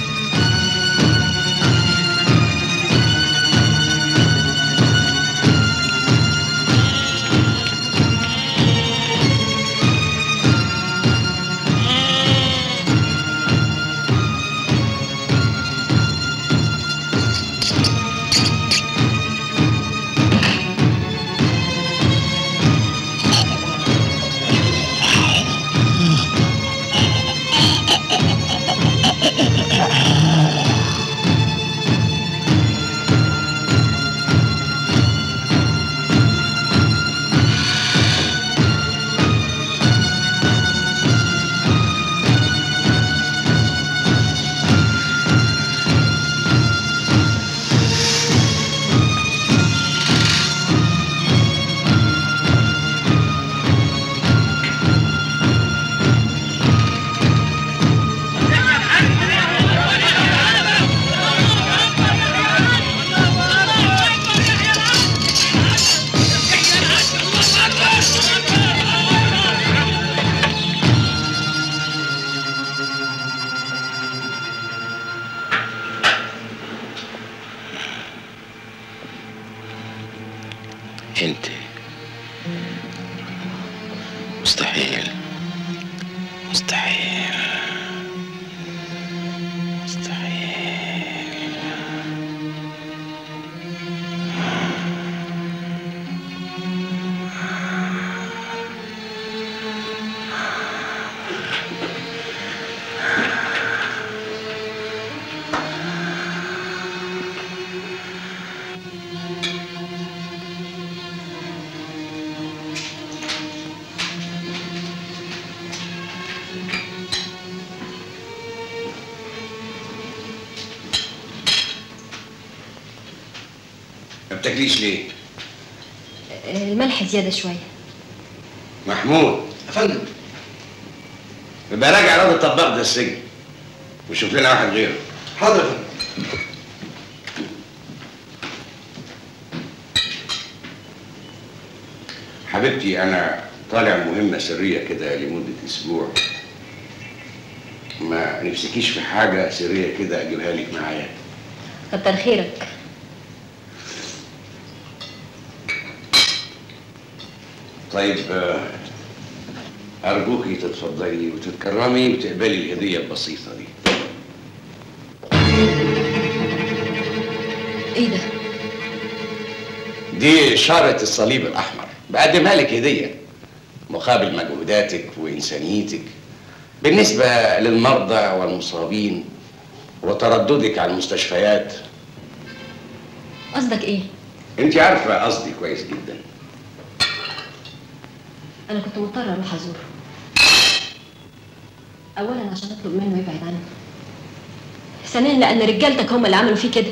انت مستحيل مستحيل مستحيل ما بتاكليش ليه؟ الملح زياده شويه محمود يا فندم يبقى راجع راجل الطباخ ده السجن وشوف لنا واحد غيره حاضر حبيبتي انا طالع مهمة سرية كده لمدة اسبوع ما نفسكيش في حاجة سرية كده اجيبها لك معايا كتر خيرك طيب آه، ارجوكي تتفضلي وتتكرمي وتقبلي الهدية البسيطة دي ايه ده دي إشارة الصليب الأحمر بقدمها لك هدية مقابل مجهوداتك وإنسانيتك بالنسبة للمرضى والمصابين وترددك على المستشفيات قصدك ايه انت عارفة قصدي كويس جدا انا كنت مضطره اروح ازوره اولا عشان اطلب منه يبعد عني ثانيا لان رجالتك هم اللي عملوا فيه كده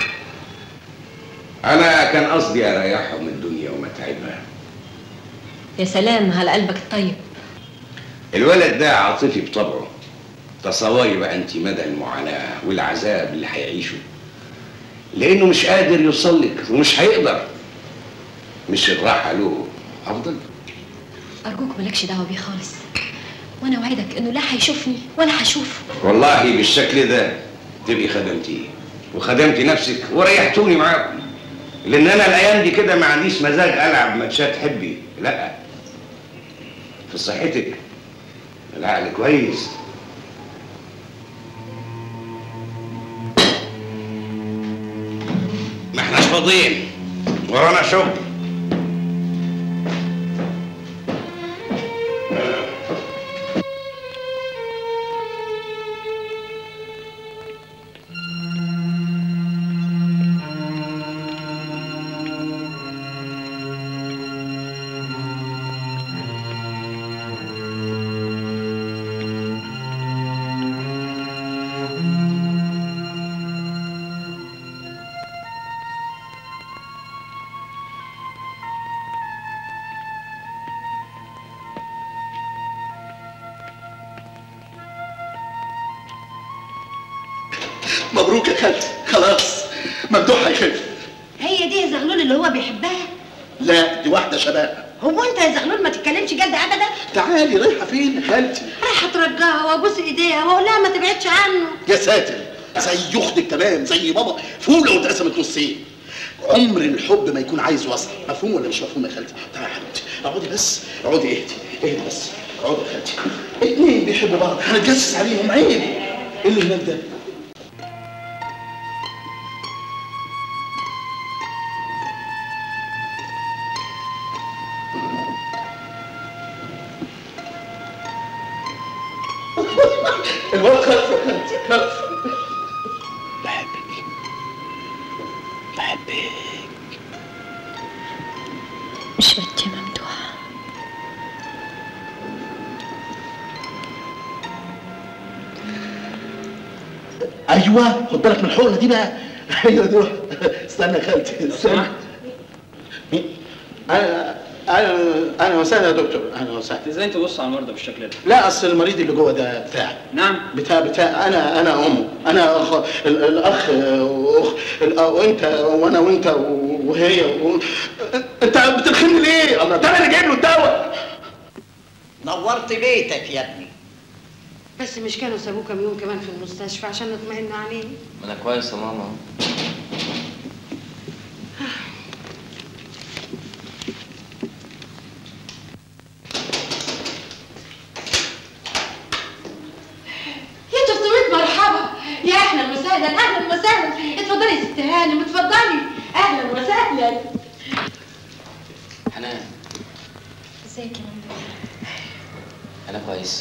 أنا كان قصدي أريحهم من الدنيا ومتاعبها يا سلام على قلبك الطيب الولد ده عاطفي بطبعه تصوري بقى انت مدى المعاناه والعذاب اللي هيعيشه لانه مش قادر يوصل لك ومش هيقدر مش الراحه له افضل ارجوك مالكش دعوه بيه خالص وانا اوعدك انه لا هيشوفني ولا هشوفه والله بالشكل ده تبقي خدمتيه وخدمتي نفسك وريحتوني معاكم لان انا الايام دي كده ما عنديش مزاج العب ماتشات حبي لا في صحتك العقل كويس ما احناش فاضيين ورانا شغل مبروك يا خالتي خلاص ممدوح هيخف هي دي يا زغلول اللي هو بيحبها لا دي واحده شباب هو انت يا زغلول ما تتكلمش جد ابدا تعالي رايحه فين يا خالتي رايحه ترجعها وابوس ايديها واقول لها ما تبعدش عنه يا ساتر زي اختك تمام زي بابا فوله واتقسمت نصين عمر الحب ما يكون عايز وصل مفهوم ولا مش مفهوم يا خالتي تعالي يا حبيبتي اقعدي بس اقعدي اهدي اهدي بس اقعدي يا خالتي اتنين بيحبوا بعض هنتجسس عليهم عيب ايه اللي هناك ده الواد خلف يا خالتي خلف بحبك بحبك مش بدي ممدوح ايوه خد بالك من الحقنه دي بقى ايوه دي استنى يا خالتي استنى مين؟ انا انا انا وسهلا يا دكتور اهلا وسهلا ازاي تبص على المرضى بالشكل ده؟ لا اصل المريض اللي جوه ده بتاعي نعم بتاع بتاع انا انا امه انا أخ ال- الاخ واخ ال- وانت وانا وانت وهي و... انت بتلخمني ليه؟ الله ده انا اللي جايب له الدواء نورت بيتك يا ابني بس مش كانوا سابوه كام يوم كمان في المستشفى عشان نطمئن عليه ما انا كويس يا ماما اهو يا 300 مرحبا يا اهلا وسهلا اهلا وسهلا اتفضلي يا ست هانم اتفضلي اهلا وسهلا حنان ازيك يا ممدوح انا كويس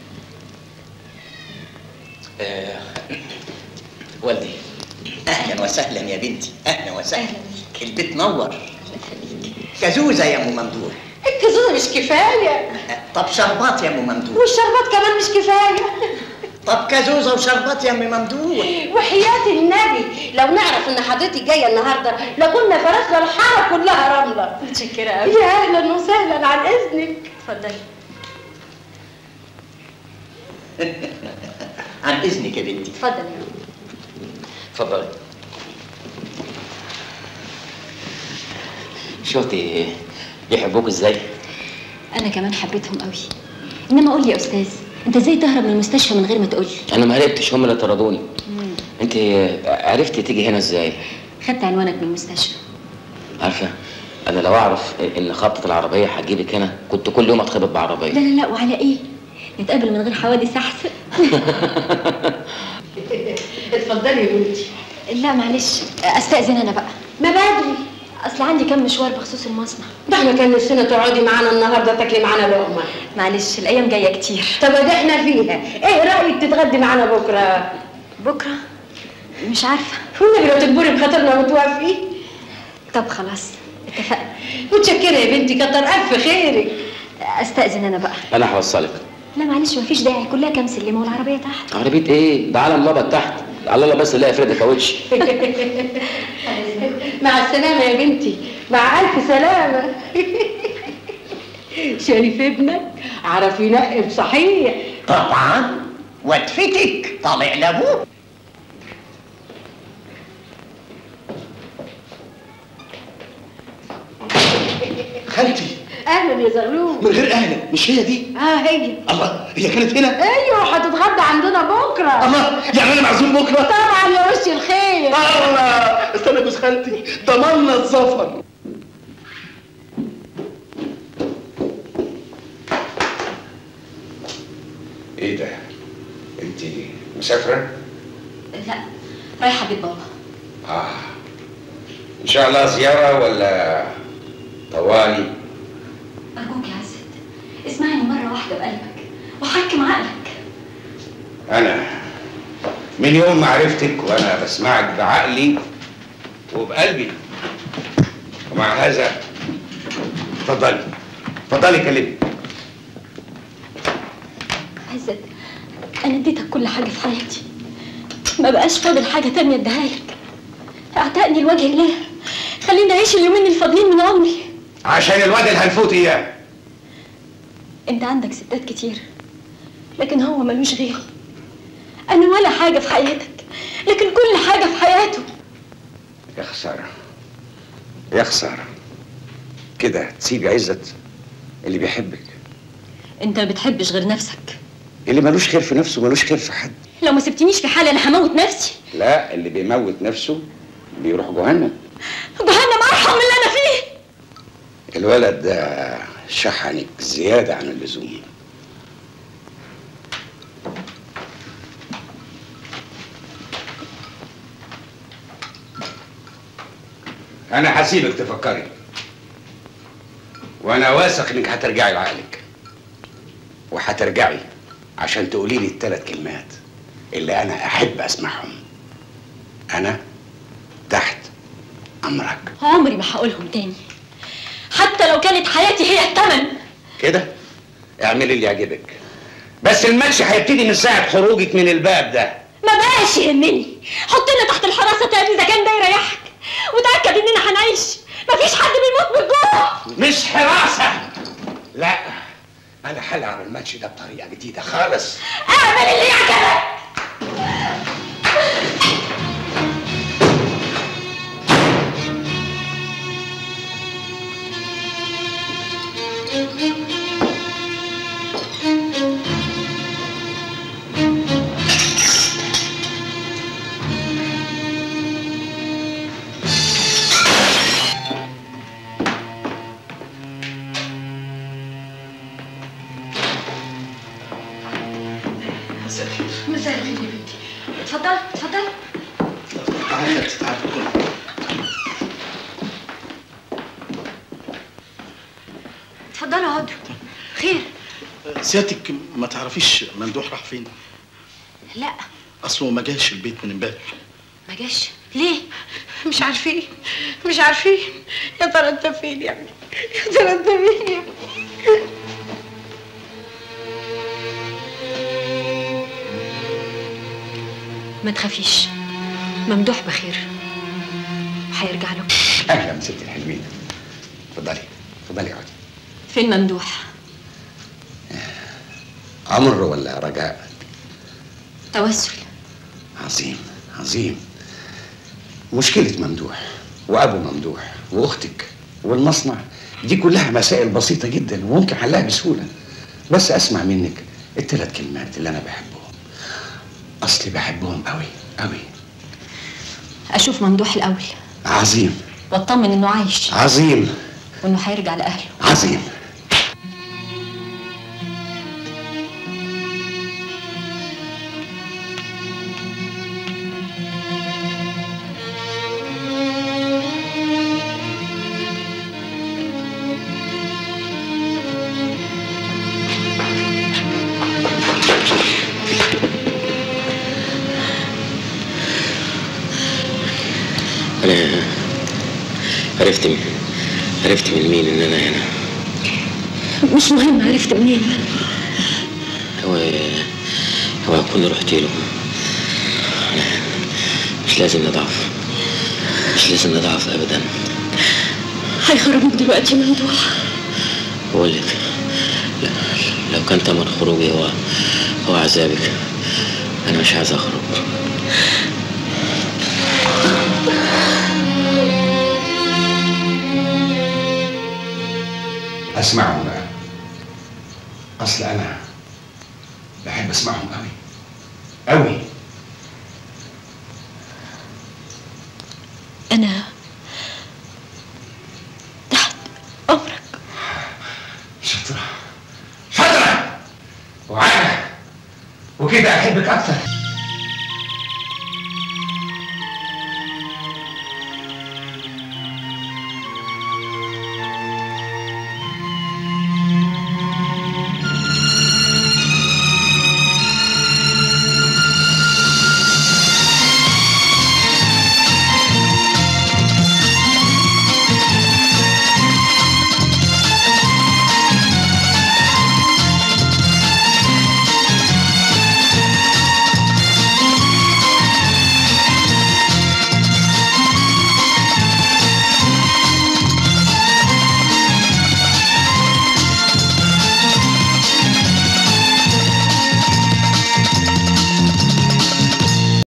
آه، والدي اهلا وسهلا يا بنتي اهلا وسهلا البيت نور كزوزه يا ام ممدوح الكزوزه مش كفايه طب شربات يا ام ممدوح والشربات كمان مش كفايه طب كزوزه وشربات يا ام ممدوح وحياة النبي لو نعرف ان حضرتك جايه النهارده لكنا فرشنا الحاره كلها رمله متشكره قوي يا اهلا وسهلا عن اذنك اتفضلي عن اذنك يا بنتي اتفضل يا اتفضلي شفتي يحبوك ازاي؟ انا كمان حبيتهم قوي انما قول لي يا استاذ انت ازاي تهرب من المستشفى من غير ما تقول لي انا ما هربتش هم اللي طردوني انت عرفتي تيجي هنا ازاي؟ خدت عنوانك من المستشفى عارفه انا لو اعرف ان خبطه العربيه هتجيبك هنا كنت كل يوم اتخبط بعربيه لا لا لا وعلى ايه نتقابل من غير حوادث احسن اتفضلي يا بنتي لا معلش استاذن انا بقى ما بدري اصل عندي كام مشوار بخصوص المصنع ده احنا كان نفسنا تقعدي معانا النهارده تاكلي معانا لقمه معلش الايام جايه كتير طب ده احنا فيها ايه رايك تتغدي معانا بكره بكره مش عارفه والنبي لو تجبري بخاطرنا وتوافقي طب خلاص اتفقنا متشكره يا بنتي كتر الف خيرك استاذن انا بقى انا هوصلك لا معلش مفيش داعي كلها كام سلمه والعربيه تحت عربيه ايه؟ ده علم بابا تحت على الله بس الاقي فريده كاوتش مع السلامه يا بنتي مع الف سلامه شريف ابنك عرف ينقب صحيح طبعا واتفتك طالع لابوه خالتي اهلا يا زغلول من غير اهلا مش هي دي اه هي الله هي كانت هنا ايوه هتتغدى عندنا بكره الله يعني انا معزوم بكره طبعا يا وش الخير الله استنى يا جوز خالتي ضمننا الظفر ايه ده؟ انت مسافرة؟ لا رايحه بيت بابا اه ان شاء الله زيارة ولا طوالي؟ ارجوك يا عزت اسمعني مره واحده بقلبك وحكم عقلك انا من يوم ما عرفتك وانا بسمعك بعقلي وبقلبي ومع هذا اتفضلي اتفضلي كلمني عزت انا اديتك كل حاجه في حياتي ما بقاش فاضل حاجه تانية اديها لك اعتقني لوجه الله خليني اعيش اليومين الفاضلين من عمري عشان الواد الهنفوت اياه انت عندك ستات كتير لكن هو ملوش غيري انا ولا حاجه في حياتك لكن كل حاجه في حياته يا خسارة يا خسارة كده تسيبي عزت اللي بيحبك انت ما بتحبش غير نفسك اللي ملوش خير في نفسه ملوش خير في حد لو ما سبتنيش في حالي انا هموت نفسي لا اللي بيموت نفسه بيروح جهنم جهنم ارحم من اللي انا فيه الولد ده شحنك زيادة عن اللزوم أنا هسيبك تفكري وأنا واثق إنك هترجعي لعقلك وهترجعي عشان تقولي لي الثلاث كلمات اللي أنا أحب أسمعهم أنا تحت أمرك عمري ما هقولهم تاني حتى لو كانت حياتي هي الثمن كده اعملي اللي يعجبك بس الماتش هيبتدي من ساعة خروجك من الباب ده ما بقاش يهمني حطنا تحت الحراسه تاني اذا كان ده يريحك وتاكد اننا هنعيش مفيش حد بيموت من الجوع مش حراسة لا أنا هلعب الماتش ده بطريقة جديدة خالص اعمل اللي يعجبك مساء الخير مساء الخير يا بنتي اتفضل اتفضل تعالي يا خالتي تعالي اتفضلوا اقعدوا خير سيادتك ما تعرفيش ممدوح راح فين لا اصله ما جاش البيت من امبارح ما جاش ليه مش عارفين مش عارفين يا ترى انت فين يا ابني يا ترى انت فين يا ابني ما تخافيش ممدوح بخير هيرجع له أهلا ست الحلوين اتفضلي اتفضلي اقعدي فين ممدوح عمر ولا رجاء توسل عظيم عظيم مشكلة ممدوح وأبو ممدوح وأختك والمصنع دي كلها مسائل بسيطة جدا وممكن حلها بسهولة بس أسمع منك الثلاث كلمات اللي أنا بحبهم أصلي بحبهم قوي قوي اشوف ممدوح الاول عظيم واطمن انه عايش عظيم وانه هيرجع لاهله عظيم انا عرفت من عرفت من مين ان انا هنا مش مهم عرفت منين هو هو كنا رحت له أنا مش لازم نضعف مش لازم نضعف ابدا هيخرجوك دلوقتي ممدوح بقول لك لو كان تمن خروجي هو هو عذابك انا مش عايز اخرج اسمعهم بقى اصل انا بحب اسمعهم قوي قوي أنا شاطرة شاطرة وعاقلة وكده احبك اكتر